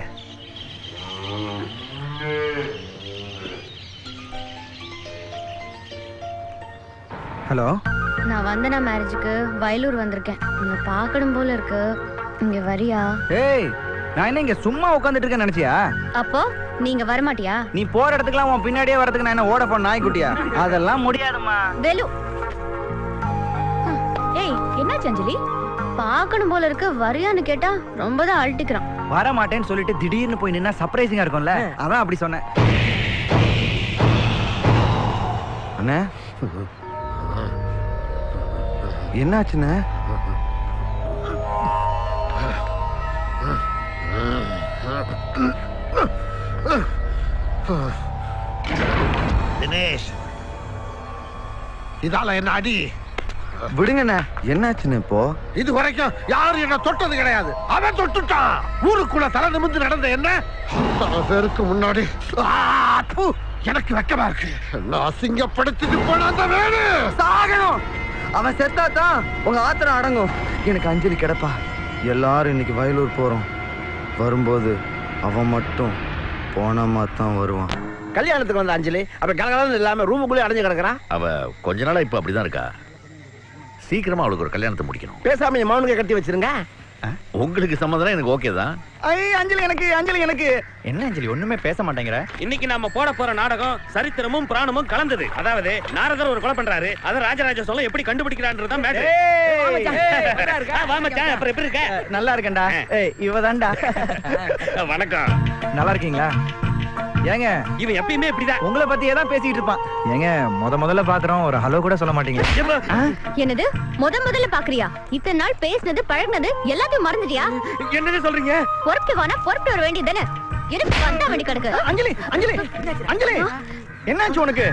ஹலோ நான் வந்தனா மேரேஜுக்கு வயலூர் வந்திருக்கேன் உன்னை பார்க்கணும் போல இருக்கு இங்க வரியா ஏய் நான் என்ன இங்க சும்மா உட்காந்துட்டு இருக்கேன்னு நினைச்சியா அப்போ நீங்க வரமாட்டியா நீ போற இடத்துக்குலாம் உன் பின்னாடியே வரதுக்கு நான் என்ன ஓட போன நாய்க்குட்டியா அதெல்லாம் முடியாதுமா வேலு ஹம், ஏய் என்னாச்சு அஞ்சலி பார்க்கணும் போல இருக்கு வரியான்னு கேட்டா ரொம்ப தான் அழட்டிக்கிறான் வர மாட்டேன்னு சொல்லிட்டு திடீர்னு போய் நின்னா சர்ப்ரைசிங்கா இருக்கும்ல அதான் அப்படி சொன்னேன் அண்ணே என்னாச்சுண்ணே தினேஷ் இதால என்ன அடி விடுங்கண்ணே என்னாச்சுன்னு இப்போ இது வரைக்கும் யாரும் என்ன தொட்டது கிடையாது அவன் தொட்டுட்டான் ஊருக்குள்ள தலை நிமிந்து நடந்த என்ன பல பேருக்கு முன்னாடி ஆ, ப்பு, எனக்கு வெக்கமா இருக்கு என்ன அசிங்கப்படுத்திட்டு போன அந்த வேணு சாகணும் அவன் செத்தாதான் உங்க ஆத்திரம் அடங்கும் எனக்கு அஞ்சலி கிடப்பா எல்லாரும் இன்னைக்கு வயலூர் போறோம் வரும்போது அவன் மட்டும் போனமா தான் வருவான் கல்யாணத்துக்கு வந்த அஞ்சலி அப்ப கலகலன்னு இல்லாம ரூமுக்குள்ளே அடைஞ்சு கிடக்குறான் அவ கொஞ்ச நாளா இப்ப அப்படிதான் இருக்கா சீக்கிரமா அவளுக்கு ஒரு கல்யாணத்தை முடிக்கணும் பேசாம என் மௌனுக்கு கட்டி வச்சிருங்க உங்களுக்கு சம்மதம் எனக்கு ஓகே தான் ஐ அஞ்சலி எனக்கு அஞ்சலி எனக்கு என்ன அஞ்சலி ஒண்ணுமே பேச மாட்டேங்கிற இன்னைக்கு நாம போட போற நாடகம் சரித்திரமும் பிராணமும் கலந்தது அதாவது நாரதர் ஒரு கொலை பண்றாரு அத ராஜராஜ சோழன் எப்படி கண்டுபிடிக்கிறான்றதுதான் மேட்டர் வா மச்சான் அப்புறம் எப்படி இருக்க நல்லா இருக்கேன்டா ஏய் இவதான்டா வணக்கம் நல்லா இருக்கீங்களா ஏங்க இவன் எப்பயுமே இப்படிதான் உங்களை பத்தியே தான் பேசிட்டு இருப்பான் ஏங்க முத முதல்ல பாக்குறோம் ஒரு ஹலோ கூட சொல்ல மாட்டீங்க என்னது முத முதல்ல பாக்குறியா இத்தனை நாள் பேசினது பழகுனது எல்லாத்தையும் மறந்துட்டியா என்னது சொல்றீங்க பொறுப்பு வேணா பொறுப்பு வர வேண்டியதானே எதுக்கு வந்தா வேண்டி கிடக்கு அஞ்சலி அஞ்சலி அஞ்சலி என்னாச்சு உனக்கு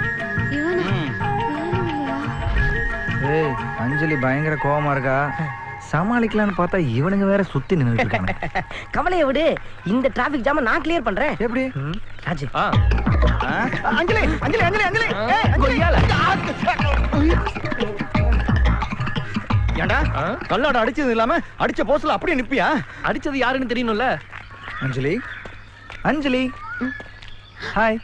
ஏய் அஞ்சலி பயங்கர கோவமா இருக்கா சமாளிக்கலாம்னு பார்த்தா இவனுங்க வேற சுத்தி நின்னுட்டு இருக்காங்க கவலையை விடு இந்த டிராபிக் ஜாம நான் கிளியர் பண்றேன் எப்படி ராஜு அஞ்சலி அஞ்சலி அஞ்சலி அஞ்சலி ஏய், அஞ்சலி. ஏன்டா கல்லாட அடிச்சது இல்லாம அடிச்ச போஸ்ல அப்படியே நிப்பியா அடிச்சது யாருன்னு தெரியணும்ல அஞ்சலி அஞ்சலி ஹாய்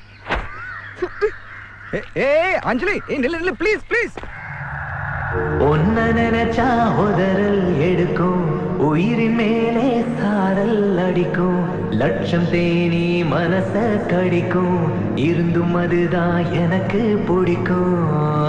ஏய் அஞ்சலி ஏய் நில்லு நில்லு ப்ளீஸ் ப்ளீஸ் ஒன்ன நினைச்சா உதறல் எடுக்கும் உயிரின் மேலே சாரல் அடிக்கும் லட்சம் தேனி மனச கடிக்கும் இருந்தும் அதுதான் எனக்கு பிடிக்கும்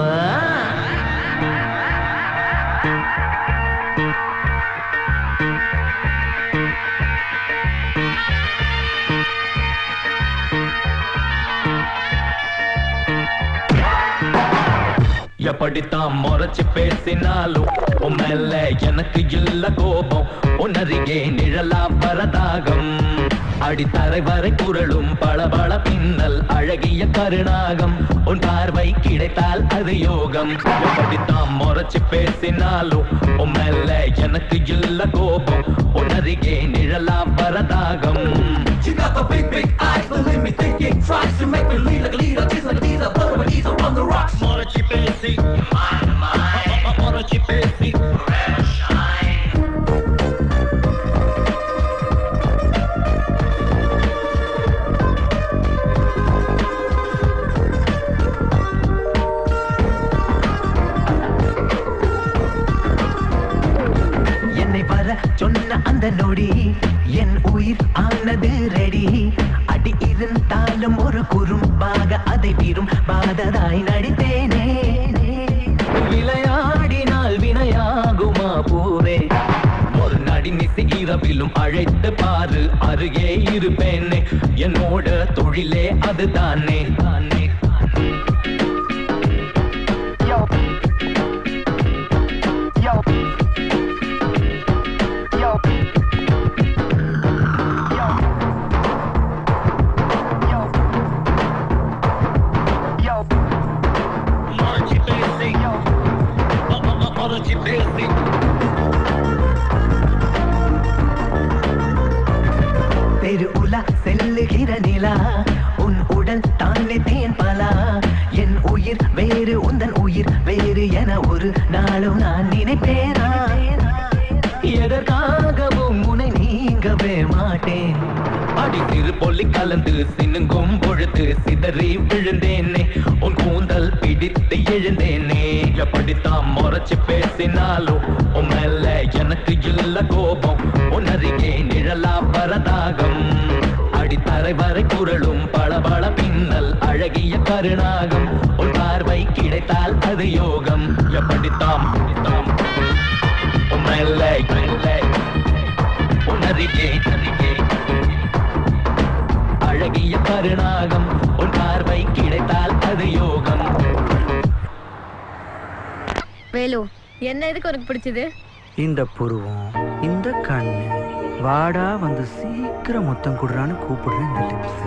எப்படித்தான் முறைச்சு பேசினாலும் உன் மேல எனக்கு இல்ல கோபம் உன்னருகே நிழலா பரதாகம் அடித்தரை வரை குரலும் பளபள பின்னல் அழகிய கருணாகம் உன் பார்வை கிடைத்தால் அது யோகம் எப்படித்தான் முறைச்சு பேசினாலும் உன் மேல எனக்கு இல்ல கோபம் உன்னருகே நிழலா பரதாகம் She got the big, big eyes, believe me, thinking tries to make me lead like a leader, just like a leader, but when he's on the rocks. Morachi Pesi, Morachi Pesi, என்னை வர சொன்ன அந்த நொடி என் உயிர் ஆனது ready அடி இருந்தாலும் ஒரு குறும்பாக அதை விரும் பாததாய் நடித்தேனே விளையாடினால் வினையாகுமா பூவே ஒரு நடிமிசை இரவிலும் அழைத்து பாரு அருகே இருப்பேனே என்னோட தொழிலே அதுதானே தானே Morachi Pesi. தெரு உலா செல்லுகிற நிலா உன் உடல் தானே தேன் பலா என் உயிர் வேறு உந்தன் உயிர் வேறு என ஒரு நாளும் நான் நினைப்பேனா எதற்காகவும் உன்னை நீங்கவே மாட்டேன் அடி சிறு பொல்லி கலந்து சினுங்கும் பொழுது சிதறி விழுந்தேனே உன் கூந்தல் பிடித்து எழுந்தேனே எப்படித்தான் முறைச்சு பேசினாலும் உன் மேல எனக்கு இல்ல கோபம் உன் அருகே நிழலா பரதாகம் அடித்தரை வரை குரலும் பளபள பின்னல் அழகிய கருணாகம் உன் பார்வை கிடைத்தால் அது யோகம் எப்படித்தாம் தாம் உன் மேல மேல உன் அருகே அருகே அழகிய கருணாகம் உன் பார்வை கிடைத்தால் அது யோகம் வேலு என்ன எதுக்கு உனக்கு பிடிச்சது இந்த புருவம் இந்த கண்ணு வாடா வந்து சீக்கிரம் மொத்தம் குடுறான்னு கூப்பிடுற இந்த லிப்ஸ்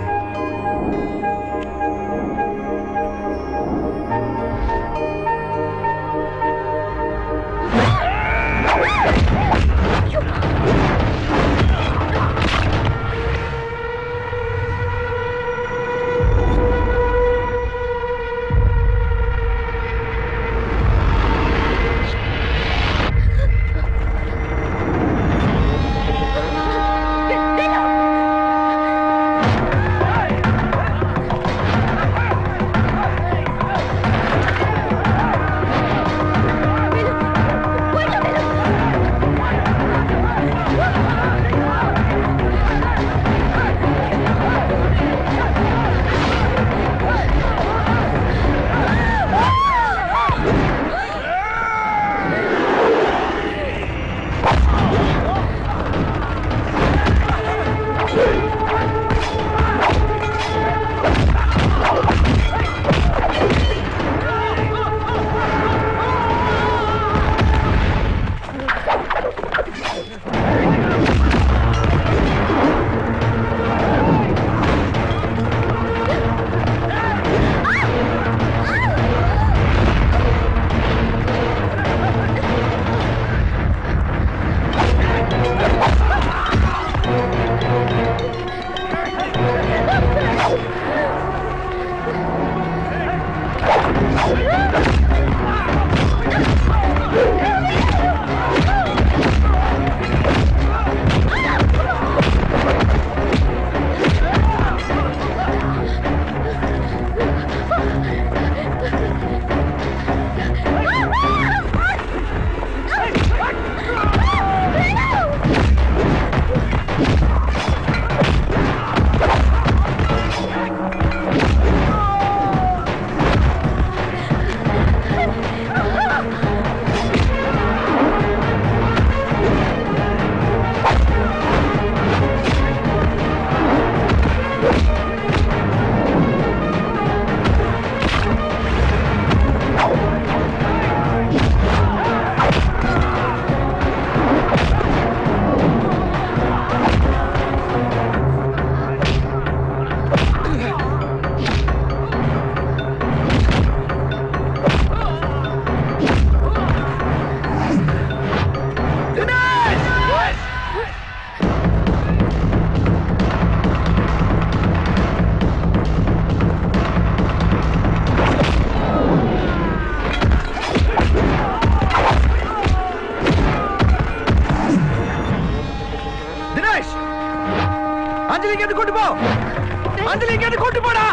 அஞ்சலி கேட்டு கூட்டு போ அஞ்சலி கேட்டு கூட்டு போடா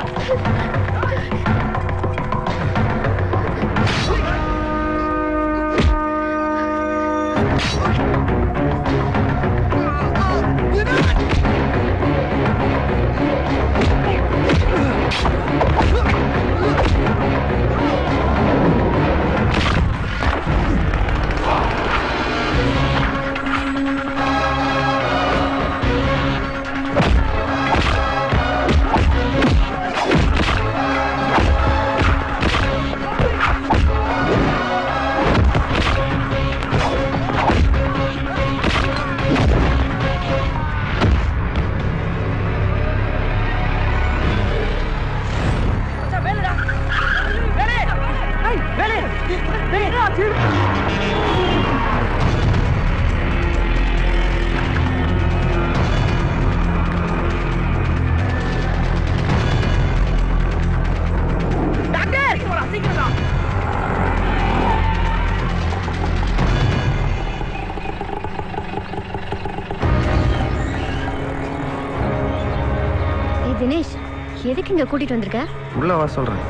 ஏய் தினேஷ் எதுக்கு இங்க கூட்டிட்டு வந்திருக்க உள்ள வா சொல்றேன்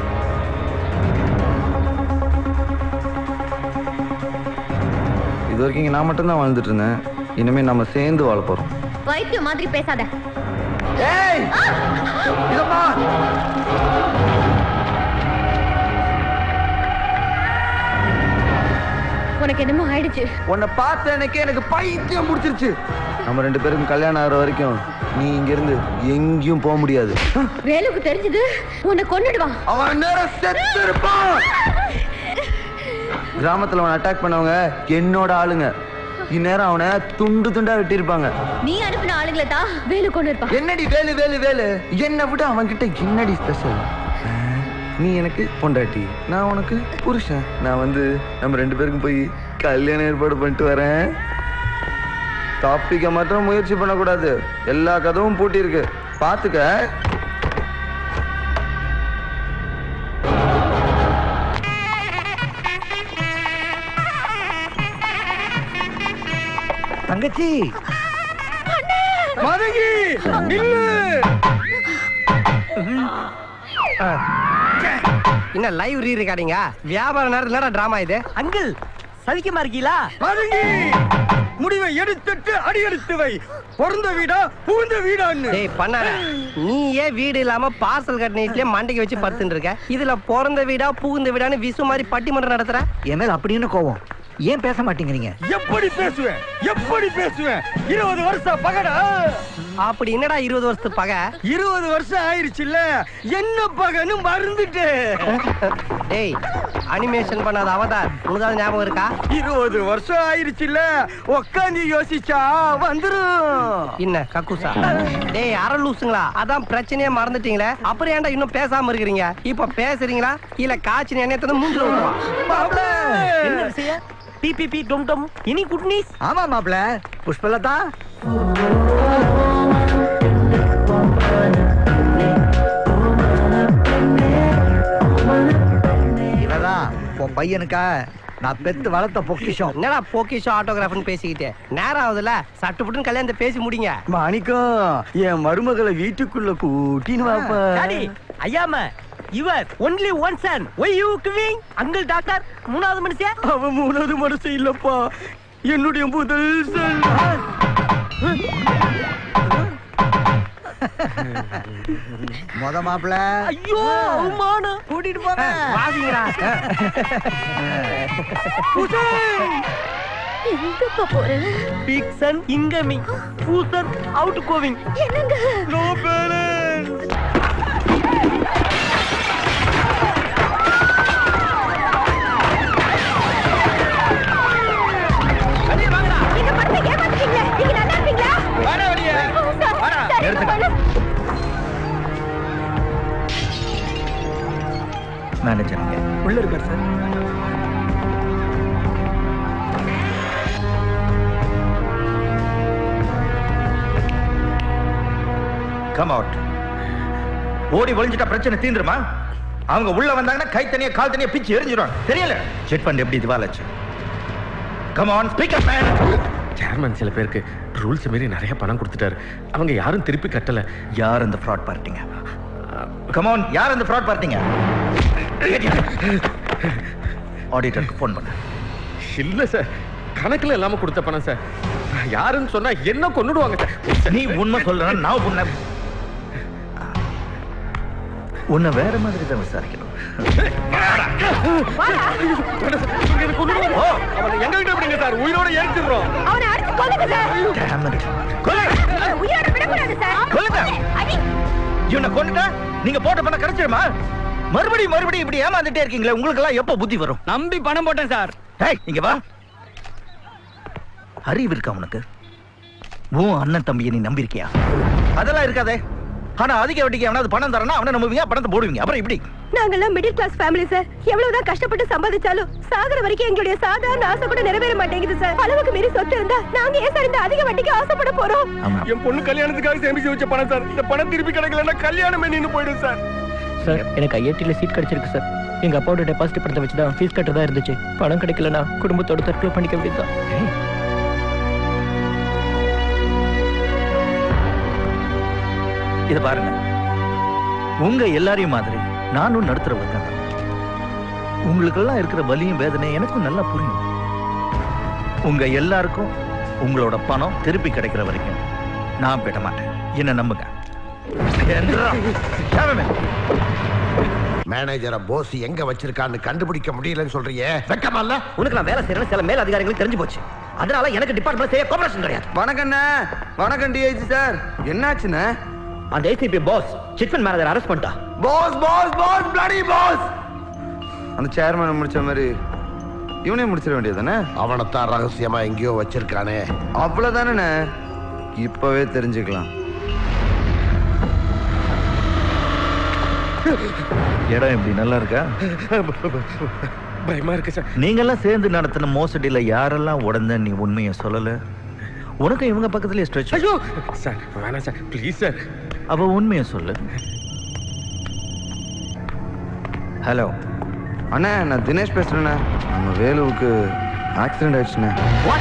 இது வரைக்கும் இங்க நான் மட்டும்தான் வாழ்ந்துட்டு இருந்தேன் இனிமே நம்ம சேர்ந்து வாழ போறோம் வைத்தியம் மாதிரி பேசாத ஏய் இதப்பா உனக்கு என்னமோ ஆயிடுச்சு உன்னை பார்த்த எனக்கு எனக்கு பைத்தியம் முடிச்சிருச்சு நம்ம ரெண்டு பேருக்கும் கல்யாணம் ஆகிற வரைக்கும் நீ இங்க இருந்து எங்கேயும் போக முடியாது வேலுக்கு தெரிஞ்சது உன்னை கொன்னுடுவான் அவன் நேரம் செத்து இருப்பான் கிராமத்துல அவனை அட்டாக் பண்ணவங்க என்னோட ஆளுங்க இந்நேரம் அவனை துண்டு துண்டா வெட்டியிருப்பாங்க நீ அனுப்பின ஆளுங்களை தான் வேலு கொண்டு இருப்பான் என்னடி வேலு வேலு வேலு என்னை விட அவன் கிட்ட என்னடி ஸ்பெஷல் நீ எனக்கு பொண்டாட்டி நான் உனக்கு புருஷன் நான் வந்து நம்ம ரெண்டு பேருக்கும் போய் கல்யாணம் ஏற்பாடு பண்ணிட்டு வரேன் டாப்பிக்க மாத்திரம் முயற்சி பண்ணக்கூடாது எல்லா கதவும் பூட்டி இருக்கு பாத்துக்க தங்கச்சி மதங்கி நில்லு என்ன லைவ் ரீ ரெக்கார்டிங்க வியாபார நேரத்துல டிராமா இது அங்கிள் சதிக்கமா இருக்கீங்களா மதங்கி முடிவை எடுத்துட்டு அடி எடுத்து வை பிறந்த வீடா புகுந்த வீடான்னு டேய் பண்ணாத நீ ஏன் வீடு இல்லாம பார்சல் கட்டின வீட்லயே மண்டைக்கு வச்சு படுத்துட்டு இருக்க இதுல பிறந்த வீடா புகுந்த வீடான்னு விசு மாதிரி பட்டிமன்றம் நடத்துற என் மேல அப்படின்னு கோவம் ஏன் பேச மாட்டேங்கிறீங்க எப்படி பேசுவேன் எப்படி பேசுவேன் இருபது வருஷம் பகடா அப்படி என்னடா இருபது வருஷத்து பகை இருபது வருஷம் ஆயிருச்சுல்ல என்ன பகன்னு மறந்துட்டு டேய் அனிமேஷன் பண்ணாத அவதார் உனக்கு ஞாபகம் இருக்கா இருபது வருஷம் ஆயிருச்சுல்ல உக்காந்து யோசிச்சா வந்துரும் என்ன கக்குசா டேய் அரை லூசுங்களா அதான் பிரச்சனையே மறந்துட்டீங்களே அப்புறம் ஏன்டா இன்னும் பேசாம இருக்கிறீங்க இப்ப பேசுறீங்களா இல்ல காய்ச்சி எண்ணெய் தந்து மூஞ்சில ஊத்துவா என்ன விஷயம் பிபிபி டும் டும் இனி குட் நியூஸ் ஆமா மாப்ள புஷ்பலதா இவதான் உன் பையனுக்கா நான் பெத்து வளர்த்த பொக்கிஷம் என்னடா பொக்கிஷம் ஆட்டோகிராஃப்னு பேசிக்கிட்டு நேரம் ஆகுதுல சட்டு புட்டுன்னு கல்யாணத்தை பேசி முடிங்க மாணிக்கம் என் மருமகளை வீட்டுக்குள்ள கூட்டின்னு வாப்பா டாடி ஐயாம இவர் only one son why you giving uncle doctor மூணாவது மனுஷன் அவன் மூணாவது மனுஷன் இல்லப்பா என்னுடைய முதல் சன் மொத மாப்பிள ஐயோ அவமானம் கூட்டிட்டு போங்க வாசிங்கடா எங்கப்பா போற பிக்சன் இன்கமிங் பூசன் அவுட் கோவிங் என்னங்க நோ பேலன்ஸ் இந்த படத்தை ஏமாத்திட்டீங்களே நீங்க நல்லா இருப்பீங்களா வாடா வெளியே வாடா மேனேஜருங்க உள்ள இருக்கார் சார் கம் அவுட் ஓடி ஒளிஞ்சிட்டா பிரச்சனை தீந்துருமா அவங்க உள்ள வந்தாங்கன்னா கை தனியா கால் தனியா பிச்சு எரிஞ்சிடும் தெரியல செட் பண்ணி எப்படி திவாலாச்சு come on speaker man chairman சில பேருக்கு ரூல்ஸ் மீறி நிறைய பணம் கொடுத்துட்டாரு அவங்க யாரும் திருப்பி கட்டல யார் அந்த ஃப்ராட் பார்ட்டிங்க கமான் யார் அந்த ஃப்ராட் பார்ட்டிங்க ஆடிட்டருக்கு ஃபோன் பண்ண இல்ல சார் கணக்குல இல்லாம கொடுத்த பணம் சார் யாருன்னு சொன்னா என்ன கொன்னுடுவாங்க சார் நீ உண்மை சொல்ற நான் உன்னை உன்னை வேற மாதிரி தான் விசாரிக்கணும் ஓ, அவனை எங்க கிட்ட விடுங்க சார் உயிரோட ஏறிச்சிடுறோம் அவனை அடிச்சு கொல்லுங்க சார் Damn it. உயிரோட விடக்கூடாது சார் கொல்லுங்க. அடி இவனை கொண்டுட்டா நீங்க போட்ட பணம் கிடைச்சிருமா மறுபடியும் மறுபடியும் இப்படி ஏமாந்துட்டே இருக்கீங்களே உங்களுக்கு எல்லாம் எப்ப புத்தி வரும் நம்பி பணம் போட்டேன் சார் டேய் இங்க வா அறிவு இருக்கா உனக்கு உன் அண்ணன் தம்பியை நீ நம்பியிருக்கியா அதெல்லாம் இருக்காதே ஆனா அதிக வட்டிக்கு எவனாவது பணம் தரனா அவனை நம்புவீங்க பணத்தை போடுவீங்க அப்புறம் இப்படி நாங்கெல்லாம் மிடில் கிளாஸ் ஃபேமிலி சார் எவ்வளவுதான் கஷ்டப்பட்டு சம்பாதிச்சாலும் சாகர வரைக்கும் எங்களுடைய சாதாரண ஆசை கூட நிறைவேற மாட்டேங்குது சார் அளவுக்கு மீறி சொத்து இருந்தா நாங்க ஏன் சார் இந்த அதிக வட்டிக்கு ஆசைப்பட போறோம் என் பொண்ணு கல்யாணத்துக்காக சேமிச்சு வச்ச பணம் சார் இந்த பணம் திருப்பி கிடைக்கலன்னா கல்யாணமே நின்னு போயிடும் சார் சார் எனக்கு ஐஐடியில் சீட் கிடைச்சிருக்கு சார் எங்க அப்பாவோட டெபாசிட் பணத்தை வச்சு தான் ஃபீஸ் கட்டுறதா இருந்துச்சு பணம் கிடைக்கலனா குடும்பத்தோட தற்கொலை பண்ணிக்க வேண்டியதுதான் இத பாருங்க உங்க எல்லாரையும் மாதிரி நானும் நடுத்துற வர்க்கம் தான் உங்களுக்கெல்லாம் இருக்கிற வலியும் வேதனையும் எனக்கும் நல்லா புரியும் உங்க எல்லாருக்கும் உங்களோட பணம் திருப்பி கிடைக்கிற வரைக்கும் நான் விட மாட்டேன் என்ன நம்புங்க என்றா. கிளம்புங்க. மேனேஜரை போஸ் எங்க வச்சிருக்கான்னு கண்டுபிடிக்க முடியலன்னு சொல்றியே வெக்கமா இல்ல உனக்கு நான் வேலை செய்யறேன் சில மேல் அதிகாரிகளுக்கு தெரிஞ்சு போச்சு அதனால எனக்கு டிபார்ட்மெண்ட் செய்ய கோபரேஷன் கிடையாது வணக்கண்ணே வணக்கம் டிஐஜி சார் என்னாச்சுண்ணே அந்த ACP boss chit fund manager arrest பண்ணிட்டா boss boss boss bloody boss அந்த சேர்மனை முடிச்ச மாதிரி இவனே முடிச்சிட வேண்டியதானே அவனைத்தான் ரகசியமா எங்கேயோ வச்சிருக்கானே அவ்வளவுதானே இப்பவே தெரிஞ்சுக்கலாம் இடம் எப்படி நல்லா இருக்கா பயமா இருக்கு சார் நீங்கெல்லாம் சேர்ந்து நடத்தின மோசடியில யாரெல்லாம் உடந்த நீ உண்மையை சொல்லல உனக்கு இவங்க பக்கத்துலயே ஸ்ட்ரெச் ஐயோ சார் வேணாம் சார் ப்ளீஸ் சார் அவ உண்மையை சொல்லு ஹலோ அண்ணே நான் தினேஷ் பேசுறேண்ணே நம்ம வேலுவுக்கு ஆக்சிடென்ட் ஆயிடுச்சுண்ணே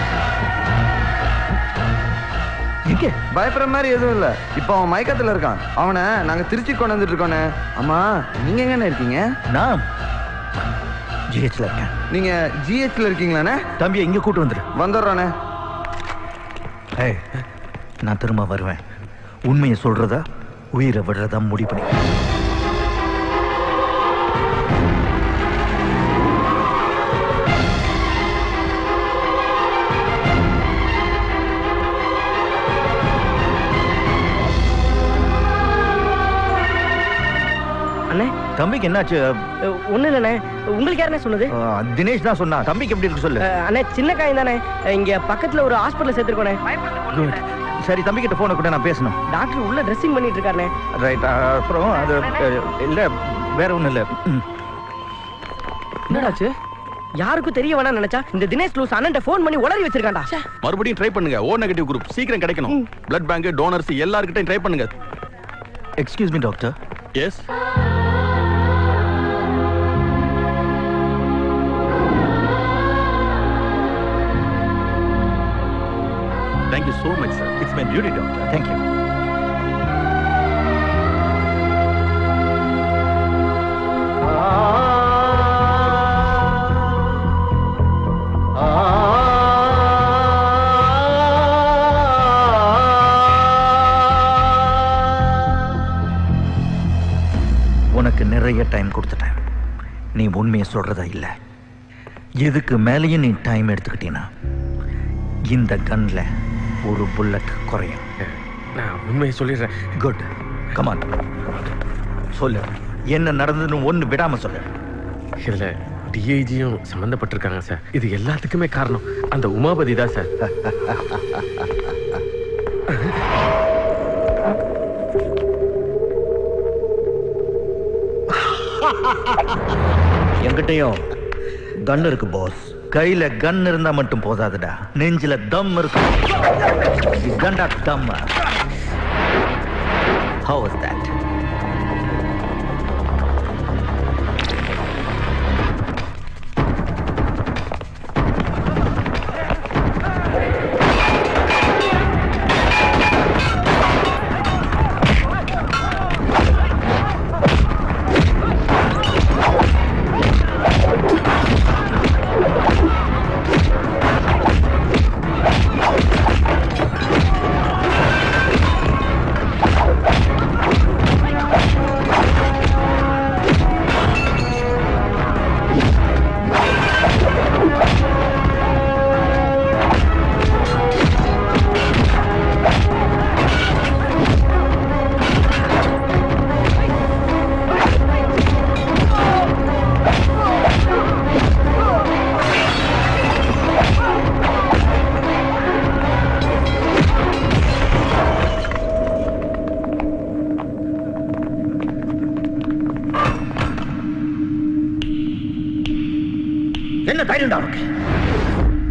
எங்க பயப்படுற மாதிரி எதுவும் இல்ல இப்போ அவன் மயக்கத்துல இருக்கான் அவனை நாங்க திருச்சி கொண்டு வந்துட்டு இருக்கோண்ணே ஆமா நீங்க எங்கண்ணே இருக்கீங்க நான் ஜிஹெச்ல இருக்கேன் நீங்க ஜிஹெச்ல இருக்கீங்களாண்ணே தம்பியை இங்க கூட்டு வந்துரு வந்துடுறோண்ணே ஏய் நான் திரும்ப வருவேன் உண்மையை சொல்றதா உயிரை விடுறதா முடிவு பண்ணி அண்ணே தம்பிக்கு என்னாச்சு ஒண்ணு இல்லண்ணே உங்களுக்கு யாருண்ணே சொன்னது அஹ், தினேஷ் தான் சொன்னா தம்பிக்கு எப்படி இருக்கு சொல்லு அஹ், அண்ணே சின்ன காயம் தானே இங்க பக்கத்துல ஒரு ஹாஸ்பிட்டல் சேர்த்துருக்கோண்ணே Good. சரி தம்பி கிட்ட போனை கூட நான் பேசணும் டாக்டர் உள்ள ட்ரெஸ்ஸிங் பண்ணிட்டு இருக்காருண்ணே ரைட் அப்புறம் அது அஹ், இல்ல வேற ஒண்ணும் இல்ல ம். என்னடாச்சு யாருக்கும் தெரிய வேணாம் நினைச்சா இந்த தினேஷ் லூஸ் அண்ணன் ஃபோன் பண்ணி உளறி வச்சிருக்காண்டா மறுபடியும் ட்ரை பண்ணுங்க ஓ நெகட்டிவ் குரூப் சீக்கிரம் கிடைக்கணும் பிளட் பேங்க் டோனர்ஸ் எல்லார்கிட்டையும் ட்ரை பண்ணுங்க excuse me doctor yes thank you so much sir it's my duty doctor thank you உனக்கு நிறைய டைம் கொடுத்துட்டேன் நீ உண்மையை சொல்றதா இல்ல இதுக்கு மேலேயும் நீ டைம் எடுத்துக்கிட்டீன்னா இந்த கன்ல ஒரு புல்லட் குறையும் நான் உண்மையை சொல்லிடுறேன் குட் கமான் சொல்லு என்ன நடந்ததுன்னு ஒண்ணு விடாம சொல்லு இதுல டிஐஜியும் சம்மந்தப்பட்டிருக்காங்க சார் இது எல்லாத்துக்குமே காரணம் அந்த உமாபதி தான் சார் என்கிட்டயும் கன் இருக்கு பாஸ் கையில கன் இருந்தா மட்டும் போதாதுடா நெஞ்சில தம் இருக்கு கண்டா தம் ஹவ் இஸ் தட்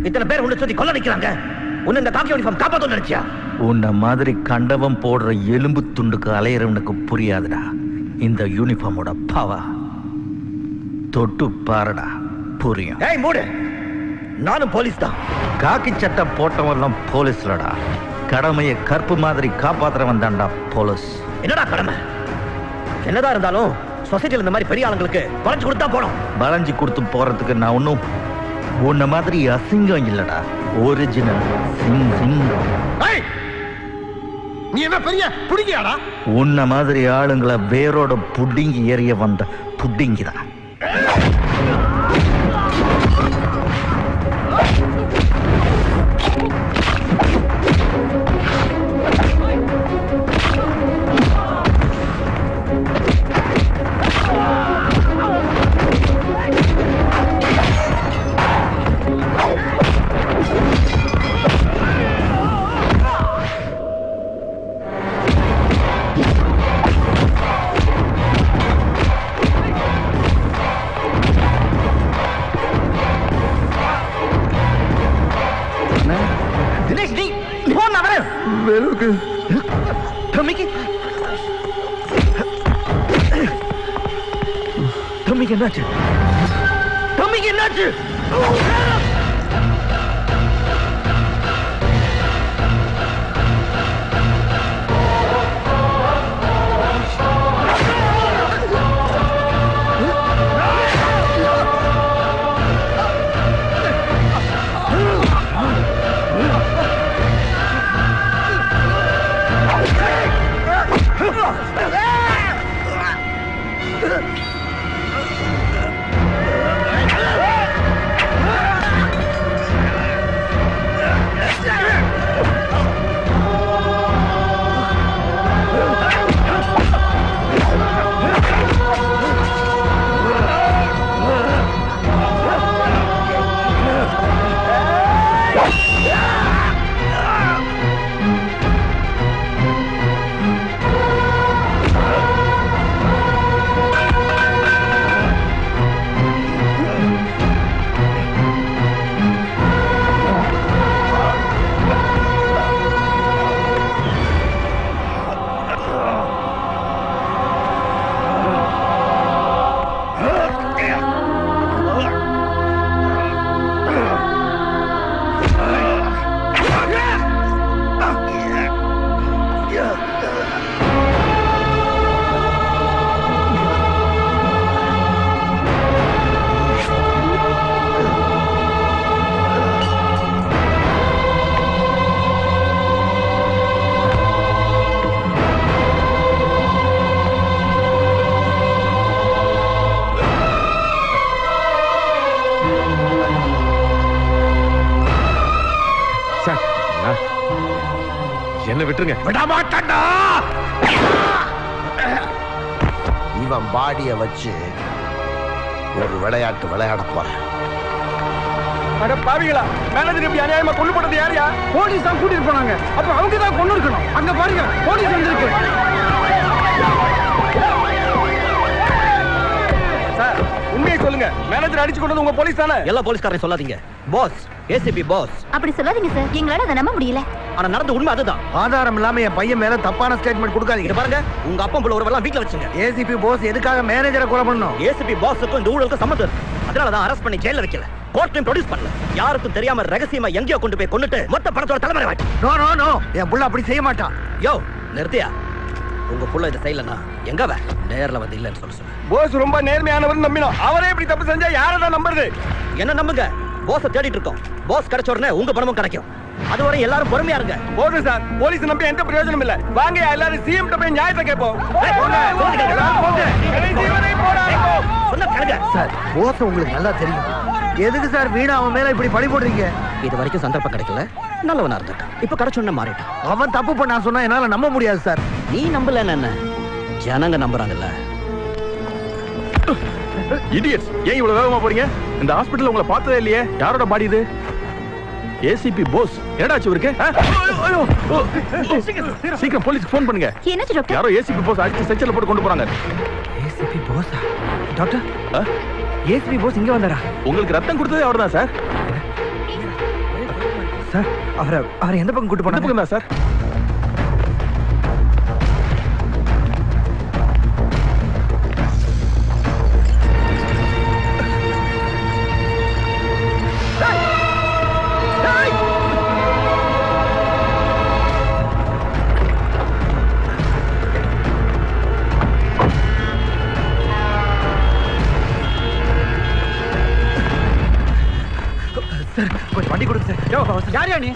இத்தனை பேர் உன்னை சுத்தி கொள்ள நிக்கிறாங்க உன்னை இந்த காக்கி யூனிஃபார்ம் காப்பாத்த நினைச்சியா உன்னை மாதிரி கண்டவம் போடுற எலும்பு துண்டுக்கு அலையிறவனுக்கு புரியாதுடா இந்த யூனிஃபார்மோட பவா தொட்டு பாருடா புரியும் ஏய் மூடு நானும் போலீஸ் தான் காக்கி சட்டை போட்டவன்லாம் போலீஸ்லடா கடமையை கற்பு மாதிரி காப்பாத்துறவன் தான்டா போலீஸ் என்னடா கடமை என்னதான் இருந்தாலும் சொசைட்டில இந்த மாதிரி பெரிய ஆளுங்களுக்கு வளைஞ்சு கொடுத்தா போனோம் வளைஞ்சு கொடுத்து போறதுக்கு நான் ஒன்றும் உன்ன மாதிரி அசிங்கம் இல்லடா ஒரிஜினல் சிங்கம் நீ என்ன பெரிய புடிங்கியாடா உன்ன மாதிரி ஆளுங்களை வேரோட புடிங்கி ஏறிய வந்த புடிங்கிதான் தினேஷ் நீ போ நான் வரேன் வேலுக்கு தம்பிக்கு தம்பிக்கு என்னாச்சு தம்பிக்கு என்னாச்சு சார் நான்- என்ன விட்டுருங்க விட மாட்டேன்டா இவன் பாடிய வச்சு ஒரு விளையாட்டு விளையாட போறேன் அட பாவிகளா மேனேஜர் இப்படி அநியாயமா கொண்டு போனது யாரையா போலீஸ் தான் கூட்டிட்டு போனாங்க அப்ப அவங்க தான் கொண்டு இருக்கணும் அங்க பாருங்க போலீஸ் வந்திருக்கு சார் உண்மையை சொல்லுங்க மேனேஜர் அடிச்சு கொண்டு வந்து உங்க போலீஸ் தானே எல்லா போலீஸ்காரையும் சொல்லாதீங்க பாஸ் ஏசிபி பாஸ் அப்படி சொல்லாதீங்க சார் எங்களால அதை நம்ப முடியல ஆனா நடந்த உண்மை அதுதான் ஆதாரம் இல்லாம என் பையன் மேல தப்பான ஸ்டேட்மெண்ட் கொடுக்காதீங்க இங்க பாருங்க உங்க அப்பா புள்ள ஒருவெல்லாம் வீட்ல வச்சுங்க ஏசிபி போஸ் எதுக்காக மேனேஜரை கொலை பண்ணணும் ஏசிபி பாஸுக்கும் இந்த ஊழலுக்கும் சம்மந்தம் இருக்கு அதனால தான் அரெஸ்ட் பண்ணி ஜெயில வைக்கல கோர்ட்லயும் ப்ரொடியூஸ் பண்ணல யாருக்கும் தெரியாம ரகசியமா எங்கேயோ கொண்டு போய் கொண்டுட்டு மொத்த படத்தோட தலைமுறை வாட்டி நோ நோ நோ என் புள்ள அப்படி செய்ய மாட்டான் யோ நிறுத்தியா உங்க புள்ள இதை செய்யலனா எங்க வே நேர்ல வந்து இல்லைன்னு சொல்ல சொல்லு போஸ் ரொம்ப நேர்மையானவர் நம்பினோம் அவரே இப்படி தப்பு செஞ்சா யாரை தான் நம்புறது என்ன நம்புங்க போஸ தேடிட்டு இருக்கோம் போஸ் கிடைச்ச உடனே உங்க பணமும் கிடைக்கும் அதுவரை எல்லாரும் பொறுமையா இருங்க போதும் சார் போலீஸ் நம்பி எந்த பிரயோஜனம் இல்ல வாங்க எல்லாரும் சிஎம் போய் நியாயத்தை கேட்போம் ஏய், போங்க, போங்க, எல்லாரும் போங்க. கடைசி வரை போராடுவோம். சொன்ன கேளுங்க சார் போஸ் உங்களுக்கு நல்லா தெரியும் எதுக்கு சார் வீணா அவன் மேல இப்படி பழி போடுறீங்க இது வரைக்கும் சந்தர்ப்பம் கிடைக்கல நல்லவனா இருந்துட்டான் இப்ப கிடைச்ச உடனே மாறிட்டான் அவன் தப்பு பண்ணா சொன்னா என்னால நம்ப முடியாது சார் நீ நம்பல என்ன ஜனங்க நம்புறாங்கல்ல இடியட்ஸ் ஏன் இவ்வளவு வேகமா போறீங்க இந்த ஹாஸ்பிடல்ல உங்களை பார்த்ததே இல்லையே யாரோட பாடி இது ஏசிபி போஸ் என்னடாச்சு இவருக்கு ஆ? ஐயோ, ஓ, ஓ, சீக்கிரம் போலீஸ்க்கு ஃபோன் பண்ணுங்க என்னாச்சு டாக்டர் யாரோ ஏசிபி போஸ் அடிச்சு செச்சல போட்டு கொண்டு போறாங்க ஏசிபி போஸா டாக்டர் ஏசிபி போஸ் இங்க வந்தாரா உங்களுக்கு ரத்தம் கொடுத்ததே அவர்தான் சார் சார் அவரை அவரை எந்த பக்கம் கூட்டு போனாங்க பக்கம் தான் சார் சார் கொஞ்சம் வண்டி கொடுங்க சார் யோ யார் யா நீ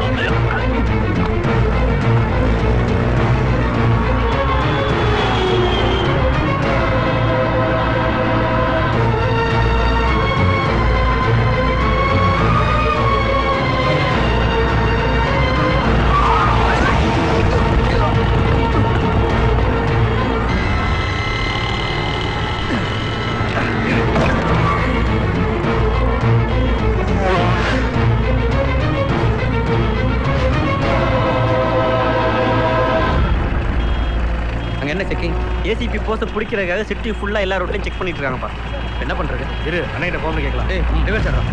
அங்க என்ன செக்கிங் ஏசிபி போஸ்ட் பிடிக்கிறதுக்காக சிட்டி ஃபுல்லா எல்லா ரோட்லயும் செக் பண்ணிட்டு இருக்காங்கப்பா என்ன பண்றது இரு அண்ணன் போன் கேட்கலாம் ஏய் ரிவர்ஸ் ஆடுறா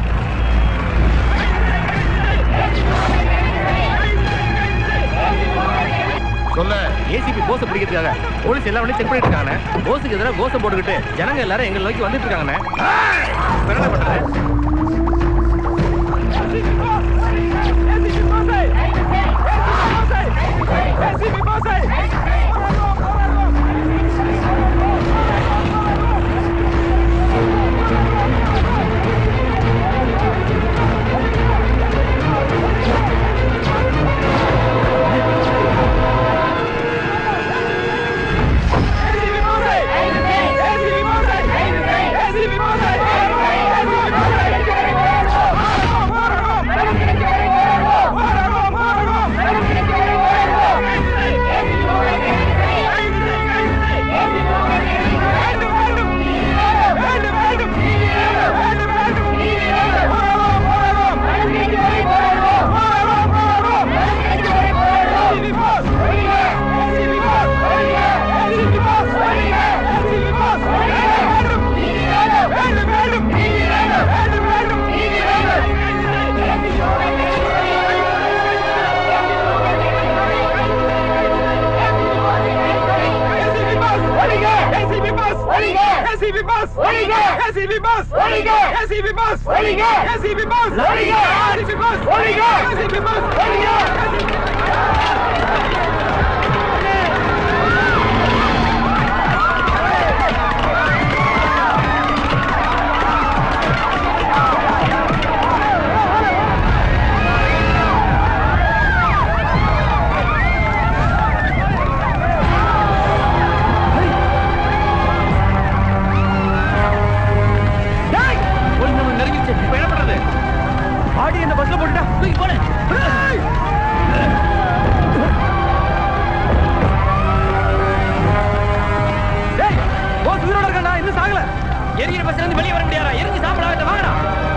சொல்ல ஏசிபி போஸ பிடிக்கிறதுக்காக போலீஸ் எல்லா வண்டியும் செக் பண்ணிட்டு இருக்காங்க போஸுக்கு எதிராக கோஷம் போட்டுக்கிட்டு ஜனங்க எல்லாரும் எங்களை நோக்கி வந்துட்டு இருக்காங்கண்ணே இப்ப என்ன பண்றது போலீஸ் நம்ம நெருங்கிடுச்சு இப்ப என்ன பண்றது பாடி இந்த பஸ்ல போட்டுட்டா தூக்கி போடு டேய் போஸ் உயிரோட இருக்கானா இன்னும் சாகல எரியிற பஸ்ல இருந்து வெளியே வர முடியாதா எரிஞ்சு சாப்பிட வாங்கடா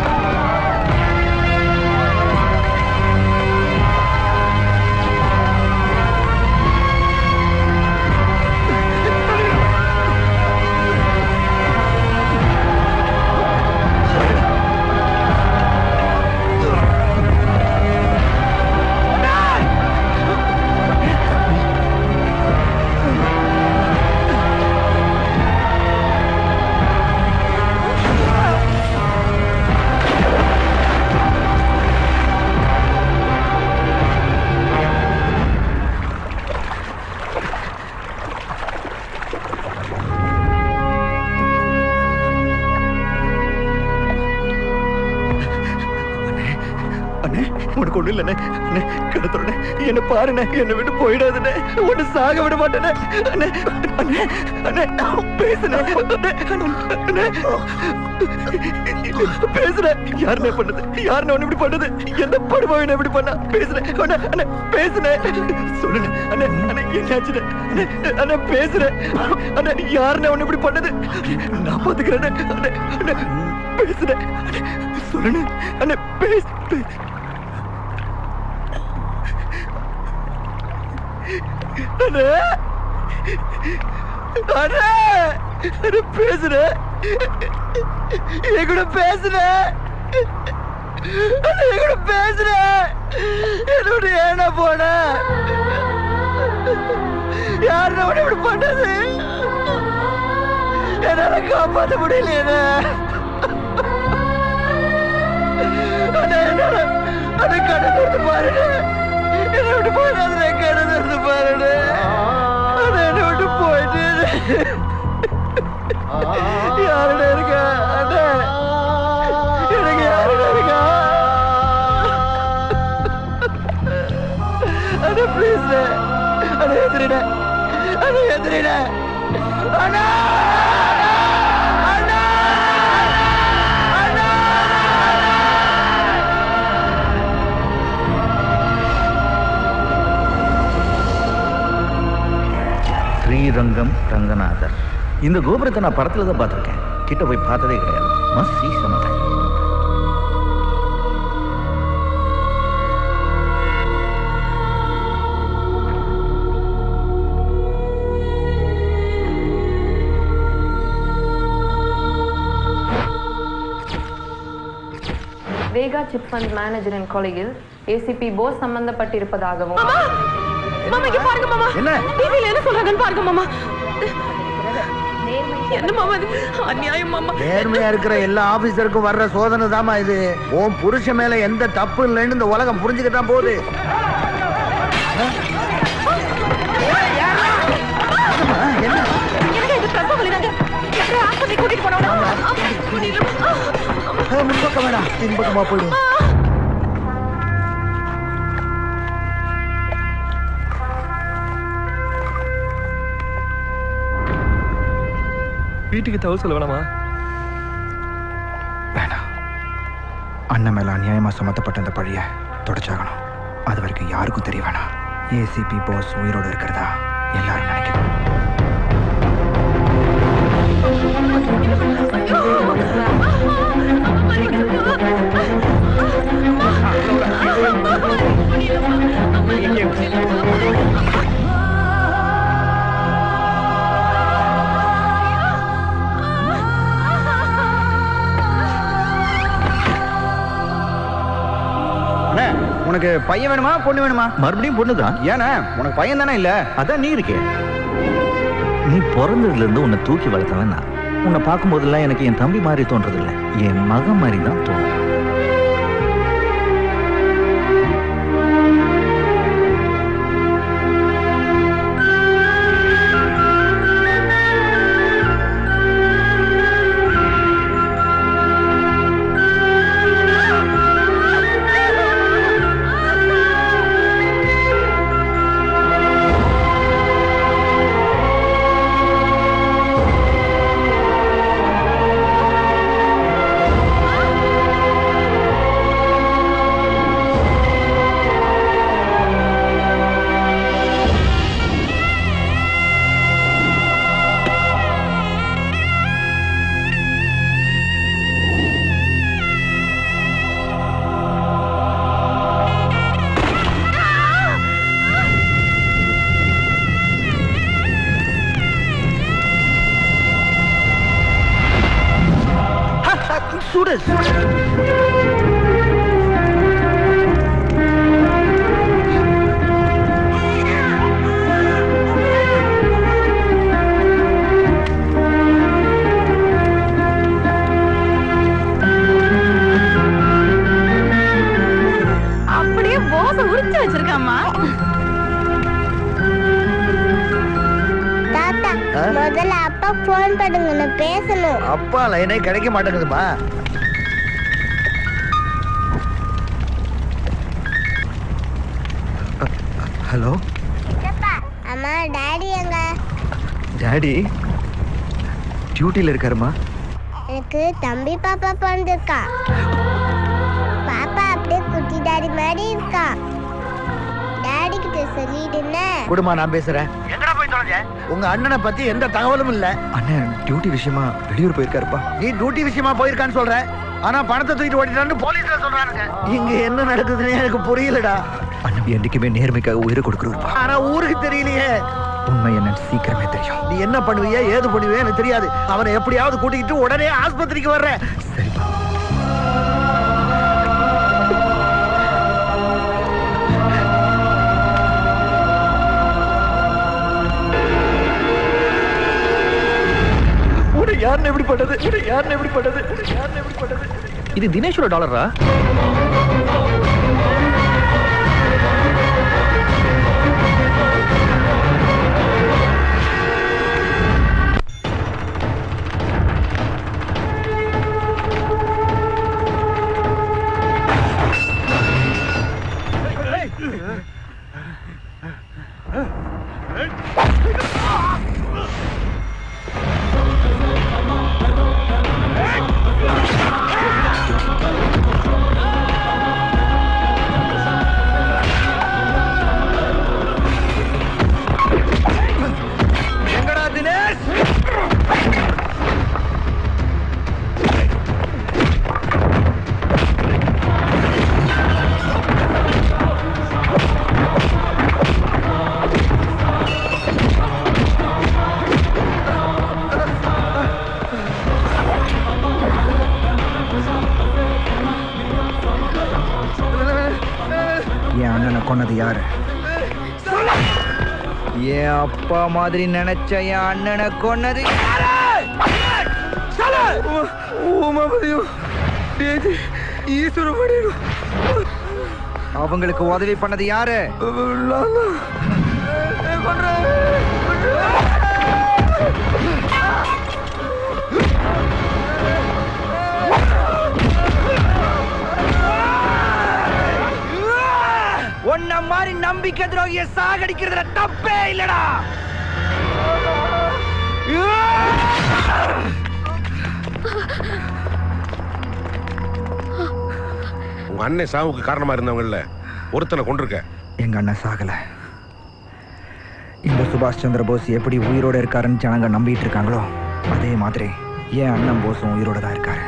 அண்ணே உனக்கு ஒண்ணு இல்லைண்ணே அண்ணே கிடத்துறனே என்ன பாருண்ணே என்னை விட்டு போயிடாதுண்ணே உன்னை சாக விட மாட்டேனே அண்ணே அண்ணே அண்ணே பேசுனே அண்ணே அண்ணே பேசுறேன் யாருண்ணே பண்ணது யாருண்ணே உன்னை இப்படி பண்ணது எந்த படுபாவினை இப்படி பண்ணா பேசுறேன் அண்ணே அண்ணே பேசுனேன் சொல்லுண்ணே அண்ணே அண்ணே என்னாச்சுண்ணே அண்ணே அண்ணே பேசுறேன் அண்ணே யாருண்ணே உன்னை இப்படி பண்ணது நான் பாத்துக்கிறேன் அண்ணே அண்ணே பேசுறேன் அண்ணே சொல்லுண்ணே அண்ணே பேசு பேசு அண்ணே அண்ணே அண்ணே பேசுற என் கூட பேசுற அண்ணே என் கூட பேசுற என்னோட ஏன போன யார் நம்மள இப்படி பண்ணது என்னால காப்பாற்ற முடியல என்னால அதை கடை திறந்து பாருடு என்னை விட்டு போயிடாத கடை திறந்து பாருடு அதை என்னை விட்டு போயிட்டு யாருட இருக்கா அண்ணே எனக்கு யாருட இருக்கா அண்ணே ப்ளீஸ் அண்ணே எதிரிட அண்ணே எதிரிட அண்ணா ஸ்ரீரங்கம் ரங்கநாதர் இந்த கோபுரத்தை நான் படத்துல தான் பார்த்துருக்கேன் கிட்ட போய் பார்த்ததே கிடையாது must see sometime. Vega chit fund மேனேஜரின் கொலையில் ஏசிபி போஸ் சம்பந்தப்பட்டிருப்பதாகவும் மாமா இங்க பாருங்க மாமா என்ன டிவில என்ன சொல்றாங்கன்னு பாருங்க மாமா என்ன மாமா இது அநியாயம் மாமா நேர்மையா இருக்கிற எல்லா ஆபீசருக்கும் வர்ற சோதனை தாமா இது உன் புருஷன் மேல எந்த தப்பு இல்லைன்னு இந்த உலகம் புரிஞ்சுக்கிட்டான் போகுது எனக்கு இது பிரசவ வலிதாங்க எப்படியும் ஆஸ்பத்திரி கூட்டிட்டு போனவன முன்பக்கம் வேணாம் பின்பக்கமா போயிடும் வீட்டுக்கு தகவல் சொல்ல வேணாமா வேணாம் அண்ணன் மேல அநியாயமா சுமத்தப்பட்ட அந்த பழிய தொடச்சாகணும் அது வரைக்கும் யாருக்கும் தெரிய வேணாம் ஏசிபி பாஸ் உயிரோட இருக்கிறதா எல்லாரும் நினைக்கணும் அண்ணே உனக்கு பையன் வேணுமா பொண்ணு வேணுமா மறுபடியும் பொண்ணுதான் ஏண்ணே உனக்கு பையன் தானே இல்ல அதான் நீ இருக்கே நீ பிறந்ததுல இருந்து உன்னை தூக்கி வளர்த்தவன் நான் உன்னை பார்க்கும்போதெல்லாம் எனக்கு என் தம்பி மாதிரி தோன்றது இல்ல என் மகன் மாதிரி தான் தோணும் சுடு அப்படியே போச உரிச்சு வச்சிருக்காமா தாத்தா முதல்ல அப்பா போன் பண்ணுங்க நான் பேசணும் அப்பா லைனே கிடைக்க மாட்டேங்குதுமா ஹலோ அம்மா டாடி எங்க டாடி டியூட்டியில் இருக்காருமா எனக்கு தம்பி பாப்பா பிறந்திருக்கான் பாப்பா அப்படியே குட்டி டாடி மாதிரி இருக்கான் டாடி கிட்ட சொல்லிடுன்னு குடுமா நான் பேசுறேன் எங்கடா போய் தொலைஞ்ச உங்க அண்ணனை பத்தி எந்த தகவலும் இல்ல அண்ணன் டியூட்டி விஷயமா வெளியூர் போயிருக்காருப்பா நீ டியூட்டி விஷயமா போயிருக்கான்னு சொல்ற ஆனா பணத்தை தூக்கிட்டு ஓடிட்டான்னு போலீஸ்ல சொல்றானுங்க இங்க என்ன நடக்குதுன்னு எனக்கு புரியலடா அண்ணன் என்னைக்குமே நேர்மைக்காக உயிரை கொடுக்குறப்பா ஆனா ஊருக்கு தெரியலையே உண்மை என்னன்னு சீக்கிரமே தெரியும் நீ என்ன பண்ணுவியா ஏது பண்ணுவியா எனக்கு தெரியாது அவனை எப்படியாவது கூட்டிக்கிட்டு உடனே ஆஸ்பத்திரிக்கு வர்றேன் யாருன்னு எப்படி பட்டது யாருன்னு எப்படி பட்டது யாருன்னு எப்படி பட்டது இது தினேஷோட டாலரா எங்கடா தினேஷ் என் அண்ணனை கொன்னது யாரு என் அப்பா மாதிரி நினைச்ச என் அண்ணனை கொன்னது அவங்களுக்கு உதவி பண்ணது யாரு உன்ன மாதிரி நம்பிக்கை துரோகிய சாகடிக்கிறதுல தப்பே இல்லடா உங்க அண்ணன் சாவுக்கு காரணமா இருந்தவங்கல்ல ஒருத்தனை கொண்டிருக்க எங்க அண்ணன் சாகல இந்த சுபாஷ் சந்திர போஸ் எப்படி உயிரோட இருக்காருன்னு ஜனங்க நம்பிட்டு இருக்காங்களோ அதே மாதிரி என் அண்ணன் போஸும் உயிரோட தான் இருக்காரு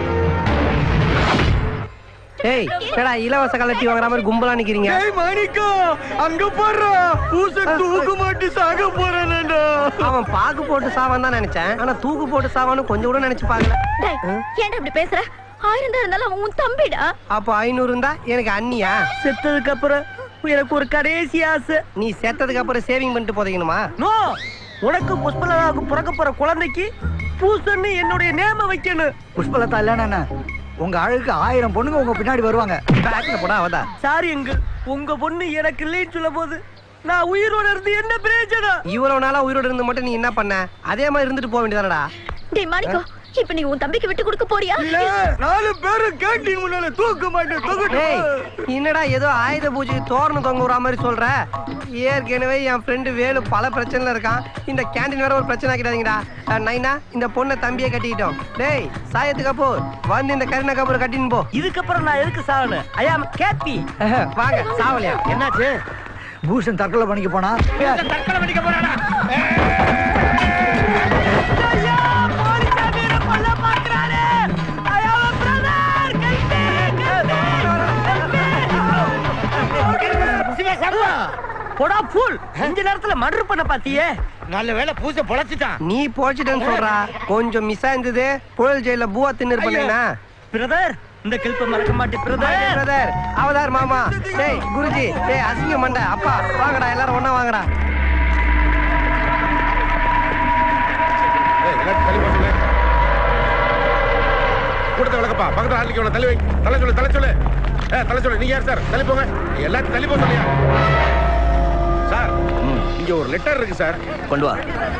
ஏய் என்னடா இலவச கலட்டி வாங்குற மாதிரி கும்பலா நிக்கிறீங்க மாணிக்கா அங்க போடுறா பூச தூக்கு மாட்டி சாக போறானேடா அவன் பாக்கு போட்டு சாவான் தான் நினைச்சேன் ஆனா தூக்கு போட்டு சாவான்னு கொஞ்சம் கூட நினைச்சு பாக்கல டேய், ஏன்டா இப்படி பேசுற ஆயிரம் தான் இருந்தாலும் அவன் உன் தம்பிடா அப்போ ஐநூறு இருந்தா எனக்கு அண்ணியா செத்ததுக்கு அப்புறம் எனக்கு ஒரு கடைசி ஆசை நீ செத்ததுக்கு அப்புறம் சேவிங் பண்ணிட்டு போதீங்கணுமா நோ உனக்கு புஷ்பலதாவுக்கு பிறக்க போற குழந்தைக்கு பூசன்னு என்னுடைய நேம வைக்கணும் புஷ்பலதா இல்லைன்னா உங்க அழகுக்கு ஆயிரம் பொண்ணுங்க உங்க பின்னாடி வருவாங்க பேக்ல போடா அவதா சாரி எங்க உங்க பொண்ணு எனக்கு இல்லைன்னு சொல்ல போது நான் உயிரோட இருந்து என்ன பிரயோஜனம் இவ்வளவு நாளா உயிரோட இருந்து மட்டும் நீ என்ன பண்ண அதே மாதிரி இருந்துட்டு போக வேண்டியதானடா டேய் மாணிக்கம் இப்ப நீ உன் தம்பிக்கு விட்டு கொடுக்க போறியா இல்ல நாலு பேரும் கேண்டீன் முன்னால தூக்க மாட்டேன் ஏய், தூக்கட்டும் என்னடா ஏதோ ஆயுத பூஜைக்கு தோரணம் தொங்க விடுற மாதிரி சொல்ற ஏற்கனவே என் ஃப்ரெண்டு வேலு பல பிரச்சனைல இருக்கான் இந்த கேண்டீன் வேற ஒரு பிரச்சனை ஆக்கிடாதீங்கடா அஹ், நைனா இந்த பொண்ணை தம்பியை கட்டிக்கிட்டோம் டேய் சாயத்து கபூர் வந்து இந்த கருணா கபூர் கட்டின்னு போ இதுக்கப்புறம் நான் எதுக்கு சாகணும் ஐ ஆம் கேப்பி வாங்க சாவலியா என்னாச்சு பூஷன் தற்கொலை பண்ணிக்க போனா தற்கொலை பண்ணிக்க போறானா போடா ஃபுல் அஞ்சு நேரத்துல மர்டர் பண்ண பாத்தியே நல்ல வேளை பூசை பொழைச்சிட்டான் நீ போச்சுட்டேன்னு சொல்றா கொஞ்சம் மிஸ் ஆயிருந்தது புழல் ஜெயில பூவா தின்னு பண்ணா பிரதர் இந்த கிளிப்ப மறக்க மாட்டேன் பிரதர் பிரதர் அவதார் மாமா டேய் குருஜி டேய் அசிங்க மண்டை அப்பா வாங்கடா எல்லாரும் ஒண்ணா வாங்கடா ஏய், எல்லாரும் தள்ளி போக சொல்லு. கூட்டத்தை விளக்கப்பா பக்கத்துல ஆளுக்கு இவனை தள்ளி வை தலை சொல்லு தலை சொல்லு ஏ தலை சொல்லு நீங்க யார் சார் தள்ளி போங்க எல்லாரும் தள்ளி போக சொல்லியா சார் இங்க ஒரு லெட்டர் இருக்கு சார் கொண்டு வா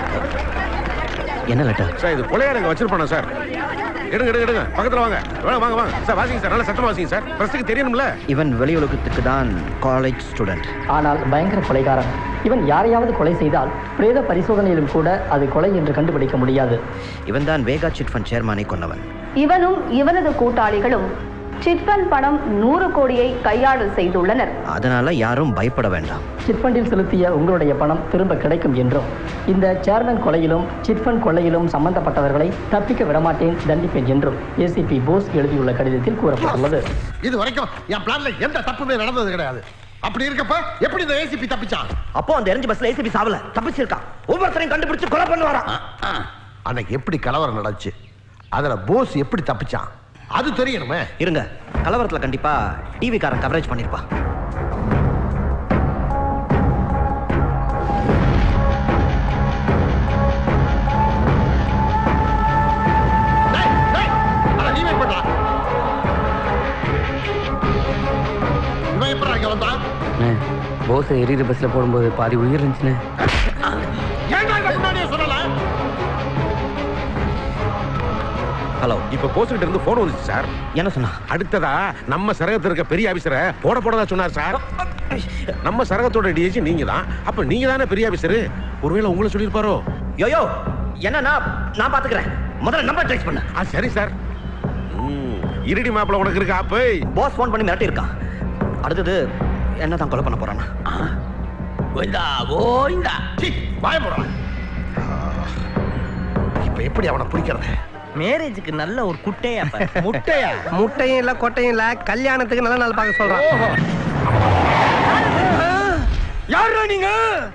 என்ன லெட்டர் சார் இது கொலையாளங்க வச்சிருப்பானா சார் எடுங்க எடுங்க எடுங்க பக்கத்துல வாங்க வாங்க வாங்க வாங்க சார் வாசிங்க சார் நல்லா சத்தமா வாசிங்க சார் பிரஸ்துக்கு தெரியணும்ல இவன் வெளியுலகத்துக்கு தான் காலேஜ் ஸ்டூடெண்ட் ஆனால் பயங்கர கொலைகாரன் இவன் யாரையாவது கொலை செய்தால் பிரேத பரிசோதனையிலும் கூட அது கொலை என்று கண்டுபிடிக்க முடியாது இவன் தான் வேகா சிட் ஃபண்ட் சேர்மானை கொன்னவன் இவனும் இவனது கூட்டாளிகளும் சிட்பண்ட் பணம் நூறு கோடியை கையாடல் செய்துள்ளனர் அதனால யாரும் பயப்பட வேண்டாம் சிட்ஃபண்டில் செலுத்திய உங்களுடைய பணம் திரும்ப கிடைக்கும் என்றும் இந்த சேர்மன் கொலையிலும் சிட்ஃபண்ட் கொள்ளையிலும் சம்பந்தப்பட்டவர்களை தப்பிக்க விடமாட்டேன் தண்டிப்பேன் என்றும் ஏசிபி போஸ் எழுதியுள்ள கடிதத்தில் கூறப்பட்டுள்ளது இது வரைக்கும் என் பிளான்ல எந்த தப்புமே நடந்தது கிடையாது அப்படி இருக்கப்ப எப்படி இந்த ஏசிபி தப்பிச்சான் அப்போ அந்த எரிஞ்சு பஸ்ல ஏசிபி சாவல தப்பிச்சிருக்கான் ஒவ்வொருத்தரையும் கண்டுபிடிச்சு கொலை பண்ணுவாராம் அன்னைக்கு எப்படி கலவரம் நடந்துச்சு அதுல போஸ் எப்படி தப்பிச்சான் அது தெரியணுமே இருங்க கலவரத்துல கண்டிப்பா டிவி காரன் கவரேஜ் பண்ணிருப்பா போஸ் எரியிற பஸ்ல போடும்போது பாதி உயிர் இருந்துச்சுன்னு ஏன்டா இதை முன்னாடியே சொல்லல ஹலோ இப்ப போஸ் கிட்ட இருந்து போன் வந்துச்சு சார் என்ன சொன்னா அடுத்ததா நம்ம சரகத்துல இருக்க பெரிய ஆபீசரை போட போடதா சொன்னார் சார் நம்ம சரகத்தோட டிஎஸ்சி நீங்க தான் அப்ப நீங்க தானே பெரிய ஆபீசர் ஒருவேளை உங்களை சொல்லியிருப்பாரோ யோயோ என்னன்னா நான் பாத்துக்கிறேன் முதல்ல நம்பர் ட்ரேஸ் பண்ண ஆ சரி சார் ம், இருடி மாப்பிள உனக்கு இருக்கா போய் பாஸ் ஃபோன் பண்ணி மிரட்டி இருக்கான் அடுத்தது என்ன தான் கொலை பண்ண போறானா கோவிந்தா கோவிந்தா வாய போடுறான் இப்ப எப்படி அவனை பிடிக்கிறது மேரேஜுக்கு நல்ல ஒரு குட்டையா முட்டையா முட்டையும் இல்ல கொட்டையும் இல்ல கல்யாணத்துக்கு நல்ல நாள் பார்க்க சொல்றான் யாரா நீங்க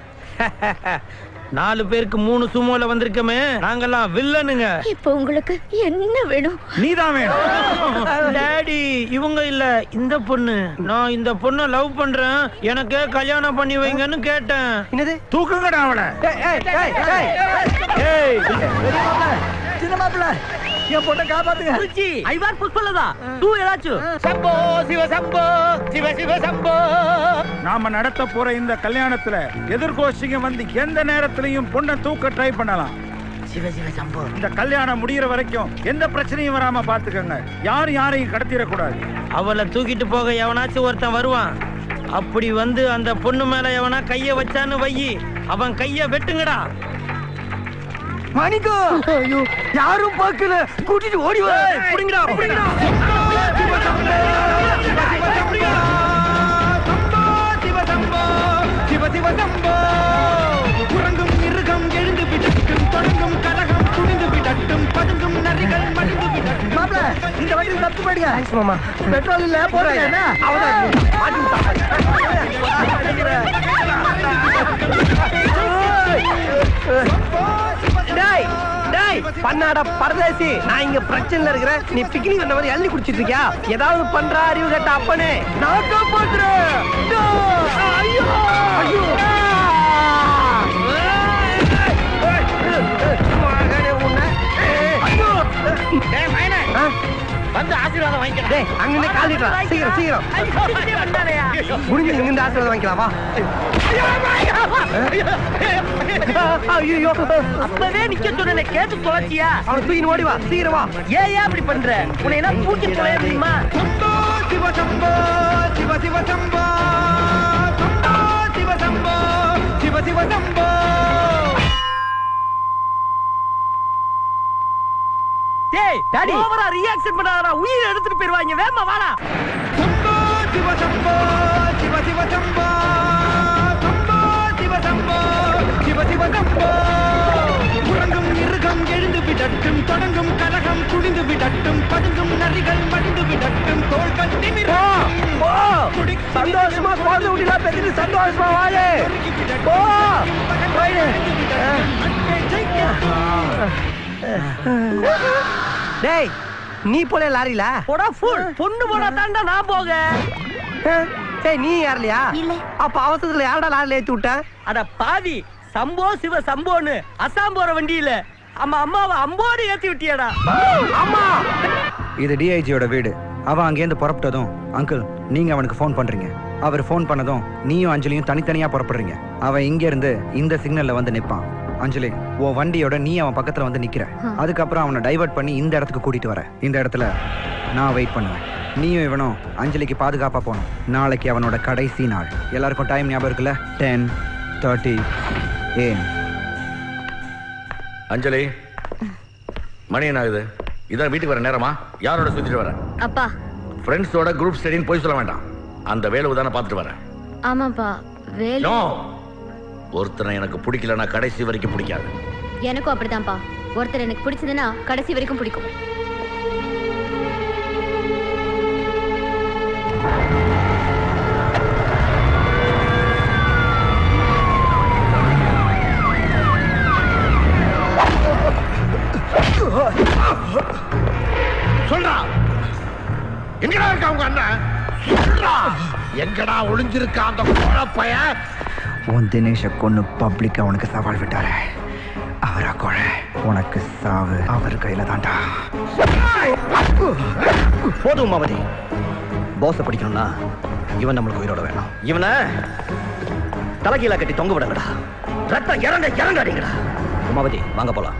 நாலு பேருக்கு மூணு சுமோல வந்திருக்கமே நாங்கெல்லாம் வில்லனுங்க இப்போ உங்களுக்கு என்ன வேணும் நீதான் வேணும் டாடி இவங்க இல்ல இந்த பொண்ணு நான் இந்த பொண்ணை லவ் பண்றேன் எனக்கு கல்யாணம் பண்ணி வைங்கன்னு கேட்டேன் என்னது தூக்குங்கடா அவளை ஏய் சின்ன மாப்பிள்ள என் பொண்ணை காப்பாத்துங்க ஐவார் புஷ்பலதா டூ ஏதாச்சும் சம்போ சிவ சம்போ சிவ சிவ சம்போ நாம நடத்த போற இந்த கல்யாணத்துல எதிர்கோஷிங்க வந்து எந்த நேரத்திலையும் பொண்ணை தூக்க ட்ரை பண்ணலாம் சிவ சிவ சம்போ இந்த கல்யாணம் முடியிற வரைக்கும் எந்த பிரச்சனையும் வராம பாத்துக்கோங்க யாரும் யாரையும் கடத்திடக்கூடாது அவளை தூக்கிட்டு போக எவனாச்சும் ஒருத்தன் வருவான் அப்படி வந்து அந்த பொண்ணு மேல எவனா கைய வச்சான்னு வையி அவன் கைய வெட்டுங்கடா மணிக்கோ ஐயோ யாரும் பார்க்கல கூட்டிட்டு ஓடி வா புடிங்கடா புடிங்கடா சிவ சிவ சம்போ உறங்கும் மிருகம் எழுந்து விடட்டும் தொடங்கும் கலகம் துணிந்து விடட்டும் பதுங்கும் நரிகள் மடிந்து விடட்டும் மாப்ள இந்த வண்டி தப்பு போயிடுங்க மாமா பெட்ரோல் இல்ல போறேன் என்ன டேய் டேய் பண்ணாட பரதேசி நான் இங்க பிரச்சனைல இருக்கிறேன் நீ பிக்னிக் வந்த மாதிரி எழுதி குடிச்சிட்டு இருக்கியா ஏதாவது பண்ற அறிவு கட்ட அப்பனே நான் காப்பாத்துறேன் ஐயோ ஐயோ மகனே உன்னை ஐயோ வந்து ஆசீர்வாதம் வாங்கிக்கிறேன் டேய் அங்க இருந்து காலிட்டா சீக்கிரம் சீக்கிரம் முடிஞ்சு இங்க இருந்து ஆசீர்வாதம் வாங்கிக்கலாம் வா ஐயோ அப்பவே நிக்க சொன்ன கேட்டு தொலைச்சியா அவனை தூக்கி ஓடி வா சீக்கிரம் வா ஏன் ஏன் அப்படி பண்ற உன்னை என்ன தூக்கி தொலைய தெரியுமா சிவ சம்போ சிவ சிவ சம்போ சிவ சம்போ சிவ சிவ சம்போ டேய் டாடி ஓவரா ரியாக்ஷன் பண்ணாதடா உயிர் எடுத்துட்டு போயிருவாங்க வேமா வாடா சிவ சம்போ சிவ சிவ சம்போ சிவ சம்போ சிவ சிவ சம்போ உறங்கும் மிருகம் எழுந்து விடட்டும் தொடங்கும் கலகம் துணிந்து விடட்டும் பதுங்கும் நரிகள் மடிந்து விடட்டும் தோள்கள் நிமிரும் சந்தோஷமா குழந்தை குட்டிலாம் பெற்று சந்தோஷமா வாழு போ போயிடு டேய் நீ போல லாரில போடா ஃபுல் பொண்ணு போடா தாண்டா நான் போக டேய் நீ யாரலையா இல்ல அப்ப அவசரத்துல யாரடா லாரில ஏத்தி விட்டேன் அட பாவி சம்போ சிவ சம்போன்னு அசாம் போற வண்டியில அம்மா அம்மாவை அம்போடு ஏத்தி விட்டியாடா அம்மா இது டிஐஜியோட வீடு அவன் அங்கேருந்து புறப்பட்டதும் அங்கிள் நீங்க அவனுக்கு ஃபோன் பண்றீங்க அவர் ஃபோன் பண்ணதும் நீயும் அஞ்சலியும் தனித்தனியா புறப்படுறீங்க அவன் இங்க இருந்து இந்த சிக்னல்ல வந்து நிப்பான் அஞ்சலி உன் வண்டியோட நீ அவன் பக்கத்துல வந்து நிக்கிற அதுக்கப்புறம் அவனை டைவர்ட் பண்ணி இந்த இடத்துக்கு கூட்டிட்டு வர இந்த இடத்துல நான் வெயிட் பண்ணுவேன் நீயும் இவனும் அஞ்சலிக்கு பாதுகாப்பா போகணும் நாளைக்கு அவனோட கடைசி நாள் எல்லாருக்கும் டைம் ஞாபகம் இருக்குல்ல டென் தேர்ட்டி ஏஎம் அஞ்சலி மணி என்ன ஆகுது இதான் வீட்டுக்கு வர நேரமா யாரோட சுத்திட்டு வரேன் அப்பா ஃப்ரெண்ட்ஸோட குரூப் ஸ்டடின்னு போய் சொல்ல வேண்டாம் அந்த வேலை தானே பார்த்துட்டு வரேன் ஆமாப்பா வேலு நோ ஒருத்தனை எனக்கு பிடிக்கலன்னா கடைசி வரைக்கும் பிடிக்காது எனக்கும் அப்படிதான்ப்பா ஒருத்தர் எனக்கு பிடிச்சதுன்னா கடைசி வரைக்கும் பிடிக்கும் சொல்றா எங்கடா இருக்கா உங்க அண்ணன் சொல்றா எங்கடா ஒளிஞ்சிருக்கா அந்த குழப்பைய உன் தினேஷை கொன்னு பப்ளிக் அவனுக்கு சவால் விட்டாரு அவரா கொலை உனக்கு சாவு அவர் கையில தான்டா போதும் மாவதி போஸ பிடிக்கணும்னா இவன் நம்மளுக்கு உயிரோட வேணும் இவனை தலைகீழா கட்டி தொங்க விடுங்கடா ரத்தம் இறங்க இறங்காதீங்கடா உமாவதி வாங்க போலாம்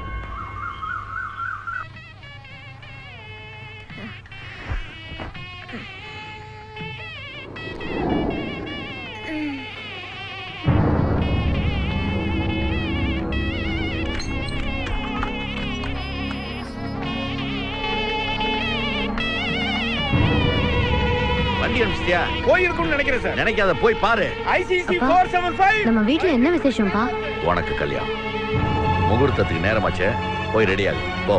வண்டி அனுப்பிச்சியா போயிருக்கும்னு நினைக்கிறேன் சார் நினைக்காத போய் பாரு ஐசிசி ஃபோர் செவன் ஃபைவ் நம்ம வீட்ல என்ன விசேஷம்ப்பா உனக்கு கல்யாணம் முகூர்த்தத்துக்கு நேரமாச்சே போய் ரெடி ஆகு போ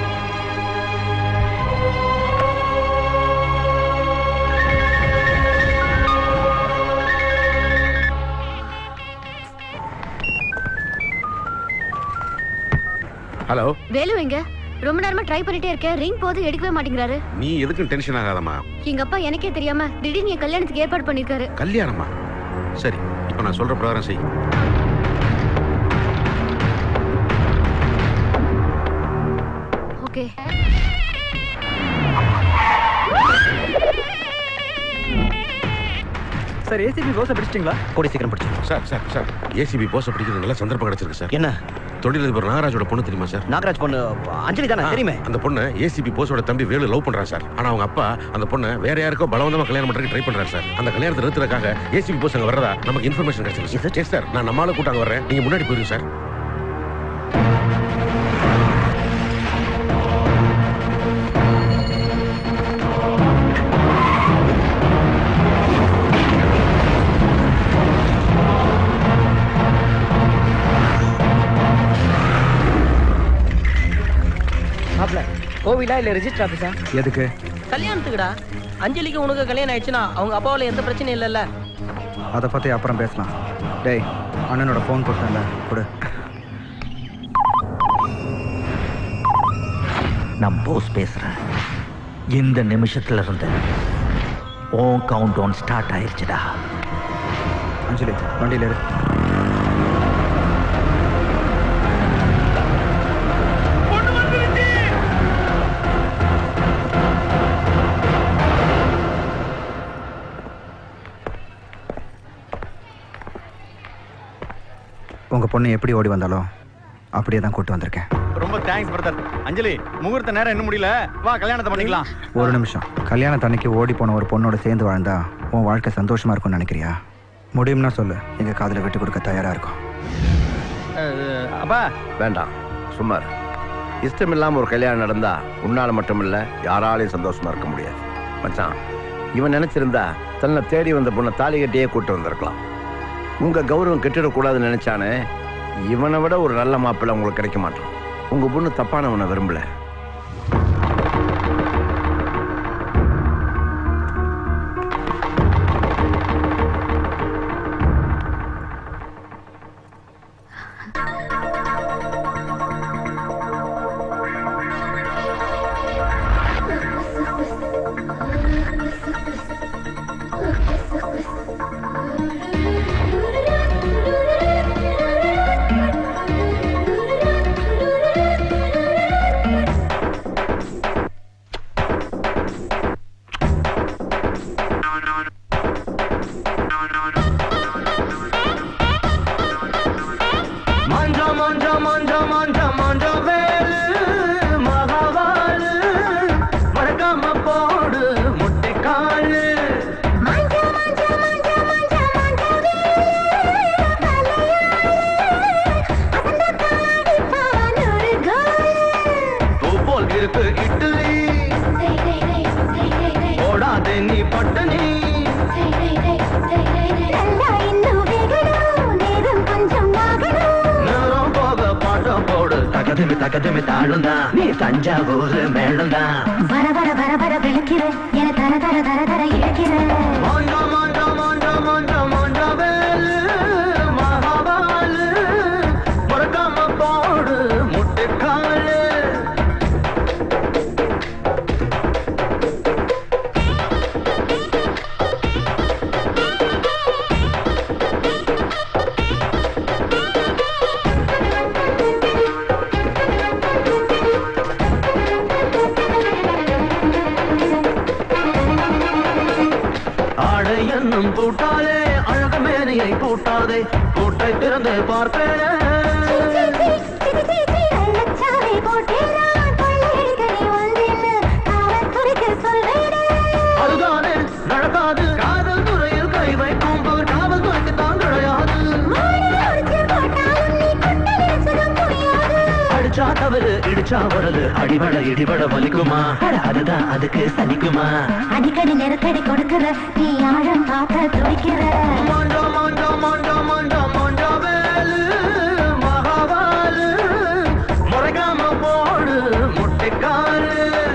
ஹலோ வேலு எங்க ரொம்ப நேரமா ட்ரை பண்ணிட்டே இருக்கேன் ரிங் போது எடுக்கவே மாட்டேங்கிறாரு நீ எதுக்கும் டென்ஷன் ஆகாதம்மா எங்க அப்பா எனக்கே தெரியாம திடீர்னு என் கல்யாணத்துக்கு ஏற்பாடு பண்ணிருக்காரு கல்யாணமா சரி இப்போ நான் சொல்ற பிரகாரம் செய் ஓகே சார் ஏசிபி போஸை பிடிச்சிட்டிங்களா கூடி சீக்கிரம் பிடிச்சிடும் சார் சார் சார் ஏசிபி போஸை பிடிக்கிறது நல்ல சந்தர்ப்பம் கிடைச்சிருக்கு சார் என்ன தொழிலதிபர் நாகராஜோட பொண்ணு தெரியுமா சார் நாகராஜ் பொண்ணு அஞ்சலி தானே ஆ, தெரியுமே அந்த பொண்ணு ஏசிபி போஸோட தம்பி வேலு லவ் பண்றான் சார் ஆனா அவங்க அப்பா அந்த பொண்ணை வேற யாருக்கோ பலவந்தமா கல்யாணம் பண்றதுக்கு ட்ரை பண்றாரு சார் அந்த கல்யாணத்தை நிறுத்துறதுக்காக ஏசிபி போஸ் அங்க வரதா நமக்கு இன்ஃபர்மேஷன் கிடைச்சிருக்கு எஸ் சார் நான் நம்மளால கூட்டாங்க வர்றேன் நீங்க முன்னாடி போயிருங்க சார் மாப்ள கோவிலா இல்ல ரெஜிஸ்டர் ஆபீஸா எதுக்கு கல்யாணத்துக்குடா அஞ்சலிக்கு உனக்கு கல்யாணம் ஆயிடுச்சுன்னா அவங்க அப்பாவால எந்த பிரச்சனையும் இல்லைல்ல அதை பற்றி அப்புறம் பேசலாம் டேய் அண்ணனோட ஃபோன் கொடுத்தேன்ல கொடு நான் போஸ் பேசுறேன் இந்த நிமிஷத்துல இருந்து உன் கவுண்ட் டவுன் ஸ்டார்ட் ஆயிருச்சுடா அஞ்சலி வண்டியில் இரு உங்க பொண்ணு எப்படி ஓடி வந்தாலும் அப்படியே தான் கூட்டு வந்திருக்கேன் ரொம்ப தேங்க்ஸ் பிரதர் அஞ்சலி முகூர்த்த நேரம் இன்னும் முடியல வா கல்யாணத்தை பண்ணிக்கலாம் ஒரு நிமிஷம் கல்யாணத்தன்னைக்கு ஓடி போன ஒரு பொண்ணோட சேர்ந்து வாழ்ந்தா உன் வாழ்க்கை சந்தோஷமா இருக்கும்னு நினைக்கிறியா முடியும்னா சொல்லு எங்க காதுல விட்டு கொடுக்க தயாரா இருக்கும் அப்பா வேண்டாம் சுமார் இஷ்டம் இல்லாம ஒரு கல்யாணம் நடந்தா உன்னால மட்டும் இல்ல யாராலையும் சந்தோஷமா இருக்க முடியாது மச்சான் இவன் நினைச்சிருந்தா தன்னை தேடி வந்த பொண்ணை தாலி கட்டியே கூட்டு வந்திருக்கலாம் உங்க கௌரவம் கெட்டிடக்கூடாதுன்னு நினைச்சானே இவனை விட ஒரு நல்ல மாப்பிள்ளை உங்களுக்கு கிடைக்க மாட்டான் உங்க பொண்ணு தப்பானவனை விரும்பல மஞ்ச மஞ்ச மஞ்ச மஞ்ச மஞ்ச வேலு மகவாலு மறக்காம போடு முட்டைக்காலு பூ போல் இருக்கு இட்லி போடாதே நீ பட்டனி நேரம் போக பாட்ட போடு தகதுமி தகதுமி தாழுந்தா நீ தஞ்சாவூர் மேளந்தா வர வர வர வர விளக்கிற என தர தர தர தர இழக்கிற மஞ்ச மஞ்ச மஞ்ச மஞ்ச மஞ்ச வேலு மகாபாலு மறக்காம போடு முட்டைக்காலு ஆடை என்னும் பூட்டாலே அழகமே கண்மணியை பூட்டாதே பூட்டை திறந்து பார்ப்பேன் அதுதானே நடக்காது காதல் துறையில் கை வைக்கும் போது காவல் துறைக்கு தான் கிடையாது அடிச்சா தவறு இடிச்சா வரது அடிபட இடிபட வலிக்குமா அட, அதுதான் அதுக்கு சலிக்குமா அடிக்கடி நெருக்கடி கொடுக்கிற நீ ஆழம் பார்க்க துடிக்கிற மோண்டோ மோண்டோ மோண்டோ மோண்டோ மோண்டோ வேலு மகாவாலு முறைகாம போடு முட்டைக்காரு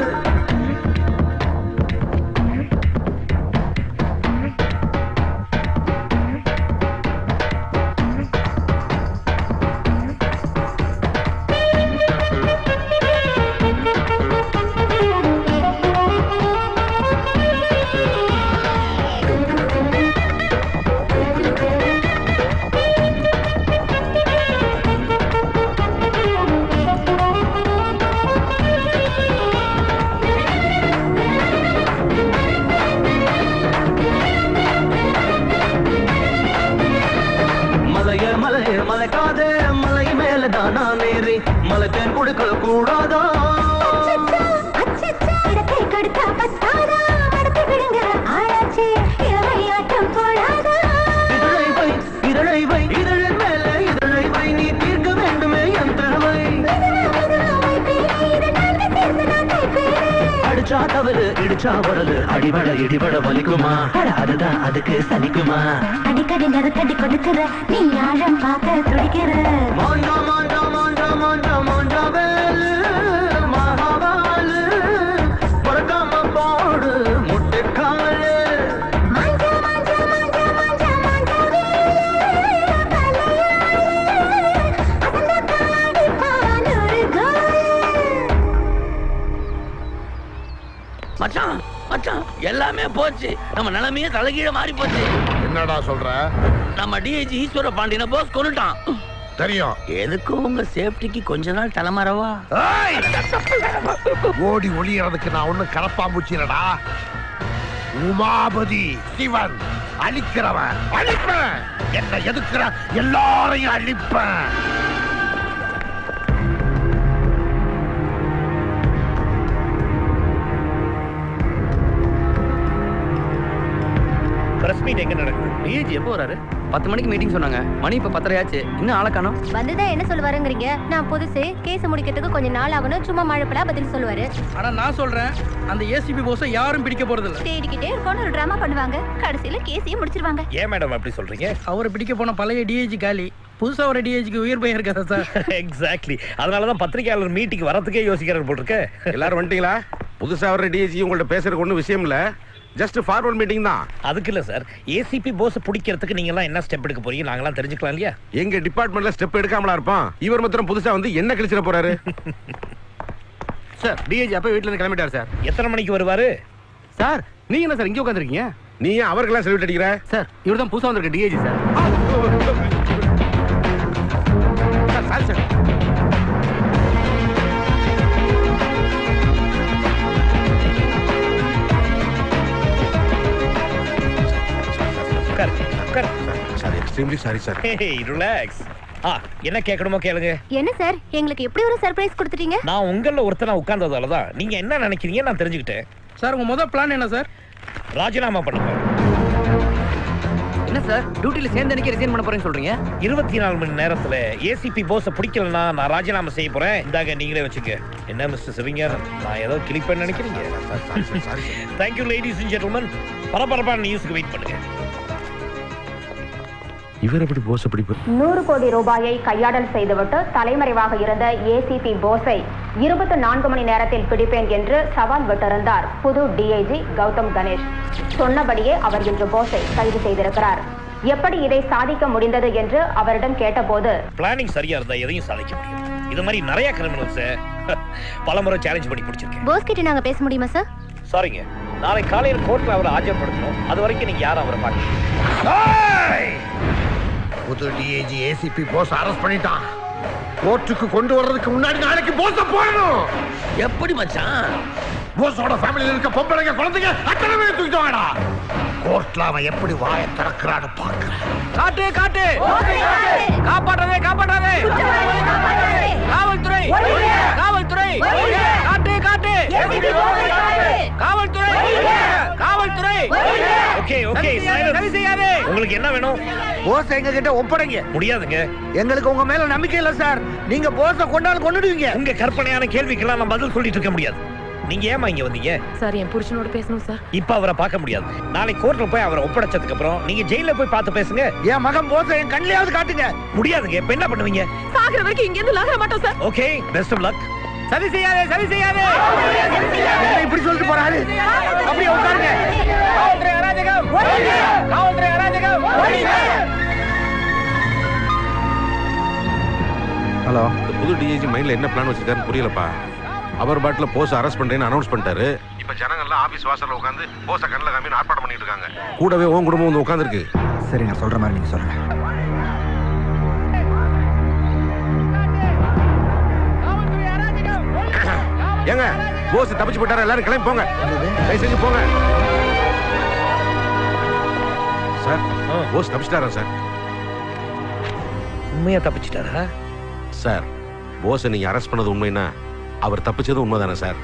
மலைய மலைய மலைக்காதே மலை மேலதான் நான் ஏறி மலை தேன் கொடுக்க கூடாதா இடத்தை கடுத்தா பத்தாதா மடத்தை விடுங்க ஆளாச்சு இளமையாட்டம் போடாதா இதழை வை இதழை வை இதழின் மேல இதழை வை நீ தீர்க்க வேண்டுமே என் தேவை அடிச்சா தவறு இடிச்சா வரது அடிபட இடிபட வலிக்குமா அட, அதுதான் அதுக்கு சலிக்குமா அடிக்கடி நெருக்கடி கொடுக்கிற நீ ஆழம் பார்க்க துடிக்கிற மோண்டா மோண்டா மோண்டா மோண்டா மோண்டா வேலு மகாவாலு பிறக்காம போடு முட்டைக்காலு மச்சான் மச்சான் எல்லாமே போச்சு நம்ம நிலைமையே தலைகீழ மாறி போச்சு என்னடா சொல்ற நம்ம டிஐஜி ஈஸ்வர பாண்டியனை போஸ் கொண்டுட்டான் தெரியும் எதுக்கும் உங்க சேஃப்டிக்கு கொஞ்ச நாள் தலைமறைவா ஓடி ஒளியறதுக்கு நான் ஒண்ணும் கரப்பாம்பூச்சிலடா உமாபதி சிவன் அழிக்கிறவன் அழிப்பேன் என்ன எதுக்குற எல்லாரையும் அழிப்பேன் பிரஸ் மீட் எங்க நடக்குது டிஏஜி எப்போ வராரு பத்து மணிக்கு மீட்டிங் சொன்னாங்க மணி இப்ப பத்தரை ஆச்சு இன்னும் ஆளை காணோம் வந்துதான் என்ன சொல்லுவாருங்கிறீங்க நான் புதுசு கேஸ் முடிக்கிறதுக்கு கொஞ்சம் நாள் ஆகணும் சும்மா மழைப்பலா பதில் சொல்லுவாரு ஆனா நான் சொல்றேன் அந்த ஏசிபி போஸை யாரும் பிடிக்க போறது இல்ல தேடிக்கிட்டே இருக்கோம்னு ஒரு டிராமா பண்ணுவாங்க கடைசியில கேஸையும் முடிச்சிருவாங்க ஏன் மேடம் அப்படி சொல்றீங்க அவரை பிடிக்க போன பழைய டிஐஜி காலி புதுசா ஒரு டிஐஜிக்கு உயிர் பயம் இருக்காதா சார் எக்ஸாக்ட்லி அதனாலதான் பத்திரிகையாளர் மீட்டிங் வரதுக்கே யோசிக்கிறார் போல் இருக்கு எல்லாரும் வந்துட்டீங்களா புதுசா வர டிஎஸ்சி உங்கள்ட்ட பேசுறதுக்கு ஒன்றும் விஷயம் இல்ல ஜஸ்ட் ஃபார்வர்ட் மீட்டிங் தான் அதுக்கு இல்ல சார் ஏசிபி போஸ் பிடிக்கிறதுக்கு நீங்க எல்லாம் என்ன ஸ்டெப் எடுக்க போறீங்க நாங்களாம் தெரிஞ்சுக்கலாம் இல்லையா எங்க டிபார்ட்மெண்ட்ல ஸ்டெப் எடுக்காமலா இருப்பான் இவர் மாத்திரம் புதுசா வந்து என்ன கழிச்சிட போறாரு சார் டிஏஜி அப்ப வீட்ல இருந்து கிளம்பிட்டார் சார் எத்தனை மணிக்கு வருவாரு சார் நீங்க என்ன சார் இங்க உட்காந்துருக்கீங்க நீ ஏன் அவருக்கெல்லாம் செல்விட் அடிக்கிற சார் இவர் தான் புதுசா வந்திருக்க DIG sir sir sorry sir உட்காரு உட்காரு sir extremely sorry sir relax ஆ என்ன கேட்கணுமோ கேளுங்க என்ன சார் எங்களுக்கு எப்படி ஒரு சர்ப்ரைஸ் கொடுத்துட்டீங்க நான் உங்கள ஒருத்தனா உட்கார்ந்ததால தான் நீங்க என்ன நினைக்கிறீங்க நான் தெரிஞ்சுக்கிட்டேன் சார் உங்க முதல் பிளான் என்ன சார் ராஜினாமா பண்ணுங்க என்ன சார் டியூட்டில சேர்ந்து அன்னைக்கு ரிசைன் பண்ண போறேன்னு சொல்றீங்க இருபத்தி நாலு மணி நேரத்துல ஏசிபி போஸ பிடிக்கலன்னா நான் ராஜினாமா செய்ய போறேன் இந்தாங்க நீங்களே வச்சுங்க என்ன மிஸ்டர் சிவிங்கர் நான் ஏதோ கிளிப்பேன்னு நினைக்கிறீங்க தேங்க்யூ லேடிஸ் அண்ட் ஜென்டில்மன் பரபரப்பான நியூஸ்க்கு வெயிட் பண்ணுங்க இவர் எப்படி போஸ் அப்படி நூறு கோடி ரூபாயை கையாடல் செய்துவிட்டு தலைமறைவாக இருந்த ஏசிபி போஸை இருபத்தி நான்கு மணி நேரத்தில் பிடிப்பேன் என்று சவால் விட்டிருந்தார் புது டிஐஜி கௌதம் கணேஷ் சொன்னபடியே அவர் இன்று போஸை கைது செய்திருக்கிறார் எப்படி இதை சாதிக்க முடிந்தது என்று அவரிடம் கேட்டபோது பிளானிங் சரியா இருந்தா எதையும் சாதிக்க முடியும் இது மாதிரி நிறைய கிரிமினல்ஸ் பல முறை சேலஞ்ச் பண்ணி பிடிச்சிருக்கேன் போஸ் கிட்ட நாங்க பேச முடியுமா சார் சாரிங்க நாளை காலையில் கோர்ட்ல அவரை ஆஜர்படுத்தணும் அது வரைக்கும் நீங்க யாரும் அவரை பார்க்க புது டிஏஜி ஏசிபி போஸ் அரெஸ்ட் பண்ணிட்டான் கோர்ட்டுக்கு கொண்டு வர்றதுக்கு முன்னாடி நாளைக்கு போஸ போடணும் எப்படி மச்சான் போஸோட ஃபேமிலில இருக்க பொம்பளைங்க குழந்தைங்க அத்தனை பேர் தூக்கிட்டு வாடா கோர்ட்ல அவன் எப்படி வாயை திறக்கிறான்னு பாக்குறேன் காட்டு காட்டு காப்பாற்றாதே காப்பாற்றாதே காவல்துறை காவல்துறை காட்டு காட்டு காவல்துறை காவல்துறை ஓகே ஓகே சரி செய்யாதே உங்களுக்கு என்ன வேணும் போஸ் எங்க கிட்ட ஒப்படைங்க முடியாதுங்க எங்களுக்கு உங்க மேல நம்பிக்கை இல்ல சார் நீங்க போஸ கொண்டாந்து கொண்டுடுவீங்க உங்க கற்பனையான கேள்விக்கெல்லாம் நான் பதில் சொல்லிட்டு இருக்க முடியாது நீங்க ஏமா இங்க வந்தீங்க சார் என் புருஷனோட பேசணும் சார் இப்ப அவரை பார்க்க முடியாது நாளைக்கு கோர்ட்ல போய் அவரை ஒப்படைச்சதுக்கு அப்புறம் நீங்க ஜெயில போய் பார்த்து பேசுங்க என் மகன் போஸ என் கண்ணிலையாவது காட்டுங்க முடியாதுங்க இப்ப என்ன பண்ணுவீங்க சாகுற வரைக்கும் இங்க இருந்து நகர மாட்டோம் sir okay best of luck சரி செய்யாதே சரி செய்யாதே என்ன இப்படி சொல்லிட்டு போறாரு அப்படியே உட்காருங்க காவல்துறை அராஜகம் காவல்துறை அராஜகம் ஹலோ இந்த புது டிஐஜி மைண்ட்ல என்ன பிளான் வச்சிருக்காருன்னு புரியலப்பா அவர் பாட்டில் போஸ் அரெஸ்ட் பண்றேன்னு அனௌன்ஸ் பண்ணிட்டாரு இப்ப ஜனங்கள்லாம் ஆபீஸ் வாசல்ல உட்காந்து போஸ கண்ணில் காமின்னு ஆர்ப்பாட்டம் பண்ணிட்டு இருக்காங்க கூடவே உன் குடும்பம் வந்து உட்காந்துருக்கு சரி நான் சொல்ற மாதிரி நீங்க சொல்லுங்க ஏங்க போஸ் தப்பிச்சு போட்டாரு எல்லாரும் கிளம்பி போங்க தயவு செஞ்சு போங்க சார் போஸ் தப்பிச்சிட்டாரா சார் உண்மையா தப்பிச்சிட்டாரா சார் போஸை நீங்க அரெஸ்ட் பண்ணது உண்மைன்னா அவர் தப்பிச்சது உண்மைதானே சார்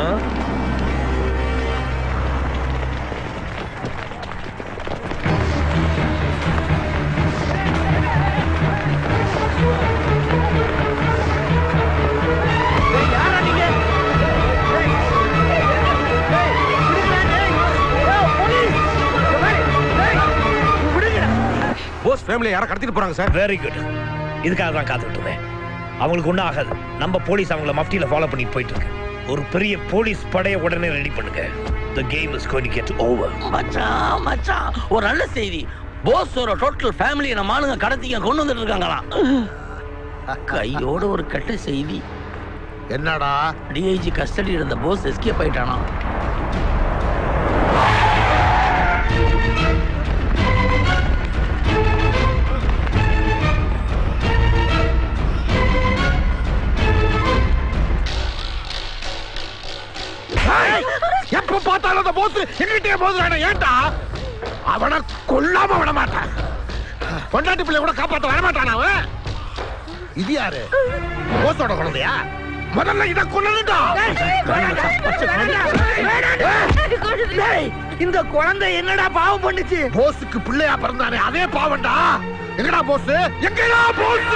போஸ் ஃபேமிலியை யாரை கடத்திட்டு போறாங்க சார் வெரி குட் இதுக்காக தான் காத்துக்கிட்டு இருந்தேன் அவங்களுக்கு ஒன்றும் ஆகாது நம்ம போலீஸ் அவங்கள மஃப்டியில் ஃபாலோ பண்ணிட்டு போயிட்டு இருக்கு ஒரு பெரிய போலீஸ் படையை உடனே ரெடி பண்ணுங்க the game is going to get over மச்சான் மச்சான் ஒரு நல்ல செய்தி போஸோட டோட்டல் ஃபேமிலியை நம்ம ஆளுங்க கடத்திங்க கொண்டு வந்துட்டு இருக்காங்களாம் கையோட ஒரு கெட்ட செய்தி என்னடா டிஐஜி கஸ்டடி இருந்த போஸ் எஸ்கேப் ஆயிட்டானா எப்ப பார்த்தாலும் அந்த போஸ் எங்கிட்டே போதுறானே ஏன்டா அவனை கொல்லாம விட மாட்டான் பொண்டாட்டி பிள்ளை கூட காப்பாத்த வர மாட்டான் அவன் இது யாரு போஸோட குழந்தையா முதல்ல இத கொல்லணும்டா இந்த குழந்தை என்னடா பாவம் பண்ணுச்சு போஸுக்கு பிள்ளையா பிறந்தானே அதே பாவம்டா எங்கடா போஸ் எங்கடா போஸ்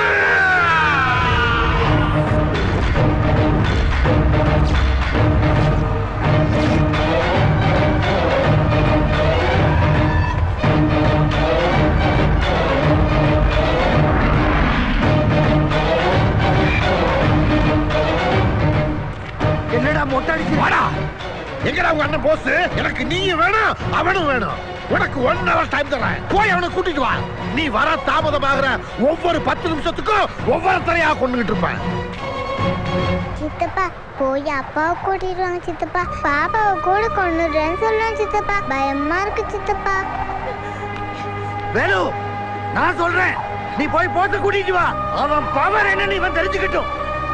என்னடா மொட்டை அடிச்சு வாடா எங்கடா உங்க அண்ணன் போஸ் எனக்கு நீயும் வேணும் அவனும் வேணும் உனக்கு ஒன் ஹவர் டைம் தரேன் போய் அவனை கூட்டிட்டு வா நீ வர தாமதமாகிற ஒவ்வொரு பத்து நிமிஷத்துக்கும் ஒவ்வொருத்தரையா கொண்டுகிட்டு இருப்பேன் சித்தப்பா போய் அப்பாவை கூட்டிட்டு வாங்க சித்தப்பா பாப்பாவை கூட கொண்டுடுறேன்னு சொல்லுவேன் சித்தப்பா பயமா இருக்கு சித்தப்பா வேலு நான் சொல்றேன் நீ போய் போட்டு கூட்டிட்டு வா அவன் பவர் என்னன்னு இவன் தெரிஞ்சுக்கிட்டும்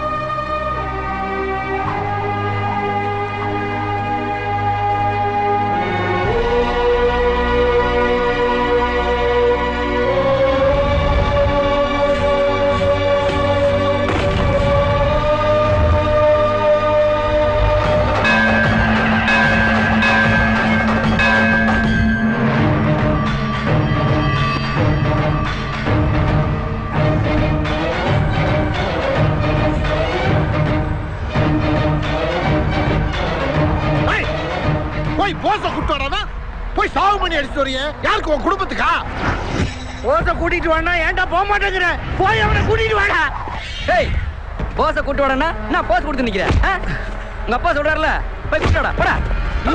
ஏய், போய் போச கூட்டு வராதா போய் சாவு பண்ணி அடிச்சு வரிய யாருக்கு உன் குடும்பத்துக்கா போச கூட்டிட்டு வானா ஏன்டா போக மாட்டேங்கிற போய் அவனை கூட்டிட்டு வாடா ஏய் போஸ கூட்டு வாடனா நான் போஸ் கொடுத்து நிக்கிறேன் ஆ? உங்க அப்பா சொல்றாருல போய் கூட்டு வாடா போடா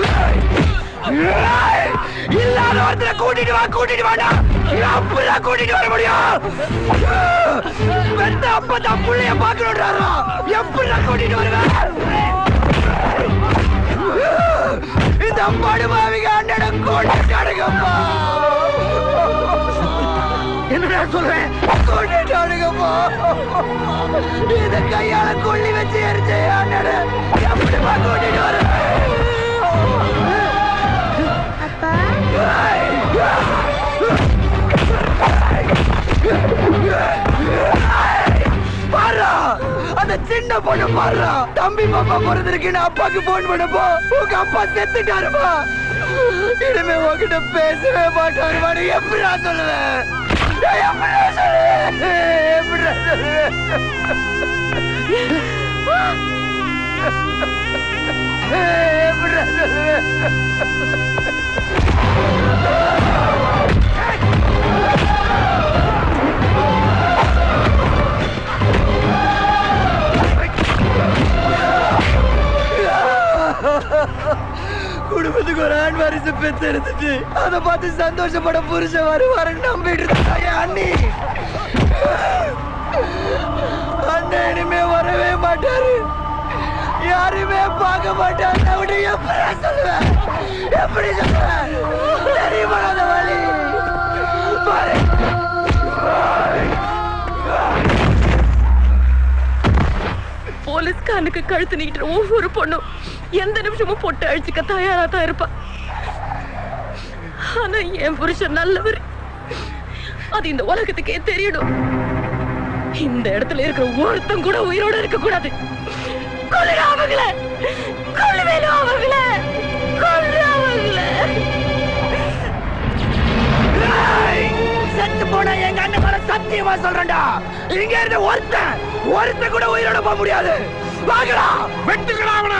இல்லாத ஒருத்தரை கூட்டிட்டு வா கூட்டிட்டு வாடா அப்படிதான் கூட்டிட்டு வர முடியும் பெத்த அப்பா தான் புள்ளைய பாக்கணும்ன்றாரோ எப்படி கூட்டிட்டு வருவேன் இந்த படுபாவிக அண்ணனை கூட்டிட்டானுங்கப்பா என்னடா சொல்றேன் கூட்டிட்டானுங்கப்பா இத கையால கொள்ளி வச்சு எரிஞ்ச அண்ணனை எப்படிப்பா கூட்டிட்டு வருவேன் அப்பா ஏய்! சின்ன பொண்ணு பாடுறா தம்பி பாப்பா பிறந்திருக்குன்னு அப்பாக்கு போன் பண்ணப்போ உங்க அப்பா செத்துட்டாருமா இனிமே உங்ககிட்ட பேசவே மாட்டாருமா நீ எப்படிடா சொல்லுவேன் நான் எப்படிடா சொல்லுவேன் எப்படிடா சொல்லுவேன் எப்படிடா குடும்பத்துக்கு ஒரு ஆண் வாரிசு பெத்து எடுத்துட்டு அதை பார்த்து சந்தோஷப்பட புருஷன் வருவாருன்னு நம்பிட்டு இருந்தா என் அண்ணி அண்ணன் இனிமே வரவே மாட்டாரு யாருமே பார்க்க மாட்டாரு அவனை எப்படி சொல்லுவேன் எப்படி சொல்லுவேன் தெரியுமா அந்த வழி பாரு. போலீஸ்காரனுக்கு கழுத்து நீட்டுற ஒவ்வொரு பொண்ணும் எந்த நிமிஷமும் போட்டு அழிச்சுக்க தயாரா தான் இருப்பா ஆனா என் புருஷன் நல்லவர் அது இந்த உலகத்துக்கே தெரியணும் இந்த இடத்துல இருக்கிற ஒருத்தன் கூட உயிரோட இருக்க கூடாது கொல்லுடா அவங்கள கொல்லுவேலும் அவங்கள கொல்லு அவங்கள செத்து போன எங்க அண்ணன் மேல சத்தியமா சொல்றேன்டா இங்க இருந்து ஒருத்தன் ஒருத்தன் கூட உயிரோட போக முடியாது வாங்கடா வெட்டுக்கடா அவன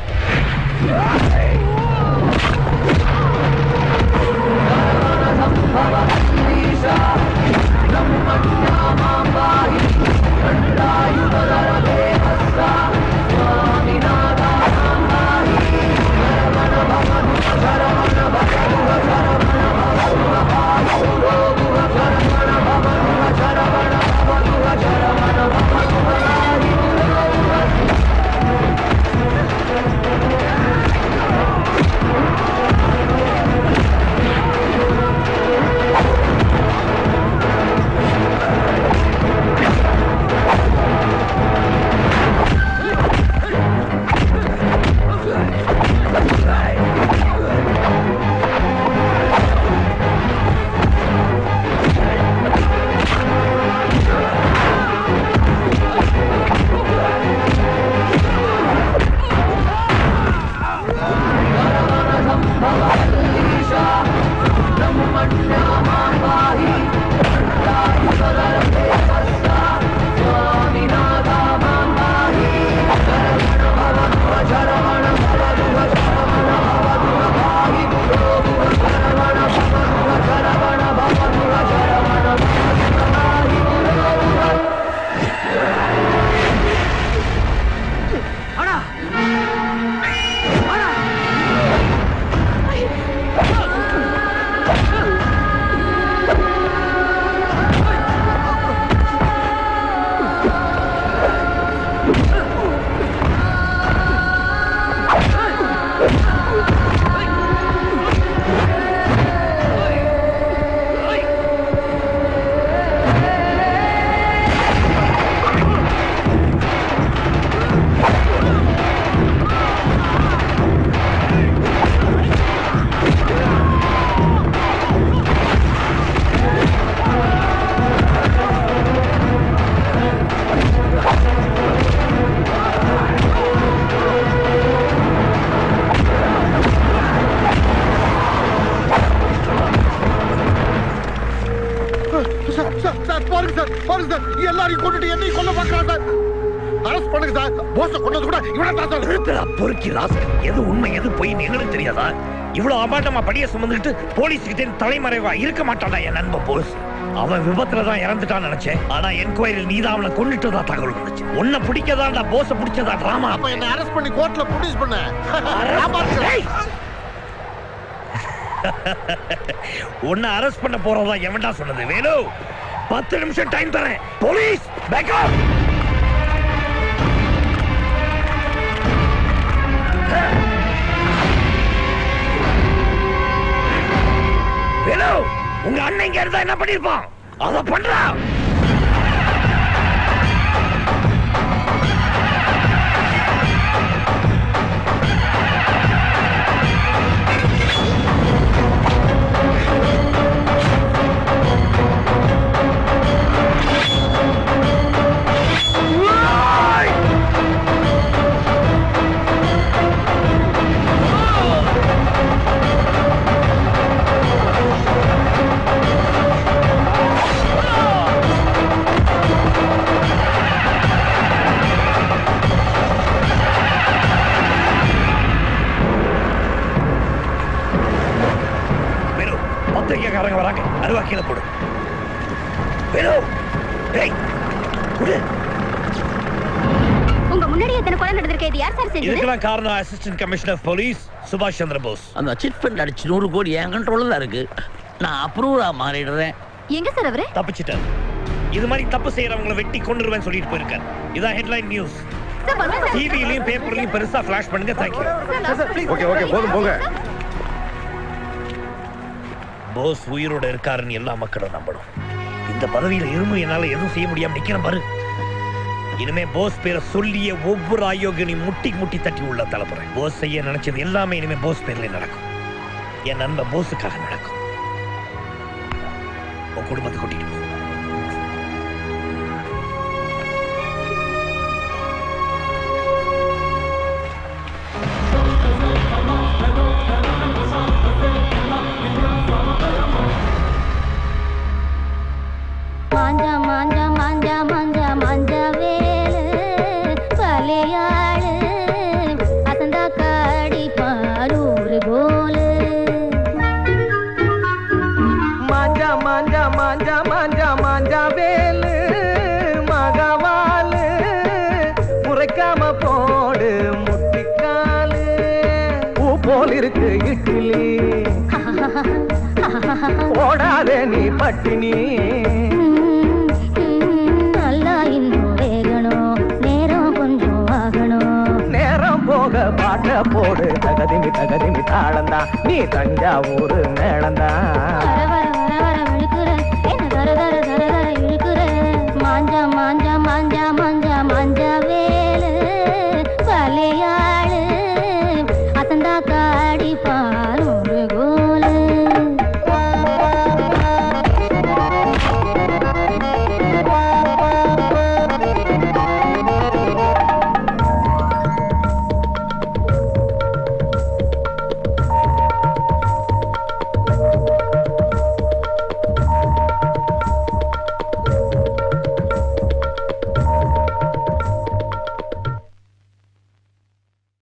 சார் சார் சார் பாருங்க சார் பாருங்க சார் எல்லாரையும் கொண்டுட்டு என்னையும் கொல்ல பார்க்கறான் சார் அரெஸ்ட் பண்ணுங்க சார் போஸ கொண்டது கூட இவனை தான் சார் நிறுத்துறா பொறுக்கி ராஸ்கல் எது உண்மை எது பொய் எங்களுக்கு தெரியாதா இவ்வளவு அபாண்டமா படிய சுமந்துட்டு போலீஸ் கிட்ட தலைமறைவா இருக்க மாட்டானா என் நண்பன் போஸ் அவன் விபத்துல தான் இறந்துட்டான்னு நினைச்சேன் ஆனா என்கொயரியில் நீ தான் அவனை கொண்டுட்டதா தகவல் வந்துச்சு உன்னை பிடிக்கதாண்டா போஸ பிடிச்சதா டிராமா அப்ப என்ன அரெஸ்ட் பண்ணி கோர்ட்ல ப்ரொடியூஸ் பண்ண ஏய்! உன்னை அரெஸ்ட் பண்ண போறதா எவன்டா சொன்னது வேலு பத்து நிமிஷம் டைம் தரேன் போலீஸ் பேக்கப் வேலு உங்க அண்ணன் இங்க இருந்தா என்ன பண்ணிருப்பான் அத பண்றான் Right! உங்க முன்னாடி எத்தனை கொலை நடந்திருக்கு இது யார் சார் செஞ்சது இதுக்கெல்லாம் காரணம் அசிஸ்டன்ட் கமிஷனர் போலீஸ் சுபாஷ் சந்திர போஸ் அந்த சிட் ஃபண்ட் அடிச்சு நூறு கோடி என் கண்ட்ரோல்ல தான் இருக்கு நான் அப்ரூவரா மாறிடுறேன் எங்க சார் அவரு தப்பிச்சிட்டார் இது மாதிரி தப்பு செய்யறவங்கள வெட்டி கொண்டுருவேன் சொல்லிட்டு போயிருக்காரு இதான் ஹெட்லைன் நியூஸ் டிவிலையும் பேப்பர்லயும் பெருசா ஃபிளாஷ் பண்ணுங்க தேங்க்யூ ஓகே ஓகே போதும் போங்க போஸ் உயிரோட இருக்காருன்னு எல்லா மக்களும் நம்பணும் இந்த பதவியில இருந்து என்னால எதுவும் செய்ய முடியாம நிக்கிறேன் பாரு இனிமே போஸ் பேரை சொல்லிய ஒவ்வொரு அயோக்கியனையும் முட்டி முட்டி தட்டி உள்ள தலைப்புறேன் போஸ் செய்ய நினைச்சது எல்லாமே இனிமே போஸ் பேர்ல நடக்கும் என் நண்பன் போஸுக்காக நடக்கும் உன் குடும்பத்தை கூட்டிட்டு போ மாஞ்சா மாஞ்சா மாஞ்சா மாஞ்சா மாஞ்சா வேலு பலையாளு அசந்தா காடி பாரூர் கோலு மாஞ்சா மாஞ்சா மாஞ்சா மாஞ்சா மாஞ்சா வேலு மகவாலு முறைக்காம போடு முட்டிக்காலு பூ போல் இருக்கு இட்லி ஓடாதே நீ பட்டினி நல்லா இன்னும் வேகணும் நேரம் கொஞ்சம் ஆகணும் நேரம் போக பாட்ட போடு தகதிமி தகதிமி தாளந்தா நீ தஞ்சாவூர் மேளந்தா